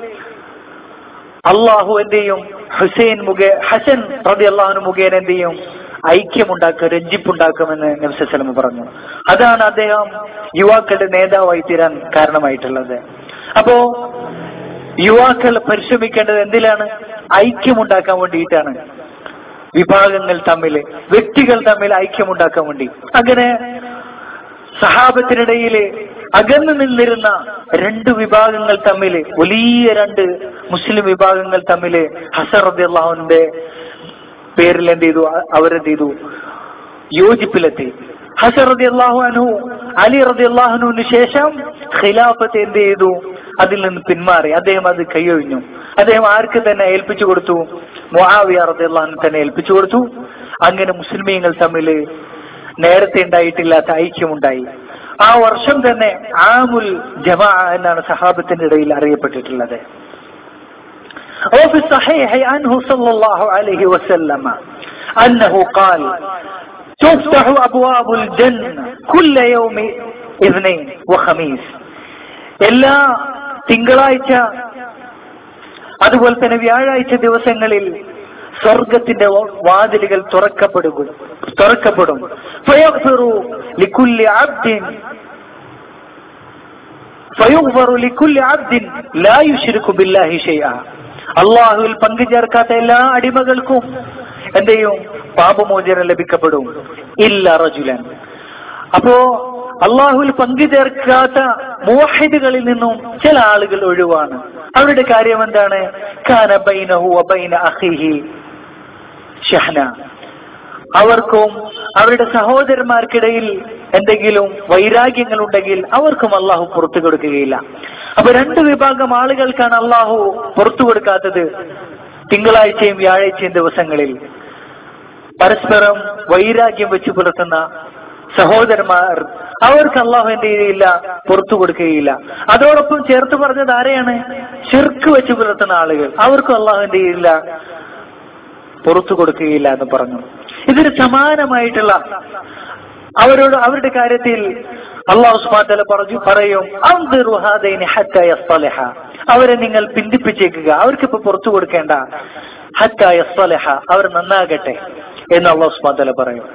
അള്ളാഹു എന്ത് ചെയ്യും ഹുസൈൻ മുഖേ ഹസൻ റബി അള്ളാഹുന് മുഖേന എന്ത് ചെയ്യും ഐക്യമുണ്ടാക്കുക രഞ്ജിപ്പുണ്ടാക്കുമെന്ന് നബ്സലമ പറഞ്ഞു അതാണ് അദ്ദേഹം യുവാക്കളുടെ നേതാവായി തീരാൻ കാരണമായിട്ടുള്ളത് അപ്പോ യുവാക്കൾ പരിശ്രമിക്കേണ്ടത് എന്തിലാണ് ഐക്യമുണ്ടാക്കാൻ വേണ്ടിയിട്ടാണ് വിഭാഗങ്ങൾ തമ്മിൽ വ്യക്തികൾ തമ്മിൽ ഐക്യമുണ്ടാക്കാൻ വേണ്ടി അങ്ങനെ സഹാബത്തിനിടയിൽ അകന്നു നിന്നിരുന്ന രണ്ട് വിഭാഗങ്ങൾ തമ്മിൽ വലിയ രണ്ട് മുസ്ലിം വിഭാഗങ്ങൾ തമ്മിൽ ഹസൻ റബി അള്ളാഹുവിന്റെ പേരിൽ എന്ത് ചെയ്തു അ- അവരെന്ത് ചെയ്തു യോജിപ്പിലെത്തി ഹസൻ റതി അള്ളാഹു അനു അലി റതി അള്ളാഹുനുവിന് ശേഷം ഖിലാഫത്ത് എന്ത് ചെയ്തു അതിൽ നിന്ന് പിന്മാറി അദ്ദേഹം അത് കൈയൊഴിഞ്ഞു അദ്ദേഹം ആർക്ക് തന്നെ ഏൽപ്പിച്ചു കൊടുത്തു മുആവിയ റതി അള്ളാഹു തന്നെ ഏൽപ്പിച്ചു കൊടുത്തു അങ്ങനെ മുസ്ലിമീങ്ങൾ തമ്മിൽ നേരത്തെ ഉണ്ടായിട്ടില്ലാത്ത ഐക്യമുണ്ടായി ആ വർഷം തന്നെ ആമുൽ ജമാ എന്നാണ് സഹാബത്തിന്റെ ഇടയിൽ അറിയപ്പെട്ടിട്ടുള്ളത് وفي الصحيح عنه صلى الله عليه وسلم أنه قال تفتح أبواب الجنة كل يوم اثنين وخميس എല്ലാ തിങ്കളാഴ്ച അതുപോലെ തന്നെ വ്യാഴാഴ്ച ദിവസങ്ങളിൽ സ്വർഗത്തിന്റെ വാതിലുകൾ തുറക്കപ്പെടുക തുറക്കപ്പെടും ഫയഗ്ഫിറു ലിക്കുല്ലി അബ്ദിൻ ഫയുഗ്ഫറു ലിക്കുല്ലി അബ്ദിൻ ലാ യുശ്രികു ബില്ലാഹി ഷൈഅ അള്ളാഹുവിൽ പങ്കു ചേർക്കാത്ത എല്ലാ അടിമകൾക്കും എന്ത് ചെയ്യും പാപമോചനം ലഭിക്കപ്പെടും ഇല്ല റജുലൻ അപ്പോ അള്ളാഹുവിൽ പങ്കു ചേർക്കാത്ത മോഹിദുകളിൽ നിന്നും ചില ആളുകൾ ഒഴിവാണ് അവരുടെ കാര്യം എന്താണ് കാന ബൈനഹു വബൈന അഖിഹി ഷഹ്ന അവർക്കും അവരുടെ സഹോദരന്മാർക്കിടയിൽ എന്തെങ്കിലും വൈരാഗ്യങ്ങൾ ഉണ്ടെങ്കിൽ അവർക്കും അള്ളാഹു പുറത്തു കൊടുക്കുകയില്ല അപ്പൊ രണ്ട് വിഭാഗം ആളുകൾക്കാണ് അള്ളാഹു പുറത്തു കൊടുക്കാത്തത് തിങ്കളാഴ്ചയും വ്യാഴാഴ്ചയും ദിവസങ്ങളിൽ പരസ്പരം വൈരാഗ്യം വെച്ച് പുലർത്തുന്ന സഹോദരന്മാർ അവർക്ക് അള്ളാഹു എന്ത് ചെയ്യില്ല പുറത്തു കൊടുക്കുകയില്ല അതോടൊപ്പം ചേർത്ത് പറഞ്ഞത് ആരെയാണ് ചെർക്ക് വെച്ച് പുലർത്തുന്ന ആളുകൾ അവർക്കും അള്ളാഹു എന്ത് ചെയ്യില്ല പുറത്തു കൊടുക്കുകയില്ല എന്ന് പറഞ്ഞു ഇതിന് സമാനമായിട്ടുള്ള അവരോട് അവരുടെ കാര്യത്തിൽ അള്ളാഹു സുബ്ഹാനഹു പറഞ്ഞു പറയും അൻദിറു ഹാദൈനി ഹത്താ യസ്തലിഹ അവരെ നിങ്ങൾ പിന്തിപ്പിച്ചേക്കുക അവർക്ക് ഇപ്പൊ പുറത്തു കൊടുക്കേണ്ട ഹത്താ യസ്തലിഹ അവർ നന്നാകട്ടെ എന്ന് അള്ളാഹു സുബ്ഹാനഹു പറയും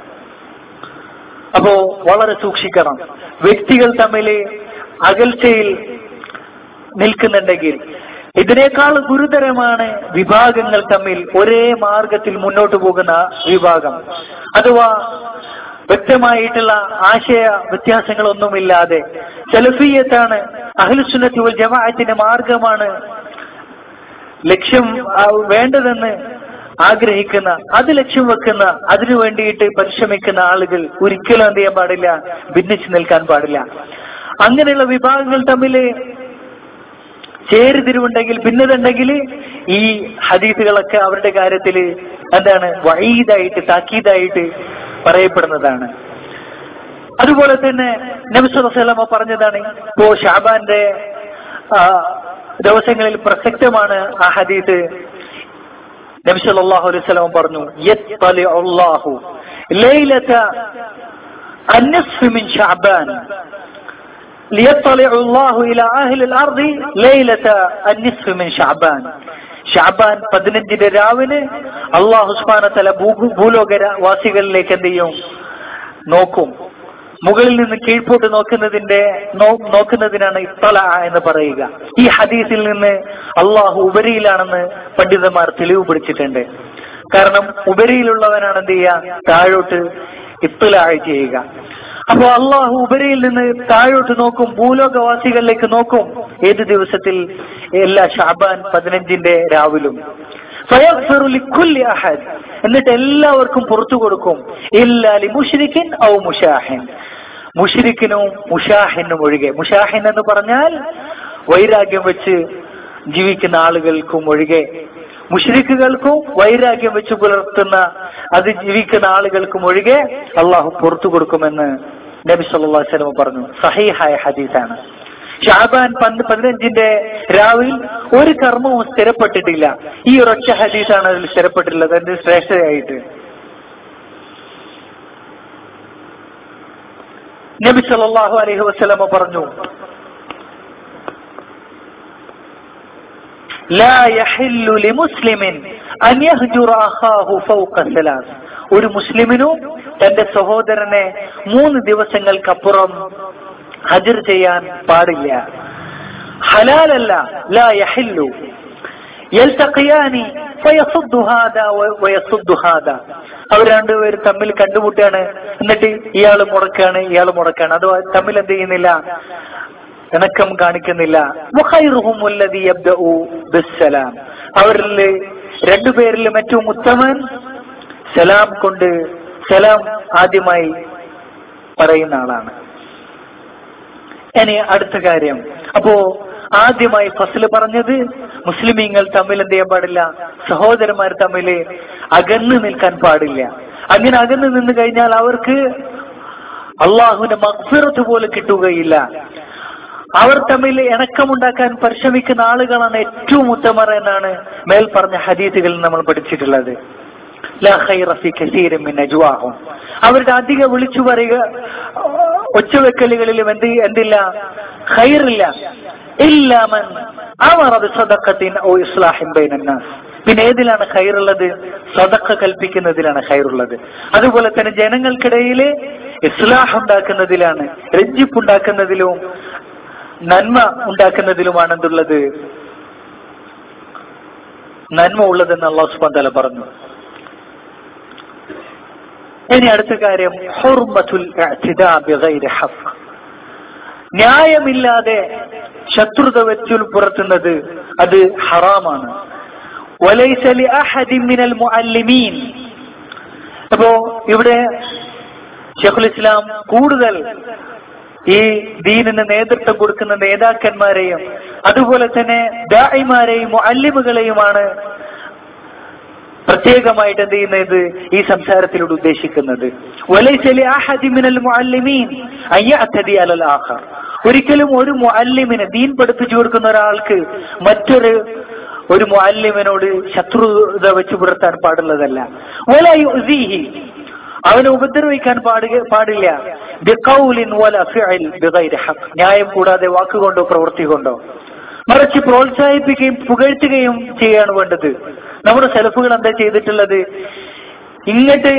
അപ്പോ വളരെ സൂക്ഷിക്കണം വ്യക്തികൾ തമ്മിൽ അകൽച്ചയിൽ നിൽക്കുന്നുണ്ടെങ്കിൽ ഇതിനേക്കാൾ ഗുരുതരമാണ് വിഭാഗങ്ങൾ തമ്മിൽ ഒരേ മാർഗത്തിൽ മുന്നോട്ട് പോകുന്ന വിഭാഗം അഥവാ വ്യക്തമായിട്ടുള്ള ആശയ വ്യത്യാസങ്ങളൊന്നുമില്ലാതെ സെലഫിയത്താണ് അഹ്ലുസുന്നത്തി വൽ ജമാഅത്തിന്റെ മാർഗമാണ് ലക്ഷ്യം ആ, വേണ്ടതെന്ന് ആഗ്രഹിക്കുന്ന അത് ലക്ഷ്യം വെക്കുന്ന അതിനു വേണ്ടിയിട്ട് പരിശ്രമിക്കുന്ന ആളുകൾ ഒരിക്കലും എന്ത് ചെയ്യാൻ പാടില്ല ഭിന്നിച്ചു നിൽക്കാൻ പാടില്ല അങ്ങനെയുള്ള വിഭാഗങ്ങൾ തമ്മിൽ ചേരുതിരിവുണ്ടെങ്കിൽ ഭിന്നതുണ്ടെങ്കിൽ ഈ ഹദീസുകളൊക്കെ അവരുടെ കാര്യത്തിൽ എന്താണ് വഴീതായിട്ട് താക്കീതായിട്ട് പറയപ്പെടുന്നതാണ് അതുപോലെ തന്നെ നബിസ്വലമ പറഞ്ഞതാണ് ഇപ്പോ ഷാബാന്റെ ആ, ദിവസങ്ങളിൽ പ്രസക്തമാണ് ആ ഹദീസ് നബി സല്ലല്ലാഹു അലൈഹി വസല്ലം പറഞ്ഞു യത്ലി അല്ലാഹു ലൈലത അൻസ്ഫ് മിൻ ശഅബാൻ ليطلع الله إلى أهل الأرض ليلة النصف من شعبان ഷാബാൻ പതിനഞ്ചിന്റെ രാവിലെ അള്ളാഹു സുബാനത്തല ഭൂലോക രാ- വാസികളിലേക്ക് എന്ത് ചെയ്യും നോക്കും മുകളിൽ നിന്ന് കീഴ്പോട്ട് നോക്കുന്നതിന്റെ നോ- നോക്കുന്നതിനാണ് ഇത്തല എന്ന് പറയുക ഈ ഹദീസിൽ നിന്ന് അള്ളാഹു ഉപരിയിലാണെന്ന് പണ്ഡിതന്മാർ തെളിവ് പിടിച്ചിട്ടുണ്ട് കാരണം ഉപരിയിലുള്ളവനാണ് എന്ത് ചെയ്യുക താഴോട്ട് ഇത്തല ചെയ്യുക അപ്പോ അള്ളാഹു ഉപരിയിൽ നിന്ന് താഴോട്ട് നോക്കും ഭൂലോകവാസികളിലേക്ക് നോക്കും ഏത് ദിവസത്തിൽ എല്ലാ ഷാബാൻ പതിനഞ്ചിന്റെ രാവിലും ഫയഗ്ഫിറു ലിക്കുല്ലി അഹദ് എന്നിട്ട് എല്ലാവർക്കും പുറത്തു കൊടുക്കും ഇല്ലാലി മുഷ്രിക്കിൻ ഔ മുഷാഹിൻ മുഷിരിക്കിനും മുഷാഹിനും ഒഴികെ മുഷാഹിൻ എന്ന് പറഞ്ഞാൽ വൈരാഗ്യം വെച്ച് ജീവിക്കുന്ന ആളുകൾക്കും ഒഴികെ മുഷരിക്കുകൾക്കും വൈരാഗ്യം വെച്ച് പുലർത്തുന്ന അത് ജീവിക്കുന്ന ആളുകൾക്കും ഒഴികെ അള്ളാഹു പുറത്തു കൊടുക്കുമെന്ന് നബി സല്ലല്ലാഹു അലൈഹി വസല്ലം പറഞ്ഞു സഹീഹായ ഹദീസാണ് ഷാബാൻ പന്ത് പതിനഞ്ചിന്റെ രാവിൽ ഒരു കർമ്മവും സ്ഥിരപ്പെട്ടിട്ടില്ല ഈ ഒരൊറ്റ ഹദീസാണ് അതിൽ സ്ഥിരപ്പെട്ടിട്ടുള്ളത് അതിന്റെ ശ്രേഷ്ഠതയായിട്ട് നബി സല്ലല്ലാഹു അലൈഹി വസല്ലമ പറഞ്ഞു لا يحل لمسلم أن يهجر أخاه فوق ثلاث ഒരു മുസ്ലിമിനും തന്റെ സഹോദരനെ മൂന്ന് ദിവസങ്ങൾക്കപ്പുറം ഹജർ ചെയ്യാൻ പാടില്ല ഹലാലല്ല ലാ യഹില്ലു യൽതഖിയാനി ഫയസുദ്ദു ഹാദാ വ- വയസുദ്ദു ഹാദാ അവർ രണ്ടുപേരും തമ്മിൽ കണ്ടുമുട്ടുകയാണ് എന്നിട്ട് ഇയാൾ മുടക്കാണ് ഇയാൾ മുടക്കാണ് അത് തമ്മിൽ എന്ത് ചെയ്യുന്നില്ല ഇണക്കം കാണിക്കുന്നില്ല വഖൈറുഹും അല്ലദീ യബ്ദഉ ബിസ്സലാം അവരിൽ രണ്ടുപേരിലും ഏറ്റവും ഉത്തമൻ സലാം കൊണ്ട് സലാം ആദ്യമായി പറയുന്ന ആളാണ് ഇനി അടുത്ത കാര്യം അപ്പോ ആദ്യമായി ഫസൽ പറഞ്ഞത് മുസ്ലിമീങ്ങൾ തമ്മിൽ എന്ത് ചെയ്യാൻ പാടില്ല സഹോദരന്മാർ തമ്മിൽ അകന്നു നിൽക്കാൻ പാടില്ല അങ്ങനെ അകന്നു നിന്ന് കഴിഞ്ഞാൽ അവർക്ക് അള്ളാഹുവിന്റെ മഗ്ഫിറത്ത് പോലും കിട്ടുകയില്ല അവർ തമ്മിൽ ഇണക്കമുണ്ടാക്കാൻ പരിശ്രമിക്കുന്ന ആളുകളാണ് ഏറ്റവും ഉത്തമർ എന്നാണ് മേൽ പറഞ്ഞ ഹദീസുകളിൽ നമ്മൾ പഠിച്ചിട്ടുള്ളത് ലാ ഖൈറ ഫീ കസീരിൻ മിൻ നജ്വാഹും അവരുടെ അധിക വിളിച്ചു പറയുക ഒച്ചവെക്കലുകളിലും എന്ത് എന്തില്ല ഖൈറില്ല ഇല്ലാമൻ അമറ ബിസദഖത്തിൻ ഔ ഇസ്ലാഹിൻ ബൈനന്നാസ് പിന്നെ ഏതിലാണ് ഖൈറുള്ളത് സദഖ കൽപ്പിക്കുന്നതിലാണ് ഖൈറുള്ളത് അതുപോലെ തന്നെ ജനങ്ങൾക്കിടയിൽ ഇസ്ലാഹ് ഉണ്ടാക്കുന്നതിലാണ് രഞ്ജിപ്പ് ഉണ്ടാക്കുന്നതിലും നന്മ ഉണ്ടാക്കുന്നതിലുമാണ് എന്തുള്ളത് നന്മ ഉള്ളതെന്ന് അള്ളാഹു സുബ്ഹാനഹു വ തആല പറഞ്ഞു ഇനി അടുത്ത കാര്യം ഹുർമത്തുൽ ഇഅ്തിദാ ബിഗൈരി ഹഖ് ന്യായമില്ലാതെ ശത്രുത വെച്ചു പുറത്തുന്നത് അത് ഹറാമാണ് വലൈസ ലിഅഹദിൻ മിനൽ മുഅല്ലിമീൻ അപ്പോ ഇവിടെ ഷെഖുൽ ഇസ്ലാം കൂടുതൽ ഈ ദീനിന് നേതൃത്വം കൊടുക്കുന്ന നേതാക്കന്മാരെയും അതുപോലെ തന്നെ ദായിമാരെയും മുഅല്ലിമുകളെയുമാണ് പ്രത്യേകമായിട്ട് എന്ത് ചെയ്യുന്നത് ഈ സംസാരത്തിലൂടെ ഉദ്ദേശിക്കുന്നത് വലൈസ ലിഅഹദിൻ മിനൽ മുഅല്ലിമീൻ അൻ യഅ്തദി അലൽ ആഖർ ഒരിക്കലും ഒരു മുഅല്ലിമിന് ദീൻ പഠിപ്പിച്ചു കൊടുക്കുന്ന ഒരാൾക്ക് മറ്റൊരു ഒരു മുഅല്ലിമിനോട് ശത്രുത വെച്ച് പുലർത്താൻ പാടുള്ളതല്ല വല യുഅ്സിഹി അവനെ ഉപദ്രവിക്കാൻ പാടുക പാടില്ല ബിഖൗലിൻ വല ഫിഅൽ ബിഗൈരി ഹഖ് ന്യായം കൂടാതെ വാക്കുകൊണ്ടോ പ്രവൃത്തി കൊണ്ടോ മറിച്ച് പ്രോത്സാഹിപ്പിക്കുകയും പുകഴ്ത്തുകയും ചെയ്യാണ് വേണ്ടത് നമ്മുടെ സെലഫുകൾ എന്താ ചെയ്തിട്ടുള്ളത് ഇങ്ങട്ട്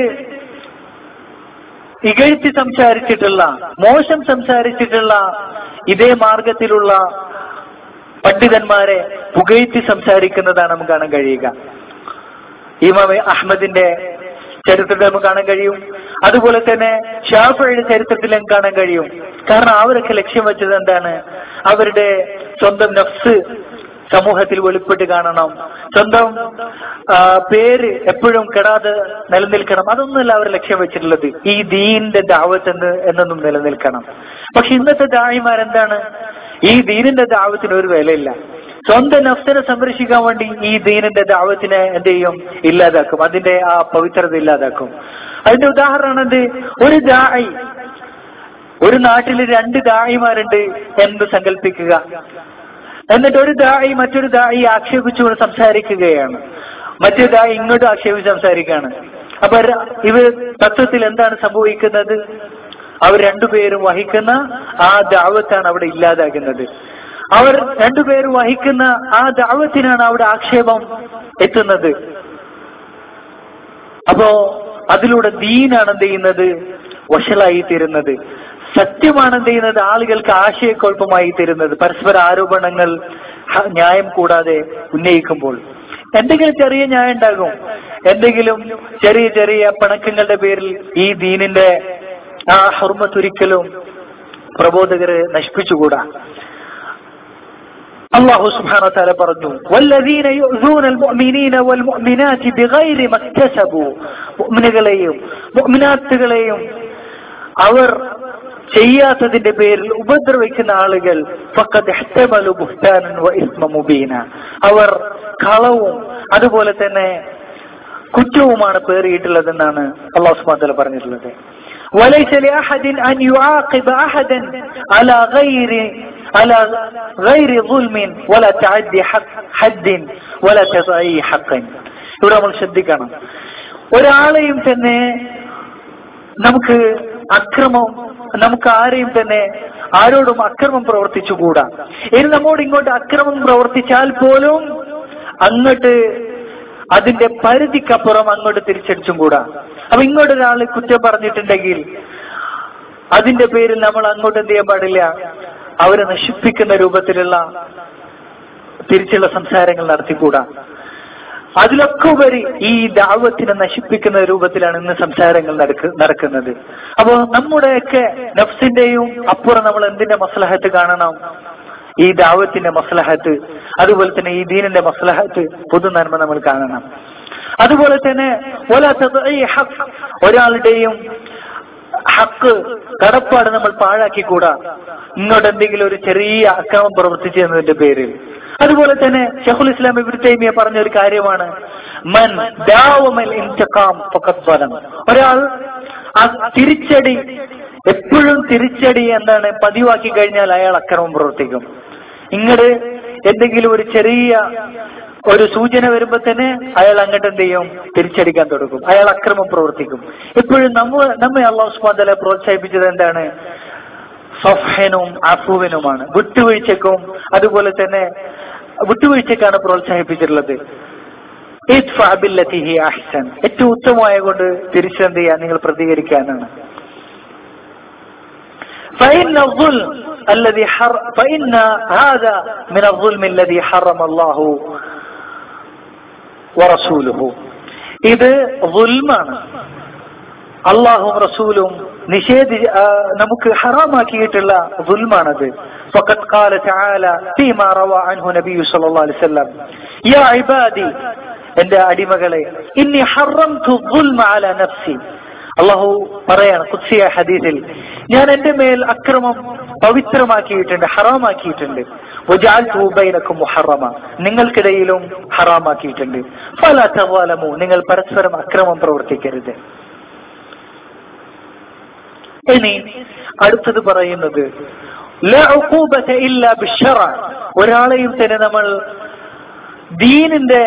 ഇകഴ്ത്തി സംസാരിച്ചിട്ടുള്ള മോശം സംസാരിച്ചിട്ടുള്ള ഇതേ മാർഗത്തിലുള്ള പണ്ഡിതന്മാരെ പുകഴ്ത്തി സംസാരിക്കുന്നതാണ് നമുക്ക് കാണാൻ കഴിയുക ഇമാം അഹമ്മദിന്റെ ചരിത്രത്തിൽ നമുക്ക് കാണാൻ കഴിയും അതുപോലെ തന്നെ ഷാഫിയുടെ ചരിത്രത്തിൽ നമുക്ക് കാണാൻ കഴിയും കാരണം അവരൊക്കെ ലക്ഷ്യം വെച്ചത് എന്താണ് അവരുടെ സ്വന്തം നഫ്സ് സമൂഹത്തിൽ വെളിപ്പെട്ട് കാണണം സ്വന്തം ആ, പേര് എപ്പോഴും കെടാതെ നിലനിൽക്കണം അതൊന്നുമല്ല അവർ ലക്ഷ്യം വെച്ചിട്ടുള്ളത് ഈ ദീനിന്റെ ദാവത്ത് എന്ന് എന്നൊന്നും നിലനിൽക്കണം പക്ഷെ ഇന്നത്തെ ദായിമാരെന്താണ് ഈ ദീനിന്റെ ദാവത്തിന് ഒരു വിലയില്ല സ്വന്തം നഫ്സിനെ സംരക്ഷിക്കാൻ വേണ്ടി ഈ ദീനിന്റെ ദാവത്തിനെ എന്ത് ചെയ്യും ഇല്ലാതാക്കും അതിന്റെ ആ പവിത്രത ഇല്ലാതാക്കും അതിന്റെ ഉദാഹരണം എന്ത് ഒരു ദായി ഒരു നാട്ടിൽ രണ്ട് ദായിമാരുണ്ട് എന്ന് സങ്കല്പിക്കുക എന്നിട്ട് ഒരു ദായി മറ്റൊരു ദായി ആക്ഷേപിച്ചുകൊണ്ട് സംസാരിക്കുകയാണ് മറ്റേ ദായി ഇങ്ങോട്ട് ആക്ഷേപിച്ച് സംസാരിക്കുകയാണ് അപ്പൊ ര- ഇവർ തത്വത്തിൽ എന്താണ് സംഭവിക്കുന്നത് അവർ രണ്ടുപേരും വഹിക്കുന്ന ആ ദാവത്താണ് അവിടെ ഇല്ലാതാകുന്നത് അവർ രണ്ടുപേരും വഹിക്കുന്ന ആ ദാവത്തിനാണ് അവിടെ ആക്ഷേപം എത്തുന്നത് അപ്പോ അതിലൂടെ ദീനാണ് എന്ത് ചെയ്യുന്നത് വഷളായി തീരുന്നത് സത്യമാണ് എന്ത് ചെയ്യുന്നത് ആളുകൾക്ക് ആശയക്കുഴപ്പമായി തീരുന്നത് പരസ്പര ആരോപണങ്ങൾ ഹ- ന്യായം കൂടാതെ ഉന്നയിക്കുമ്പോൾ എന്തെങ്കിലും ചെറിയ ന്യായം ഉണ്ടാകും എന്തെങ്കിലും ചെറിയ ചെറിയ പിണക്കങ്ങളുടെ പേരിൽ ഈ ദീനിന്റെ ആ ഹുർമത്ത് ഒരിക്കലും പ്രബോധകരെ നശിപ്പിച്ചുകൂടാ അള്ളാഹു സുബ്ഹാനഹു വതആല പറഞ്ഞു വല്ലദീന യുഅ്സൂന അൽമുഅ്മിനീന വൽമുഅ്മിനാതി ബിഗൈരി മക്തസബു മുഅ്മിനുകളെയും മുഅ്മിനാത്തുകളെയും അവർ ചെയ്യാത്തതിന്റെ പേരിൽ ഉപദ്രവിക്കുന്ന ആളുകൾ ഫഖദ് ഇഹ്തമലു ബുഹ്താനൻ വ ഇസ്മ മുബീന അവർ കളവും അതുപോലെ തന്നെ കുറ്റവുമാണ് പേറിയിട്ടുള്ളതെന്നാണ് അള്ളാഹു സുബ്ഹാനഹു വതആല പറഞ്ഞിട്ടുള്ളത് وليس لأحد أن يعاقب أحدا على غير على غير ظلم ولا تعدي حق حد ولا تضعي حق ഇവിടെ നമ്മൾ ശ്രദ്ധിക്കണം ഒരാളെയും തന്നെ നമുക്ക് അക്രമം നമുക്ക് ആരെയും തന്നെ ആരോടും അക്രമം പ്രവർത്തിച്ചുകൂടാ ഇനി നമ്മോട് ഇങ്ങോട്ട് അക്രമം പ്രവർത്തിച്ചാൽ പോലും അങ്ങോട്ട് അതിന്റെ പരിധിക്കപ്പുറം അങ്ങോട്ട് തിരിച്ചടിച്ചും കൂടാ അപ്പൊ ഇങ്ങോട്ട് ഒരാൾ കുറ്റം പറഞ്ഞിട്ടുണ്ടെങ്കിൽ അതിന്റെ പേരിൽ നമ്മൾ അങ്ങോട്ട് എന്ത് ചെയ്യാൻ പാടില്ല അവരെ നശിപ്പിക്കുന്ന രൂപത്തിലുള്ള തിരിച്ചുള്ള സംസാരങ്ങൾ നടത്തിക്കൂടാ അതിലൊക്കെ ഉപരി ഈ ദാവത്തിനെ നശിപ്പിക്കുന്ന രൂപത്തിലാണ് ഇന്ന് സംസാരങ്ങൾ നടക്ക നടക്കുന്നത് അപ്പോ നമ്മുടെയൊക്കെ നഫ്സിന്റെയും അപ്പുറം നമ്മൾ എന്തിന്റെ മസ്ലഹത്ത് കാണണം ഈ ദാവത്തിന്റെ മസ്ലഹത്ത് അതുപോലെ തന്നെ ഈ ദീനിന്റെ മസ്ലഹത്ത് പൊതു നന്മ നമ്മൾ കാണണം അതുപോലെ തന്നെ ഒലാ തദ്ഈ ഹഖ് ഒരാളുടെയും ഹക്ക് കടപ്പാട് നമ്മൾ പാഴാക്കിക്കൂടാ ഇങ്ങോട്ട് എന്തെങ്കിലും ഒരു ചെറിയ അക്രമം പ്രവർത്തിച്ചു എന്നതിന്റെ പേരിൽ അതുപോലെ തന്നെ ഷെഖുൽ ഇസ്ലാം ഇബ്നു തൈമിയ പറഞ്ഞ ഒരു കാര്യമാണ് മൻ ദാവമൽ ഇൻതഖാം ഫഖദ് ളലം ഒരാൾ ആ തിരിച്ചടി എപ്പോഴും തിരിച്ചടി എന്താണ് പതിവാക്കി കഴിഞ്ഞാൽ അയാൾ അക്രമം പ്രവർത്തിക്കും ഇങ്ങോട്ട് എന്തെങ്കിലും ഒരു ചെറിയ ഒരു സൂചന വരുമ്പോ തന്നെ അയാൾ അങ്ങോട്ട് എന്ത് ചെയ്യും തിരിച്ചടിക്കാൻ തുടങ്ങും അയാൾ അക്രമം പ്രവർത്തിക്കും എപ്പോഴും നമ്മ നമ്മെ അള്ളാഹു സുബാദല പ്രോത്സാഹിപ്പിച്ചത് എന്താണ് സഫ്ഹനും അഫുവിനുമാണ് വിട്ടുവീഴ്ചക്കും അതുപോലെ തന്നെ വിട്ടുവീഴ്ചക്കാണ് പ്രോത്സാഹിപ്പിച്ചിട്ടുള്ളത് ഇദ്ഫഅ ബില്ലത്തി ഹി അഹ്സൻ ഏറ്റവും ഉത്തമമായ കൊണ്ട് തിരിച്ചെന്ത് ചെയ്യാൻ നിങ്ങൾ പ്രതികരിക്കാനാണ് فإن الظلم الذي حر فإن هذا من الظلم الذي حرم الله ورسوله ഇത് ظلമാണ് അള്ളാഹും റസൂലും നിഷേധി ആ, നമുക്ക് ഹറാമാക്കിയിട്ടുള്ള ظلമാണത് فقد قال تعالى فيما روى عنه نبي صلى الله عليه وسلم يا عبادي എന്റെ അടിമകളെ ഇന്നി ഹറംതു الظلم على نفسي അള്ളാഹു പറയാണ് കുത്സിയ ഹദീസിൽ ഞാൻ എന്റെ മേൽ അക്രമം പവിത്രമാക്കിയിട്ടുണ്ട് ഹറാമാക്കിയിട്ടുണ്ട് വജഅൽതുഹു ബൈനക്കും മുഹറമ നിങ്ങൾക്കിടയിലും ഹറാമാക്കിയിട്ടുണ്ട് ഫല തവാലമു നിങ്ങൾ പരസ്പരം അക്രമം പ്രവർത്തിക്കരുത് ഇനി അടുത്തത് പറയുന്നത് ലാ ഉഖൂബത ഇല്ലാ ബിശ്ശറ ഒരാളെയും തന്നെ നമ്മൾ ദീനിന്റെ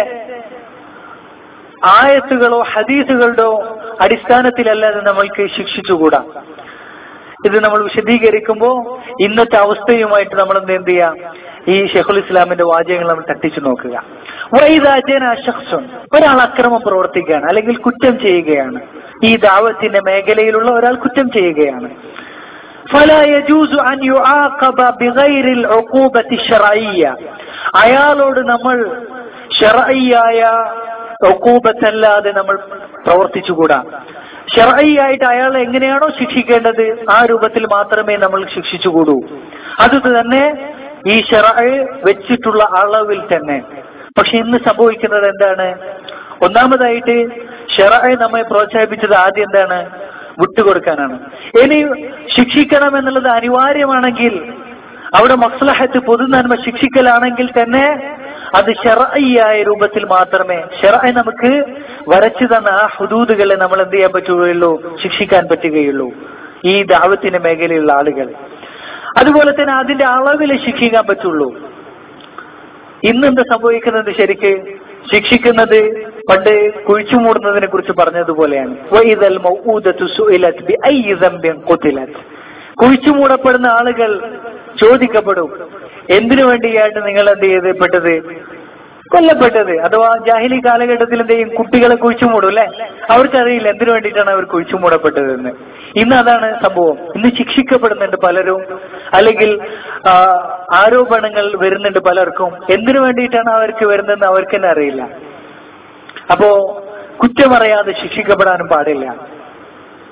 ആയത്തുകളോ ഹദീസുകളുടെ അടിസ്ഥാനത്തിലല്ലാതെ നമ്മൾക്ക് ശിക്ഷിച്ചുകൂടാ ഇത് നമ്മൾ വിശദീകരിക്കുമ്പോൾ ഇന്നത്തെ അവസ്ഥയുമായിട്ട് നമ്മൾ എന്ത് എന്ത് ചെയ്യാം ഈ ഷെഖുൽ ഇസ്ലാമിന്റെ വാചകങ്ങൾ നമ്മൾ തട്ടിച്ചു നോക്കുക വൈദാജന ഷഖ്സുൻ ഒരാൾ അക്രമം പ്രവർത്തിക്കുകയാണ് അല്ലെങ്കിൽ കുറ്റം ചെയ്യുകയാണ് ഈ ദാവത്തിന്റെ മേഖലയിലുള്ള ഒരാൾ കുറ്റം ചെയ്യുകയാണ് فلا يجوز أن يعاقب بغير العقوبة الشرعية അയാളോട് നമ്മൾ ഷറയ്യായ ഒക്കൂബത്തല്ലാതെ നമ്മൾ പ്രവർത്തിച്ചുകൂടാ ഷറയ്യായിട്ട് അയാളെ എങ്ങനെയാണോ ശിക്ഷിക്കേണ്ടത് ആ രൂപത്തിൽ മാത്രമേ നമ്മൾ ശിക്ഷിച്ചുകൂടൂ അത് തന്നെ ഈ ഷറ വെച്ചിട്ടുള്ള അളവിൽ തന്നെ പക്ഷെ ഇന്ന് സംഭവിക്കുന്നത് എന്താണ് ഒന്നാമതായിട്ട് ഷറ നമ്മെ പ്രോത്സാഹിപ്പിച്ചത് ആദ്യം എന്താണ് വിട്ടുകൊടുക്കാനാണ് ഇനി ശിക്ഷിക്കണം എന്നുള്ളത് അനിവാര്യമാണെങ്കിൽ അവിടെ മക്സലഹത്ത് പൊതുനന്മ ശിക്ഷിക്കലാണെങ്കിൽ തന്നെ അത് ഷെറയായ രൂപത്തിൽ മാത്രമേ ഷെറ നമുക്ക് വരച്ചു തന്ന ആ ഹുദൂദുകളെ നമ്മൾ എന്ത് ചെയ്യാൻ പറ്റുകയുള്ളൂ ശിക്ഷിക്കാൻ പറ്റുകയുള്ളൂ ഈ ദാവത്തിന്റെ മേഖലയിലുള്ള ആളുകൾ അതുപോലെ തന്നെ അതിന്റെ അളവിൽ ശിക്ഷിക്കാൻ പറ്റുള്ളൂ ഇന്നെന്ത് സംഭവിക്കുന്നത് ശരിക്ക് ശിക്ഷിക്കുന്നത് പണ്ട് കുഴിച്ചു മൂടുന്നതിനെ കുറിച്ച് പറഞ്ഞതുപോലെയാണ് വൈദൽ മൗഊദത്തു സുഇലത് ബിഅയ്യി ദംബിൻ ഖുതിലത് കുഴിച്ചു മൂടപ്പെടുന്ന ആളുകൾ ചോദിക്കപ്പെടും എന്തിനു വേണ്ടിയാണ് നിങ്ങൾ എന്ത് ചെയ്തപ്പെട്ടത് കൊല്ലപ്പെട്ടത് അഥവാ ജാഹിലി കാലഘട്ടത്തിൽ എന്ത് ചെയ്യും കുട്ടികളെ കുഴിച്ചു മൂടും അല്ലെ അവർക്കറിയില്ല എന്തിനു വേണ്ടിയിട്ടാണ് അവർ കുഴിച്ചു മൂടപ്പെട്ടതെന്ന് ഇന്ന് അതാണ് സംഭവം ഇന്ന് ശിക്ഷിക്കപ്പെടുന്നുണ്ട് പലരും അല്ലെങ്കിൽ ആ, ആരോപണങ്ങൾ വരുന്നുണ്ട് പലർക്കും എന്തിനു വേണ്ടിയിട്ടാണ് അവർക്ക് വരുന്നതെന്ന് അവർക്ക് തന്നെ അറിയില്ല അപ്പോ കുറ്റമറിയാതെ ശിക്ഷിക്കപ്പെടാനും പാടില്ല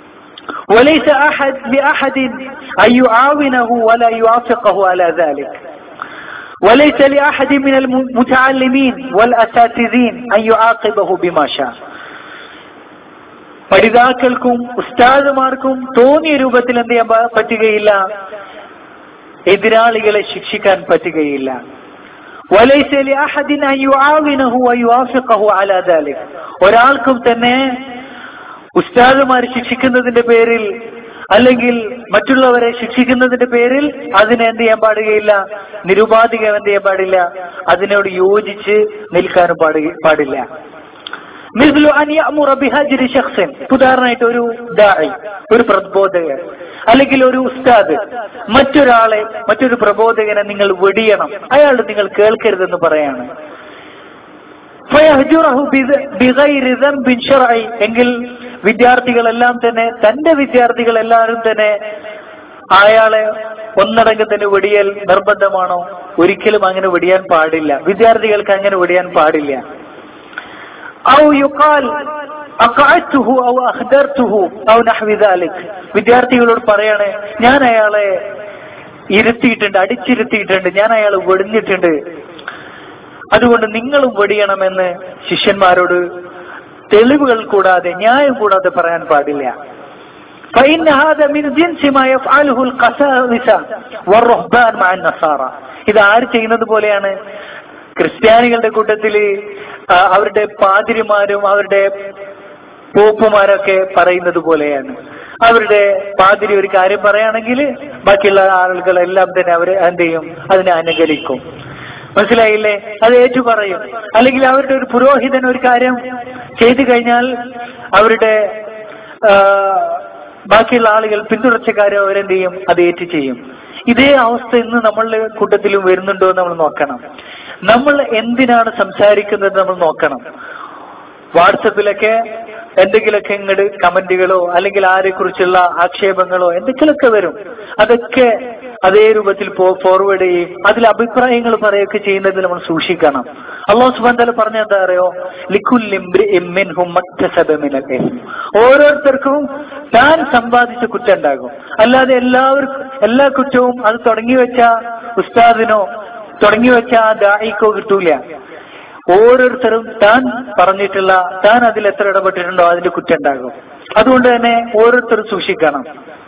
وليس أحد لأحد أن يعاونه ولا يوافقه على ذلك وليس لأحد من المتعلمين والأساتذين أن يعاقبه بما شاء പഠിതാക്കൾക്കും ഉസ്താദുമാർക്കും തോന്നിയ രൂപത്തിൽ എന്ത് ചെയ്യാൻ പ- പറ്റുകയില്ല എതിരാളികളെ ശിക്ഷിക്കാൻ പറ്റുകയില്ല وليس لأحد أن يعاونه ويوافقه على ذلك ഒരാൾക്കും തന്നെ ഉസ്താദുമാർ ശിക്ഷിക്കുന്നതിന്റെ പേരിൽ അല്ലെങ്കിൽ മറ്റുള്ളവരെ ശിക്ഷിക്കുന്നതിന്റെ പേരിൽ അതിനെ എന്ത് ചെയ്യാൻ പാടുകയില്ല നിരുപാധികം എന്ത് ചെയ്യാൻ പാടില്ല അതിനോട് യോജിച്ച് നിൽക്കാനും പാടുക പാടില്ല മിസ്ലു അൻ യഅ്മുറ ബിഹജ്രി ശഖ്സിൻ ഉദാഹരണമായിട്ട് ഒരു ദാഇ ഒരു പ്രബോധകൻ അല്ലെങ്കിൽ ഒരു ഉസ്താദ് മറ്റൊരാളെ മറ്റൊരു പ്രബോധകനെ നിങ്ങൾ വെടിയണം അയാൾ നിങ്ങൾ കേൾക്കരുതെന്ന് പറയാണ് ഫയഹ്ജുറഹു ബിദ- ബിഗൈരി ദംബിൻ ശർഈ എങ്കിൽ വിദ്യാർത്ഥികളെല്ലാം തന്നെ തന്റെ വിദ്യാർത്ഥികൾ എല്ലാവരും തന്നെ അയാളെ ഒന്നടങ്കം തന്നെ വെടിയൽ നിർബന്ധമാണോ ഒരിക്കലും അങ്ങനെ വെടിയാൻ പാടില്ല വിദ്യാർത്ഥികൾക്ക് അങ്ങനെ വെടിയാൻ പാടില്ല ഔ യുഖാൽ അഖഅത്തുഹു ഔ അഖ്ദർതുഹു ഔ നഹ്വി ദാലിക് വിദ്യാർത്ഥികളോട് പറയാണ് ഞാൻ അയാളെ ഇരുത്തിയിട്ടുണ്ട് അടിച്ചിരുത്തിയിട്ടുണ്ട് ഞാൻ അയാളെ വെടിഞ്ഞിട്ടുണ്ട് അതുകൊണ്ട് നിങ്ങളും വെടിയണമെന്ന് ശിഷ്യന്മാരോട് തെളിവുകൾ കൂടാതെ ന്യായം കൂടാതെ പറയാൻ പാടില്ല فإن هذا من جنس ما يفعله القساوسة والرهبان مع النصارى ഇത് ആര് ചെയ്യുന്നത് പോലെയാണ് ക്രിസ്ത്യാനികളുടെ കൂട്ടത്തില് ആ, അവരുടെ പാതിരിമാരും അവരുടെ പോപ്പുമാരൊക്കെ പറയുന്നത് പോലെയാണ് അവരുടെ പാതിരി ഒരു കാര്യം പറയുകയാണെങ്കിൽ ബാക്കിയുള്ള ആളുകളെല്ലാം തന്നെ അവരെ എന്ത് ചെയ്യും അതിനെ അനുകരിക്കും മനസ്സിലായില്ലേ അത് ഏറ്റു പറയും അല്ലെങ്കിൽ അവരുടെ ഒരു പുരോഹിതൻ ഒരു കാര്യം ചെയ്തു കഴിഞ്ഞാൽ അവരുടെ ആ, ബാക്കിയുള്ള ആളുകൾ പിന്തുടർച്ചക്കാരും അവരെന്ത് ചെയ്യും അത് ഏറ്റു ചെയ്യും ഇതേ അവസ്ഥ ഇന്ന് നമ്മളുടെ കൂട്ടത്തിലും വരുന്നുണ്ടോ എന്ന് നമ്മൾ നോക്കണം നമ്മൾ എന്തിനാണ് സംസാരിക്കുന്നത് നമ്മൾ നോക്കണം വാട്സപ്പിലൊക്കെ എന്തെങ്കിലുമൊക്കെ ഇങ്ങോട്ട് കമന്റുകളോ അല്ലെങ്കിൽ ആരെ കുറിച്ചുള്ള ആക്ഷേപങ്ങളോ എന്തെങ്കിലുമൊക്കെ വരും അതൊക്കെ അതേ രൂപത്തിൽ ഫോർവേഡ് ചെയ്യും അതിൽ അഭിപ്രായങ്ങൾ പറയുകയൊക്കെ ചെയ്യുന്നതിൽ നമ്മൾ സൂക്ഷിക്കണം അള്ളാഹു സുബാൻ തല പറഞ്ഞ എന്താ അറിയോ ലിഖുല്ലിം ഓരോരുത്തർക്കും താൻ സമ്പാദിച്ച കുറ്റം ഉണ്ടാകും അല്ലാതെ എല്ലാവർക്കും എല്ലാ കുറ്റവും അത് തുടങ്ങി വെച്ച ഉസ്താദിനോ തുടങ്ങി വെച്ച ആ ദായിക്കോ കിട്ടൂല ഓരോരുത്തരും താൻ പറഞ്ഞിട്ടുള്ള താൻ അതിൽ എത്ര ഇടപെട്ടിട്ടുണ്ടോ അതിന്റെ കുറ്റം ഉണ്ടാകും അതുകൊണ്ട് തന്നെ ഓരോരുത്തരും സൂക്ഷിക്കണം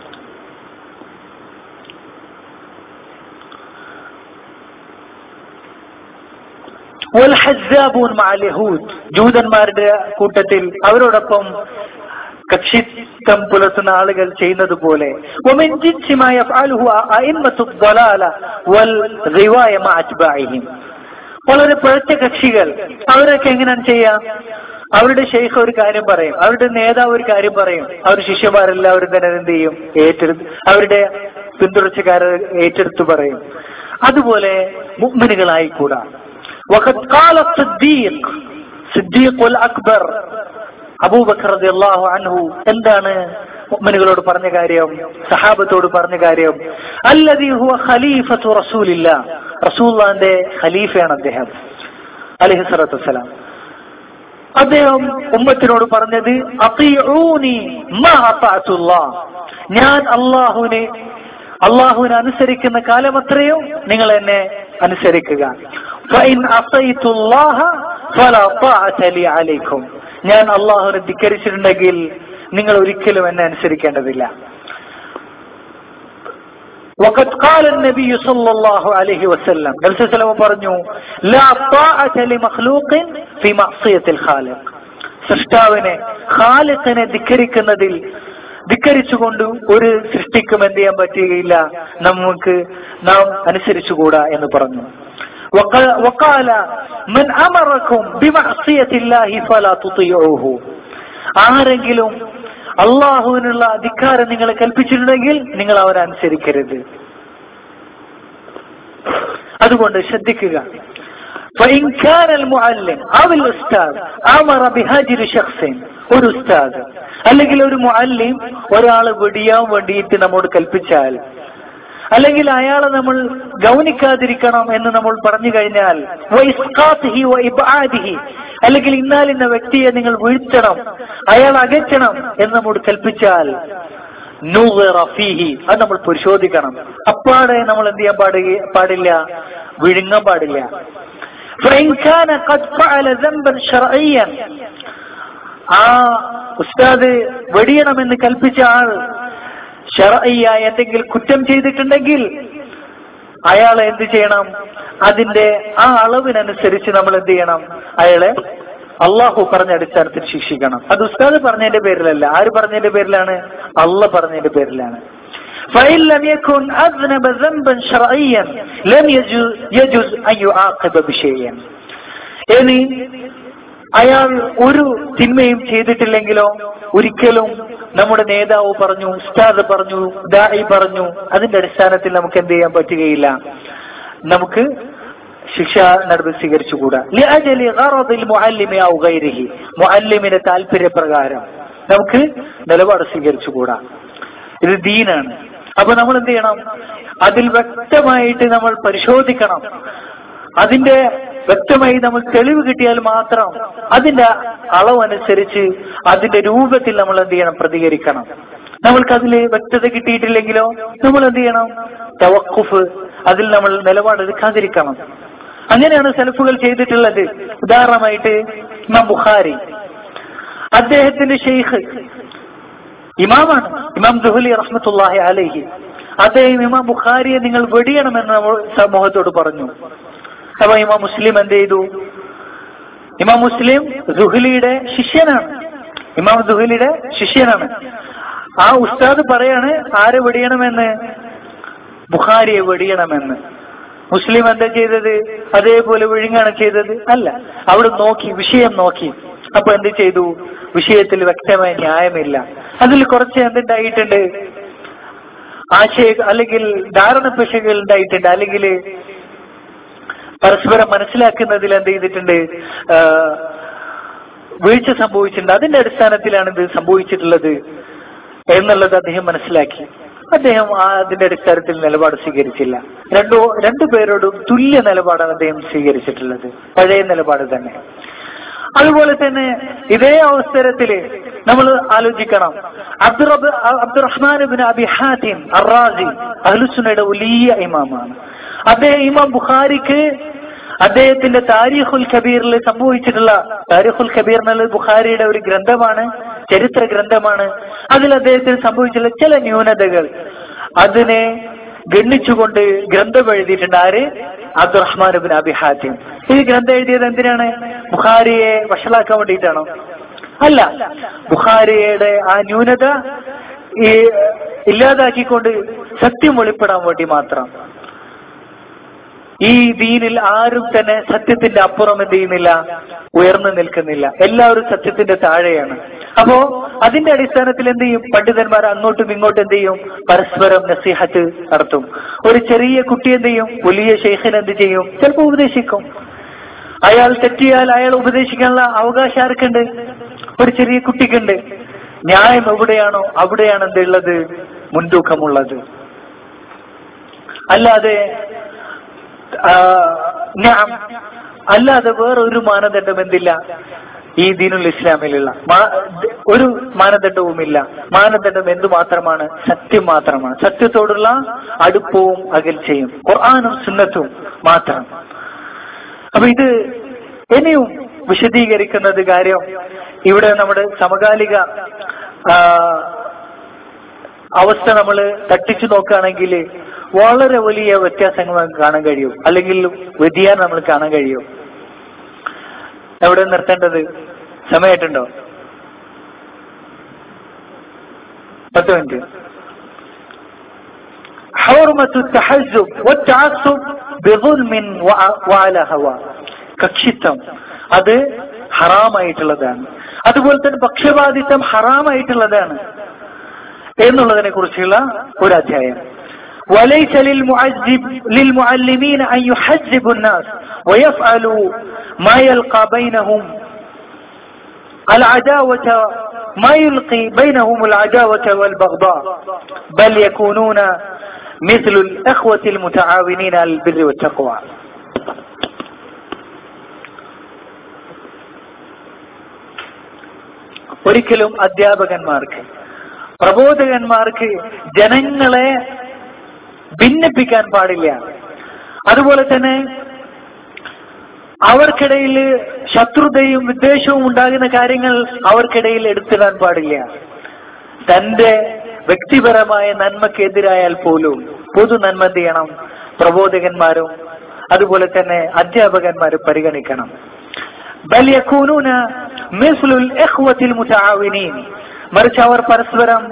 വൽഹസ്സാബൂൻ മഅൽ യഹൂദ് ജൂതന്മാരുടെ കൂട്ടത്തിൽ അവരോടൊപ്പം കക്ഷിത്വം പുലർത്തുന്ന ആളുകൾ ചെയ്യുന്നത് പോലെ ومن جنس ما يفعله أئمة الضلالة والغواية مع أتباعهم വളരെ പിഴച്ച കക്ഷികൾ അവരൊക്കെ എങ്ങനെയാണ് ചെയ്യാ അവരുടെ ഷെയ്ഖ് ഒരു കാര്യം പറയും അവരുടെ നേതാവ് ഒരു കാര്യം പറയും അവർ ശിഷ്യന്മാരെല്ലാവരും തന്നെ എന്ത് ചെയ്യും ഏറ്റെടുത്ത് അവരുടെ പിന്തുടർച്ചക്കാരെ ഏറ്റെടുത്ത് പറയും അതുപോലെ മുഗ്മിനുകളായിക്കൂടാ وقد قال الصديق صديق الأكبر അബൂബക്കർ റളിയല്ലാഹു അൻഹു എന്താണ് മുഅ്മിനുകളോട് പറഞ്ഞ കാര്യം സഹാബത്തോട് പറഞ്ഞ കാര്യം അല്ലദീ ഹുവ ഖലീഫത്തു റസൂലില്ല റസൂലുള്ളാഹിന്റെ ഖലീഫയാണ് അദ്ദേഹം അലൈഹി സ്വലാത്തു വസ്സലാം അദ്ദേഹം ഉമ്മത്തിനോട് പറഞ്ഞത് അത്തിഊനി മാ അത്തഅതുല്ലാ ഞാൻ അള്ളാഹുവിനെ അള്ളാഹുവിനെ അനുസരിക്കുന്ന കാലമത്രയും നിങ്ങൾ എന്നെ അനുസരിക്കുക ഫഇൻ അസൈതുല്ലാഹ ഫലാ ത്വാഅത ലി അലൈക്കും ഞാൻ അള്ളാഹുവിനെ ധിക്കരിച്ചിട്ടുണ്ടെങ്കിൽ നിങ്ങൾ ഒരിക്കലും എന്നെ അനുസരിക്കേണ്ടതില്ല وقد قال النبي صلى الله عليه وسلم നബി സല്ലല്ലാഹു അലൈഹി വസല്ലം പറഞ്ഞു لا طاعة لمخلوق في معصية الخالق സൃഷ്ടാവിനെ ഖാലിഖിനെ ധിക്കരിക്കുന്നതിൽ ധിക്കരിച്ചുകൊണ്ട് ഒരു സൃഷ്ടിക്കും എന്ത് ചെയ്യാൻ പറ്റുകയില്ല നമുക്ക് നാം അനുസരിച്ചുകൂടാ എന്ന് പറഞ്ഞു وق- وقال من أمركم بمعصية الله فلا تطيعوه ആരെങ്കിലും അള്ളാഹുവിനുള്ള അധികാരം നിങ്ങളെ കൽപ്പിച്ചിട്ടുണ്ടെങ്കിൽ നിങ്ങൾ അവരെ അനുസരിക്കരുത് അതുകൊണ്ട് ശ്രദ്ധിക്കുക فإن كان المعلم أو الأستاذ أمر بهجر شخص ഒരു ഉസ്താദ് അല്ലെങ്കിൽ ഒരു മുഅല്ലിം ഒരാളെ വെടിയാൻ വേണ്ടിയിട്ട് നമ്മോട് കൽപ്പിച്ചാൽ അല്ലെങ്കിൽ അയാളെ നമ്മൾ ഗൗനിക്കാതിരിക്കണം എന്ന് നമ്മൾ പറഞ്ഞു കഴിഞ്ഞാൽ വൈസ്കാത്തിഹി വൈബാദിഹി അല്ലെങ്കിൽ ഇന്നാൽ ഇന്ന വ്യക്തിയെ നിങ്ങൾ വീഴ്ത്തണം അയാൾ അകറ്റണം എന്ന് നമ്മോട് കൽപ്പിച്ചാൽ നുഗറ ഫീഹി അത് നമ്മൾ പരിശോധിക്കണം അപ്പാടെ നമ്മൾ എന്ത് ചെയ്യാൻ പാടുക പാടില്ല വിഴുങ്ങാൻ പാടില്ല فإن كان قد فعل ذنبا شرعيا ആ ഉസ്താദ് വെടിയണമെന്ന് കൽപ്പിച്ച ആൾ ഷറയ്യായ എന്തെങ്കിലും കുറ്റം ചെയ്തിട്ടുണ്ടെങ്കിൽ അയാളെ എന്ത് ചെയ്യണം അതിന്റെ ആ അളവിനനുസരിച്ച് നമ്മൾ എന്ത് ചെയ്യണം അയാളെ അള്ളാഹു പറഞ്ഞ അടിസ്ഥാനത്തിൽ ശിക്ഷിക്കണം അത് ഉസ്താദ് പറഞ്ഞതിന്റെ പേരിലല്ല ആര് പറഞ്ഞതിന്റെ പേരിലാണ് അള്ള പറഞ്ഞതിന്റെ പേരിലാണ് فإن لم يكن أذنب ذنبا شرعيا لم يجوز, يجوز أن يعاقب بشيء ഇനി അയാൾ ഒരു തിന്മയും ചെയ്തിട്ടില്ലെങ്കിലോ ഒരിക്കലും നമ്മുടെ നേതാവ് പറഞ്ഞു ഉസ്താദ് പറഞ്ഞു ദായി പറഞ്ഞു അതിന്റെ അടിസ്ഥാനത്തിൽ നമുക്ക് എന്ത് ചെയ്യാൻ പറ്റുകയില്ല നമുക്ക് ശിക്ഷ നടപടി സ്വീകരിച്ചുകൂടാ ലിഅജലി ഗറദിൽ മുഅല്ലിമി ഔ ഗൈരിഹി മുഅല്ലിമിന്റെ താല്പര്യപ്രകാരം നമുക്ക് നിലപാട് സ്വീകരിച്ചുകൂടാ ഇത് ദീനാണ് അപ്പൊ നമ്മൾ എന്ത് ചെയ്യണം അതിൽ വ്യക്തമായിട്ട് നമ്മൾ പരിശോധിക്കണം അതിന്റെ വ്യക്തമായി നമ്മൾ തെളിവ് കിട്ടിയാൽ മാത്രം അതിന്റെ അളവനുസരിച്ച് അതിന്റെ രൂപത്തിൽ നമ്മൾ എന്ത് ചെയ്യണം പ്രതികരിക്കണം നമ്മൾക്ക് അതിൽ വ്യക്തത കിട്ടിയിട്ടില്ലെങ്കിലോ നമ്മൾ എന്ത് ചെയ്യണം തവക്കുഫ് അതിൽ നമ്മൾ നിലപാടെടുക്കാതിരിക്കണം അങ്ങനെയാണ് സെൽഫുകൾ ചെയ്തിട്ടുള്ളത് ഉദാഹരണമായിട്ട് ഇമാം ബുഖാരി അദ്ദേഹത്തിന്റെ ഷെയ്ഖ് ഇമാമാണ് ഇമാം ദുഹലി റഹ്മത്തുല്ലാഹി അലൈഹി അദ്ദേഹം ഇമാം ബുഖാരിയെ നിങ്ങൾ വെടിയണമെന്ന് നമ്മൾ സമൂഹത്തോട് പറഞ്ഞു അപ്പൊ ഇമാം മുസ്ലിം എന്ത് ചെയ്തു ഇമാം മുസ്ലിം ദുഹലിയുടെ ശിഷ്യനാണ് ഇമാം ദുഹലിയുടെ ശിഷ്യനാണ് ആ ഉസ്താദ് പറയാണ് ആരെ വെടിയണമെന്ന് ബുഖാരിയെ വെടിയണമെന്ന് മുസ്ലിം എന്താ ചെയ്തത് അതേപോലെ വിഴുങ്ങാണ് ചെയ്തത് അല്ല അവിടെ നോക്കി വിഷയം നോക്കി അപ്പൊ എന്ത് ചെയ്തു വിഷയത്തിൽ വ്യക്തമായ ന്യായമില്ല അതിൽ കുറച്ച് എന്തുണ്ടായിട്ടുണ്ട് ആശയ അല്ലെങ്കിൽ ധാരണ പിശകുകൾ ഉണ്ടായിട്ടുണ്ട് അല്ലെങ്കിൽ പരസ്പരം മനസ്സിലാക്കുന്നതിൽ എന്ത് ചെയ്തിട്ടുണ്ട് ആ, വീഴ്ച സംഭവിച്ചിട്ടുണ്ട് അതിന്റെ അടിസ്ഥാനത്തിലാണ് ഇത് സംഭവിച്ചിട്ടുള്ളത് എന്നുള്ളത് അദ്ദേഹം മനസ്സിലാക്കി അദ്ദേഹം ആ അതിന്റെ അടിസ്ഥാനത്തിൽ നിലപാട് സ്വീകരിച്ചില്ല രണ്ടു രണ്ടുപേരോടും തുല്യ നിലപാടാണ് അദ്ദേഹം സ്വീകരിച്ചിട്ടുള്ളത് പഴയ നിലപാട് തന്നെ അതുപോലെ തന്നെ ഇതേ അവസരത്തില് നമ്മൾ ആലോചിക്കണം Abdurab Abdurrahman bin Abi Hatim Arazi അഹ്ലുസുനയുടെ വലിയ ഇമാമാണ് അദ്ദേഹം ഇമാം ബുഖാരിക്ക് അദ്ദേഹത്തിന്റെ താരിഖുൽ കബീറിൽ സംഭവിച്ചിട്ടുള്ള താരിഖുൽ കബീർ എന്നുള്ളത് ബുഖാരിയുടെ ഒരു ഗ്രന്ഥമാണ് ചരിത്ര ഗ്രന്ഥമാണ് അതിൽ അദ്ദേഹത്തിന് സംഭവിച്ചുള്ള ചില ന്യൂനതകൾ അതിനെ ഗണ്ണിച്ചുകൊണ്ട് ഗ്രന്ഥം എഴുതിയിട്ടുണ്ട് ആര് അബ്ദുറഹ്മാൻ ബിൻ അബി ഹാത്തിം ഈ ഗ്രന്ഥം എഴുതിയത് എന്തിനാണ് ബുഖാരിയെ വഷളാക്കാൻ വേണ്ടിയിട്ടാണോ അല്ല ബുഖാരിയുടെ ആ ന്യൂനത ഈ ഇല്ലാതാക്കിക്കൊണ്ട് സത്യം വെളിപ്പെടാൻ വേണ്ടി മാത്രം ഈ ദീനിൽ ആരും തന്നെ സത്യത്തിന്റെ അപ്പുറം എന്ത് ചെയ്യുന്നില്ല ഉയർന്നു നിൽക്കുന്നില്ല എല്ലാവരും സത്യത്തിന്റെ താഴെയാണ് അപ്പോ അതിന്റെ അടിസ്ഥാനത്തിൽ എന്ത് ചെയ്യും പണ്ഡിതന്മാർ അങ്ങോട്ടും ഇങ്ങോട്ടും എന്ത് ചെയ്യും പരസ്പരം നസീഹത്ത് നടത്തും ഒരു ചെറിയ കുട്ടി എന്ത് ചെയ്യും വലിയ ഷെയ്ഖിന് എന്ത് ചെയ്യും ചിലപ്പോൾ ഉപദേശിക്കും അയാൾ തെറ്റിയാൽ അയാൾ ഉപദേശിക്കാനുള്ള അവകാശം ആർക്കുണ്ട് ഒരു ചെറിയ കുട്ടിക്കുണ്ട് ന്യായം എവിടെയാണോ അവിടെയാണ് എന്തുള്ളത് മുൻതൂക്കമുള്ളത് അല്ലാതെ ആ, ഞാൻ അല്ലാതെ വേറൊരു മാനദണ്ഡം എന്തില്ല ഈ ദീനുൽ ഇസ്ലാമിലുള്ള മാ- ഒരു മാനദണ്ഡവുമില്ല മാനദണ്ഡം എന്തു മാത്രമാണ് സത്യം മാത്രമാണ് സത്യത്തോടുള്ള അടുപ്പവും അകൽച്ചയും ഖുർആാനും സുന്നത്തും മാത്രം അപ്പൊ ഇത് ഇനിയും വിശദീകരിക്കുന്നത് കാര്യം ഇവിടെ നമ്മുടെ സമകാലിക ആ, അവസ്ഥ നമ്മൾ തട്ടിച്ചു നോക്കുകയാണെങ്കിൽ വളരെ വലിയ വ്യത്യാസങ്ങൾ നമുക്ക് കാണാൻ കഴിയും അല്ലെങ്കിൽ വ്യതിയാനം നമ്മൾ കാണാൻ കഴിയും എവിടെ നിർത്തേണ്ടത് സമയമായിട്ടുണ്ടോ പത്ത് മിനിറ്റ് حرمة التحزب والتعصب بظلم وع- وعلى هوى കക്ഷിത്വം അത് ഹറാമായിട്ടുള്ളതാണ് അതുപോലെ തന്നെ പക്ഷപാതിത്വം ഹറാമായിട്ടുള്ളതാണ് എന്നുള്ളതിനെ കുറിച്ചുള്ള ഒരു അധ്യായം وليس للمعذب للمعلمين أن يحذبوا الناس ويفعلوا ما يلقى بينهم العداوة ما يلقي بينهم العداوة والبغضاء بل يكونون مثل الأخوة المتعاونين على البر والتقوى ഒരിക്കലും അധ്യാപകന്മാർക്ക് പ്രബോധകന്മാർക്ക് ജനങ്ങളെ ഭിന്നിപ്പിക്കാൻ പാടില്ല അതുപോലെ തന്നെ അവർക്കിടയിൽ ശത്രുതയും വിദ്വേഷവും ഉണ്ടാകുന്ന കാര്യങ്ങൾ അവർക്കിടയിൽ എടുത്തിടാൻ പാടില്ല തന്റെ വ്യക്തിപരമായ നന്മക്കെതിരായാൽ പോലും പൊതു നന്മ എന്ത് ചെയ്യണം പ്രബോധകന്മാരും അതുപോലെ തന്നെ അധ്യാപകന്മാരും പരിഗണിക്കണം ബൽ യകൂനൂന മിസ്ലുൽ ഇഖ്വത്തിൽ മുതആവിനീൻ മറിച്ച് അവർ പരസ്പരം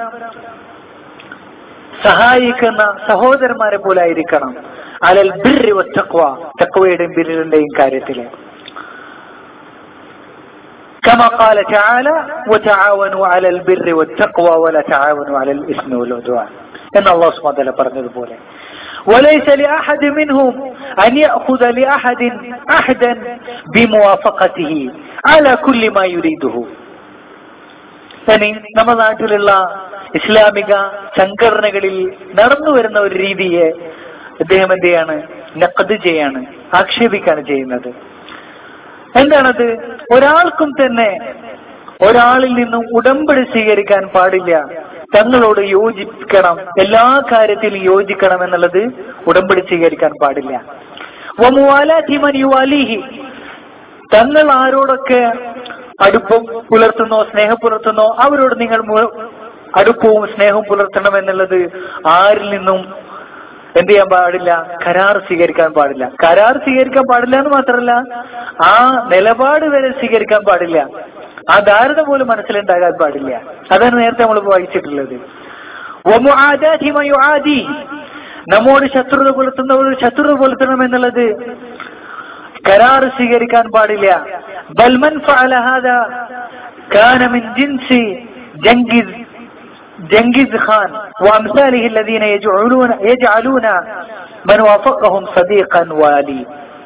സഹായിക്കുന്ന സഹോദരന്മാരെ പോലെ ആയിരിക്കണം അലൽ ബിർരി വത്തക്വ തക്വയുടെയും ബിരിന്റെയും കാര്യത്തില് كما قال تعالى وتعاونوا على البر والتقوى ولا تعاونوا على الاثم والعدوان ان الله سبحانه وتعالى പറഞ്ഞതുപോലെ وليس لأحد منهم أن يأخذ لأحد أحدا بموافقته على كل ما يريده ഇനി നമ്മുടെ നാട്ടിലുള്ള ഇസ്ലാമിക സംഘടനകളിൽ നടന്നു വരുന്ന ഒരു രീതിയെ അദ്ദേഹം എന്ത് ചെയ്യാണ് നക്കത് ചെയ്യാണ് ആക്ഷേപിക്കാണ് ചെയ്യുന്നത് എന്താണത് ഒരാൾക്കും തന്നെ ഒരാളിൽ നിന്നും ഉടമ്പടി സ്വീകരിക്കാൻ പാടില്ല തങ്ങളോട് യോജിക്കണം എല്ലാ കാര്യത്തിലും യോജിക്കണം എന്നുള്ളത് ഉടമ്പടി സ്വീകരിക്കാൻ പാടില്ല വമുവാലാത്തി മൻ യുവാലിഹി തങ്ങൾ ആരോടൊക്കെ അടുപ്പം പുലർത്തുന്നോ സ്നേഹം പുലർത്തുന്നോ അവരോട് നിങ്ങൾ മു- അടുപ്പവും സ്നേഹവും പുലർത്തണം എന്നുള്ളത് ആരിൽ നിന്നും എന്ത് ചെയ്യാൻ പാടില്ല കരാർ സ്വീകരിക്കാൻ പാടില്ല കരാർ സ്വീകരിക്കാൻ പാടില്ല എന്ന് മാത്രമല്ല ആ നിലപാട് വരെ സ്വീകരിക്കാൻ പാടില്ല ആ ധാരണ പോലും മനസ്സിലുണ്ടാകാൻ പാടില്ല അതാണ് നേരത്തെ നമ്മൾ വായിച്ചിട്ടുള്ളത് വമുആദാതി മ യുആദി. നമ്മോട് ശത്രുത പുലർത്തുന്നവരോട് ശത്രുത പുലർത്തണം എന്നുള്ളത് കരാർ സ്വീകരിക്കാൻ പാടില്ല ബൽമൻ ഫഅല ഹാദാ കാന മിൻ ജിൻസി ജംഗിസ് جنجز خان وأمثاله الذين يجعلون يجعلون من وافقهم صديقا والي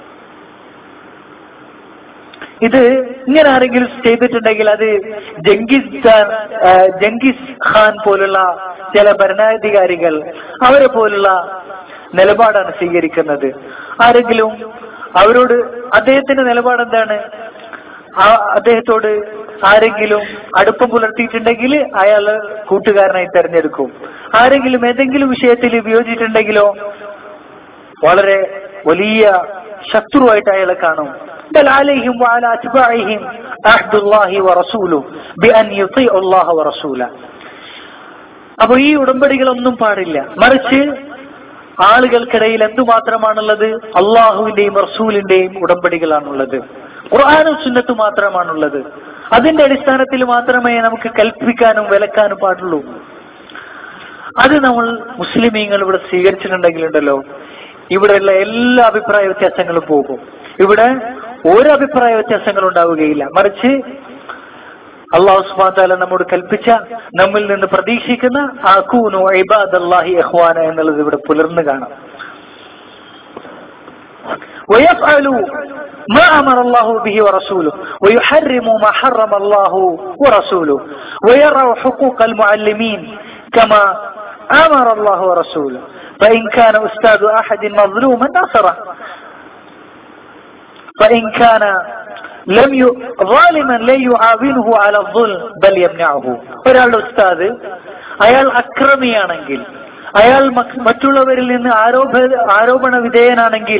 ഇത് ഇങ്ങനെ ആരെങ്കിലും ചെയ്തിട്ടുണ്ടെങ്കിൽ അത് ജംഗിസ് ഖാൻ ആ, ജംഗിസ് ഖാൻ പോലുള്ള ചില ഭരണാധികാരികൾ അവരെ പോലുള്ള നിലപാടാണ് സ്വീകരിക്കുന്നത് ആരെങ്കിലും അവരോട് അദ്ദേഹത്തിന്റെ നിലപാട് എന്താണ് ആ അദ്ദേഹത്തോട് ആരെങ്കിലും അടുപ്പം പുലർത്തിയിട്ടുണ്ടെങ്കിൽ അയാൾ കൂട്ടുകാരനായി തെരഞ്ഞെടുക്കും ആരെങ്കിലും ഏതെങ്കിലും വിഷയത്തിൽ വിയോജിച്ചിട്ടുണ്ടെങ്കിലോ വളരെ വലിയ ശത്രുവായിട്ട് അയാളെ കാണും بل عليهم وعلى أتباعهم عهد الله ورسوله بأن يطيعوا الله ورسوله അപ്പൊ ഈ ഉടമ്പടികളൊന്നും പാടില്ല മറിച്ച് ആളുകൾക്കിടയിൽ എന്തുമാത്രമാണുള്ളത് അള്ളാഹുവിന്റെയും റസൂലിന്റെയും ഉടമ്പടികളാണുള്ളത് ഖുർആാനും സുന്നത്തും മാത്രമാണുള്ളത് അതിന്റെ അടിസ്ഥാനത്തിൽ മാത്രമേ നമുക്ക് കൽപ്പിക്കാനും വിലക്കാനും പാടുള്ളൂ അത് നമ്മൾ മുസ്ലിമീങ്ങൾ ഇവിടെ സ്വീകരിച്ചിട്ടുണ്ടെങ്കിലുണ്ടല്ലോ ഇവിടെയുള്ള എല്ലാ അഭിപ്രായ വ്യത്യാസങ്ങളും പോകും ഇവിടെ ഒരു അഭിപ്രായ വ്യത്യാസങ്ങളും ഉണ്ടാവുകയില്ല മറിച്ച് അള്ളാഹു സുബാത്താല നമ്മോട് കൽപ്പിച്ച നമ്മിൽ നിന്ന് പ്രതീക്ഷിക്കുന്ന ആക്കൂനു ഇബാദല്ലാഹി ഇഖ്വാന എന്നുള്ളത് ഇവിടെ പുലർന്നു കാണാം ويفعلوا ما أمر الله به ورسوله ويحرموا ما حرم الله ورسوله ويروا حقوق المعلمين كما أمر الله ورسوله فإن كان أستاذ أحد مظلوما نصره فإن كان لم ي... ظالما لا يعاونه على الظلم بل يمنعه ഒരാളുടെ ഉസ്താദ് അയാൾ അക്രമിയാണെങ്കിൽ അയാൾ മക്- മറ്റുള്ളവരിൽ നിന്ന് ആരോപ ആരോപണ വിധേയനാണെങ്കിൽ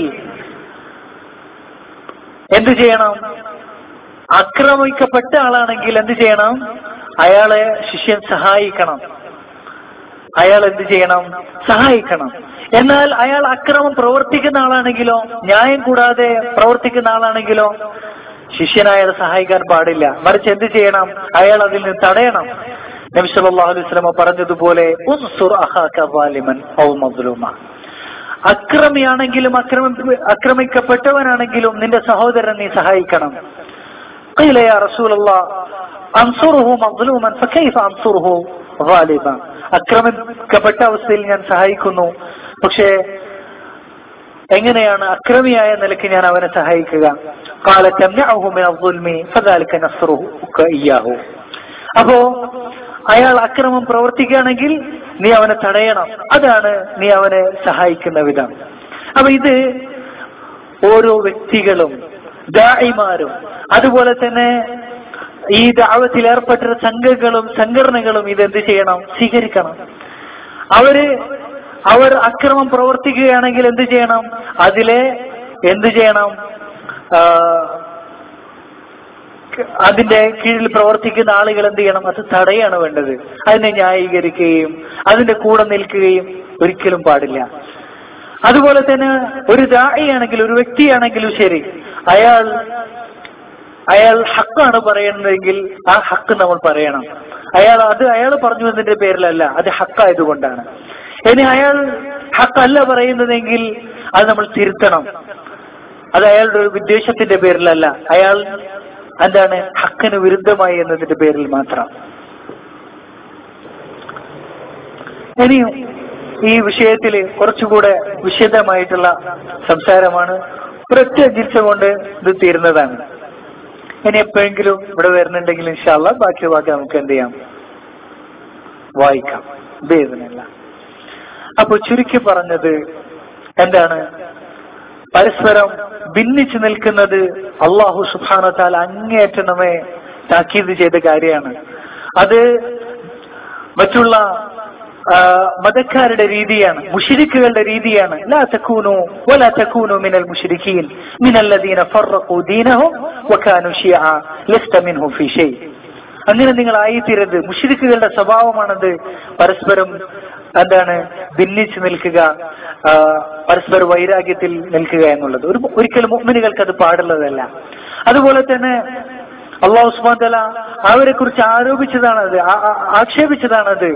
എന്തു ചെയ്യണം ആക്രമിക്കപ്പെട്ട ആളാണെങ്കിൽ എന്ത് ചെയ്യണം അയാളെ ശിഷ്യൻ സഹായിക്കണം അയാൾ എന്ത് ചെയ്യണം സഹായിക്കണം എന്നാൽ അയാൾ അക്രമം പ്രവർത്തിക്കുന്ന ആളാണെങ്കിലോ ന്യായം കൂടാതെ പ്രവർത്തിക്കുന്ന ആളാണെങ്കിലോ ശിഷ്യൻ അയാളെ സഹായിക്കാൻ പാടില്ല മറിച്ച് എന്ത് ചെയ്യണം അയാൾ അതിൽ നിന്ന് തടയണം നബി സല്ലല്ലാഹു അലൈഹി വസല്ലമ പറഞ്ഞതുപോലെ ഉൻസുർ അഖാക വാലിമൻ ഔ മദ്ലൂമ അക്രമിയാണെങ്കിലും അക്രമി അക്രമിക്കപ്പെട്ടവനാണെങ്കിലും നിന്റെ സഹോദരൻ നീ സഹായിക്കണം قيل يا رسول الله أنصره مظلوما فكيف أنصره ظالما അക്രമിക്കപ്പെട്ട അവസ്ഥയിൽ ഞാൻ സഹായിക്കുന്നു പക്ഷേ എങ്ങനെയാണ് അക്രമിയായ നിലയ്ക്ക് ഞാൻ അവനെ സഹായിക്കുക قال تمنعه من الظلم فذلك نصرك إياه അപ്പോ അയാൾ അക്രമം പ്രവർത്തിക്കുകയാണെങ്കിൽ നീ അവനെ തടയണം അതാണ് നീ അവനെ സഹായിക്കുന്ന വിധം അപ്പൊ ഇത് ഓരോ വ്യക്തികളും ദായിമാരും അതുപോലെ തന്നെ ഈ ദാവത്തിൽ ഏർപ്പെട്ട സംഘങ്ങളും സംഘടനകളും ഇതെന്ത് ചെയ്യണം സ്വീകരിക്കണം അവര് അവർ അക്രമം പ്രവർത്തിക്കുകയാണെങ്കിൽ എന്ത് ചെയ്യണം അതിലെ എന്ത് ചെയ്യണം ആ, അതിന്റെ കീഴിൽ പ്രവർത്തിക്കുന്ന ആളുകൾ എന്ത് ചെയ്യണം അത് തടയാണ് വേണ്ടത് അതിനെ ന്യായീകരിക്കുകയും അതിന്റെ കൂടെ നിൽക്കുകയും ഒരിക്കലും പാടില്ല അതുപോലെ തന്നെ ഒരു ദായിയാണെങ്കിൽ ഒരു വ്യക്തിയാണെങ്കിലും ശരി അയാൾ അയാൾ ഹക്കാണ് പറയുന്നതെങ്കിൽ ആ ഹക്ക് നമ്മൾ പറയണം അയാൾ അത് അയാൾ പറഞ്ഞു എന്നതിന്റെ പേരിലല്ല അത് ഹക്കായതുകൊണ്ടാണ് ഇനി അയാൾ ഹക്കല്ല പറയുന്നതെങ്കിൽ അത് നമ്മൾ തിരുത്തണം അത് അയാളുടെ ഒരു വിദ്വേഷത്തിന്റെ പേരിലല്ല അയാൾ എന്താണ് ഹക്കിന് വിരുദ്ധമായി എന്നതിന്റെ പേരിൽ മാത്രം ഇനിയും ഈ വിഷയത്തിൽ കുറച്ചുകൂടെ വിശദമായിട്ടുള്ള സംസാരമാണ് ഒരൊറ്റ ജിൽസ കൊണ്ട് ഇത് തീരുന്നതാണ് ഇനി എപ്പോഴെങ്കിലും ഇവിടെ വരുന്നുണ്ടെങ്കിൽ ഇൻഷാല്ല ബാക്കി ബാക്കി നമുക്ക് എന്ത് ചെയ്യാം വായിക്കാം വേദനല്ല അപ്പൊ ചുരുക്കി പറഞ്ഞത് എന്താണ് പരസ്പരം ഭിന്നിച്ചു നിൽക്കുന്നത് അള്ളാഹു സുബാനത്താൽ അങ്ങേയറ്റം നമ്മെ താക്കീത് ചെയ്ത കാര്യമാണ് അത് മറ്റുള്ള ആ, മതക്കാരുടെ രീതിയാണ് മുഷിരിക്കുകളുടെ രീതിയാണ് ലാ തക്കൂനു വലാ തക്കൂനു മിനൽ മുഷിരിക്കീൻ മിനല്ലദീന ഫറഖു ദീനഹും വകാനു ശിയഅ ലസ്ത മിൻഹും ഫീ ഷൈ അങ്ങനെ നിങ്ങൾ ആയിത്തീരരുത് മുഷിരിക്കുകളുടെ സ്വഭാവമാണത് പരസ്പരം എന്താണ് ഭിന്നിച്ചു നിൽക്കുക ആ, പരസ്പര വൈരാഗ്യത്തിൽ നിൽക്കുക എന്നുള്ളത് ഒരു ഒരിക്കലും മുഅ്മിനുകൾക്ക് അത് പാടുള്ളതല്ല അതുപോലെ തന്നെ അള്ളാഹു ഉസ്മാൻ തല അവരെ കുറിച്ച് ആരോപിച്ചതാണത് ആ- ആ- ആക്ഷേപിച്ചതാണത്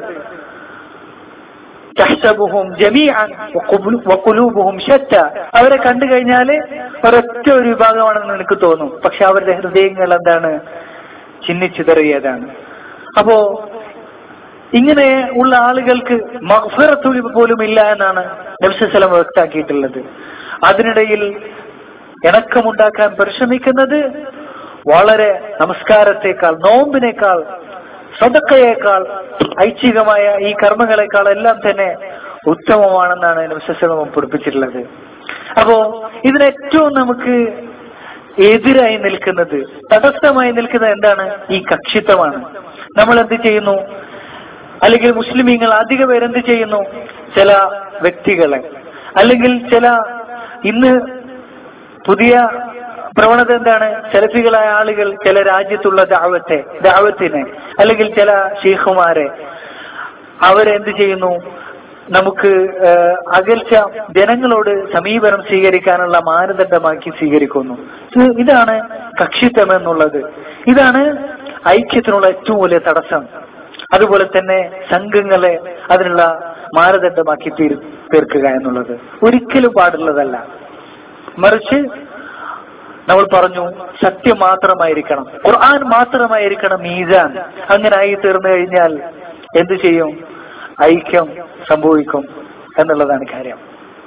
തഹ്സബുഹും ജമീഅൻ വഖുബു- വഖുലൂബുഹും ശത്ത അവരെ കണ്ടു കഴിഞ്ഞാല് ഒരൊറ്റ ഒരു വിഭാഗമാണെന്ന് എനിക്ക് തോന്നും പക്ഷെ അവരുടെ ഹൃദയങ്ങൾ എന്താണ് ചിന്നിച്ചിതറിയതാണ് അപ്പോ ഇങ്ങനെ ഉള്ള ആളുകൾക്ക് മഹ്ഫറത്തുളി പോലും ഇല്ല എന്നാണ് നബ്സലം വ്യക്താക്കിയിട്ടുള്ളത് അതിനിടയിൽ ഇണക്കമുണ്ടാക്കാൻ പരിശ്രമിക്കുന്നത് വളരെ നമസ്കാരത്തെക്കാൾ നോമ്പിനേക്കാൾ സദക്കയേക്കാൾ ഐച്ഛികമായ ഈ കർമ്മങ്ങളെക്കാൾ എല്ലാം തന്നെ ഉത്തമമാണെന്നാണ് നബ്സലം പഠിപ്പിച്ചിട്ടുള്ളത് അപ്പോ ഇതിനേറ്റവും നമുക്ക് എതിരായി നിൽക്കുന്നത് തടസ്സമായി നിൽക്കുന്നത് എന്താണ് ഈ കക്ഷിത്വമാണ് നമ്മൾ എന്ത് ചെയ്യുന്നു അല്ലെങ്കിൽ മുസ്ലിമീങ്ങൾ അധിക പേരെന്ത് ചെയ്യുന്നു ചില വ്യക്തികളെ അല്ലെങ്കിൽ ചില ഇന്ന് പുതിയ പ്രവണത എന്താണ് സെലഫികളായ ആളുകൾ ചില രാജ്യത്തുള്ള ദാവത്തെ ദാവത്തിനെ അല്ലെങ്കിൽ ചില ഷെയ്ഖുമാരെ അവരെന്ത് ചെയ്യുന്നു നമുക്ക് ഏഹ്, അകൽച്ച ജനങ്ങളോട് സമീപനം സ്വീകരിക്കാനുള്ള മാനദണ്ഡമാക്കി സ്വീകരിക്കുന്നു ഇത് ഇതാണ് കക്ഷിത്വം എന്നുള്ളത് ഇതാണ് ഐക്യത്തിനുള്ള ഏറ്റവും വലിയ തടസ്സം അതുപോലെ തന്നെ സംഘങ്ങളെ അതിനുള്ള മാനദണ്ഡമാക്കി തീർ തീർക്കുക എന്നുള്ളത് ഒരിക്കലും പാടുള്ളതല്ല മറിച്ച് നമ്മൾ പറഞ്ഞു സത്യം മാത്രമായിരിക്കണം ഖുർആൻ മാത്രമായിരിക്കണം മീസാൻ അങ്ങനെ ആയി തീർന്നു കഴിഞ്ഞാൽ എന്തു ചെയ്യും ഐക്യം സംഭവിക്കും എന്നുള്ളതാണ് കാര്യം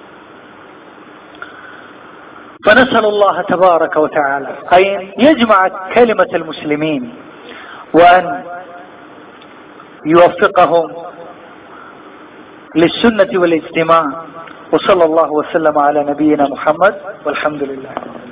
فنسأل الله تبارك وتعالى أن يجمع كلمة المسلمين وأن يوفقهم للسنة والاجتماع وصلى الله وسلم على نبينا محمد والحمد لله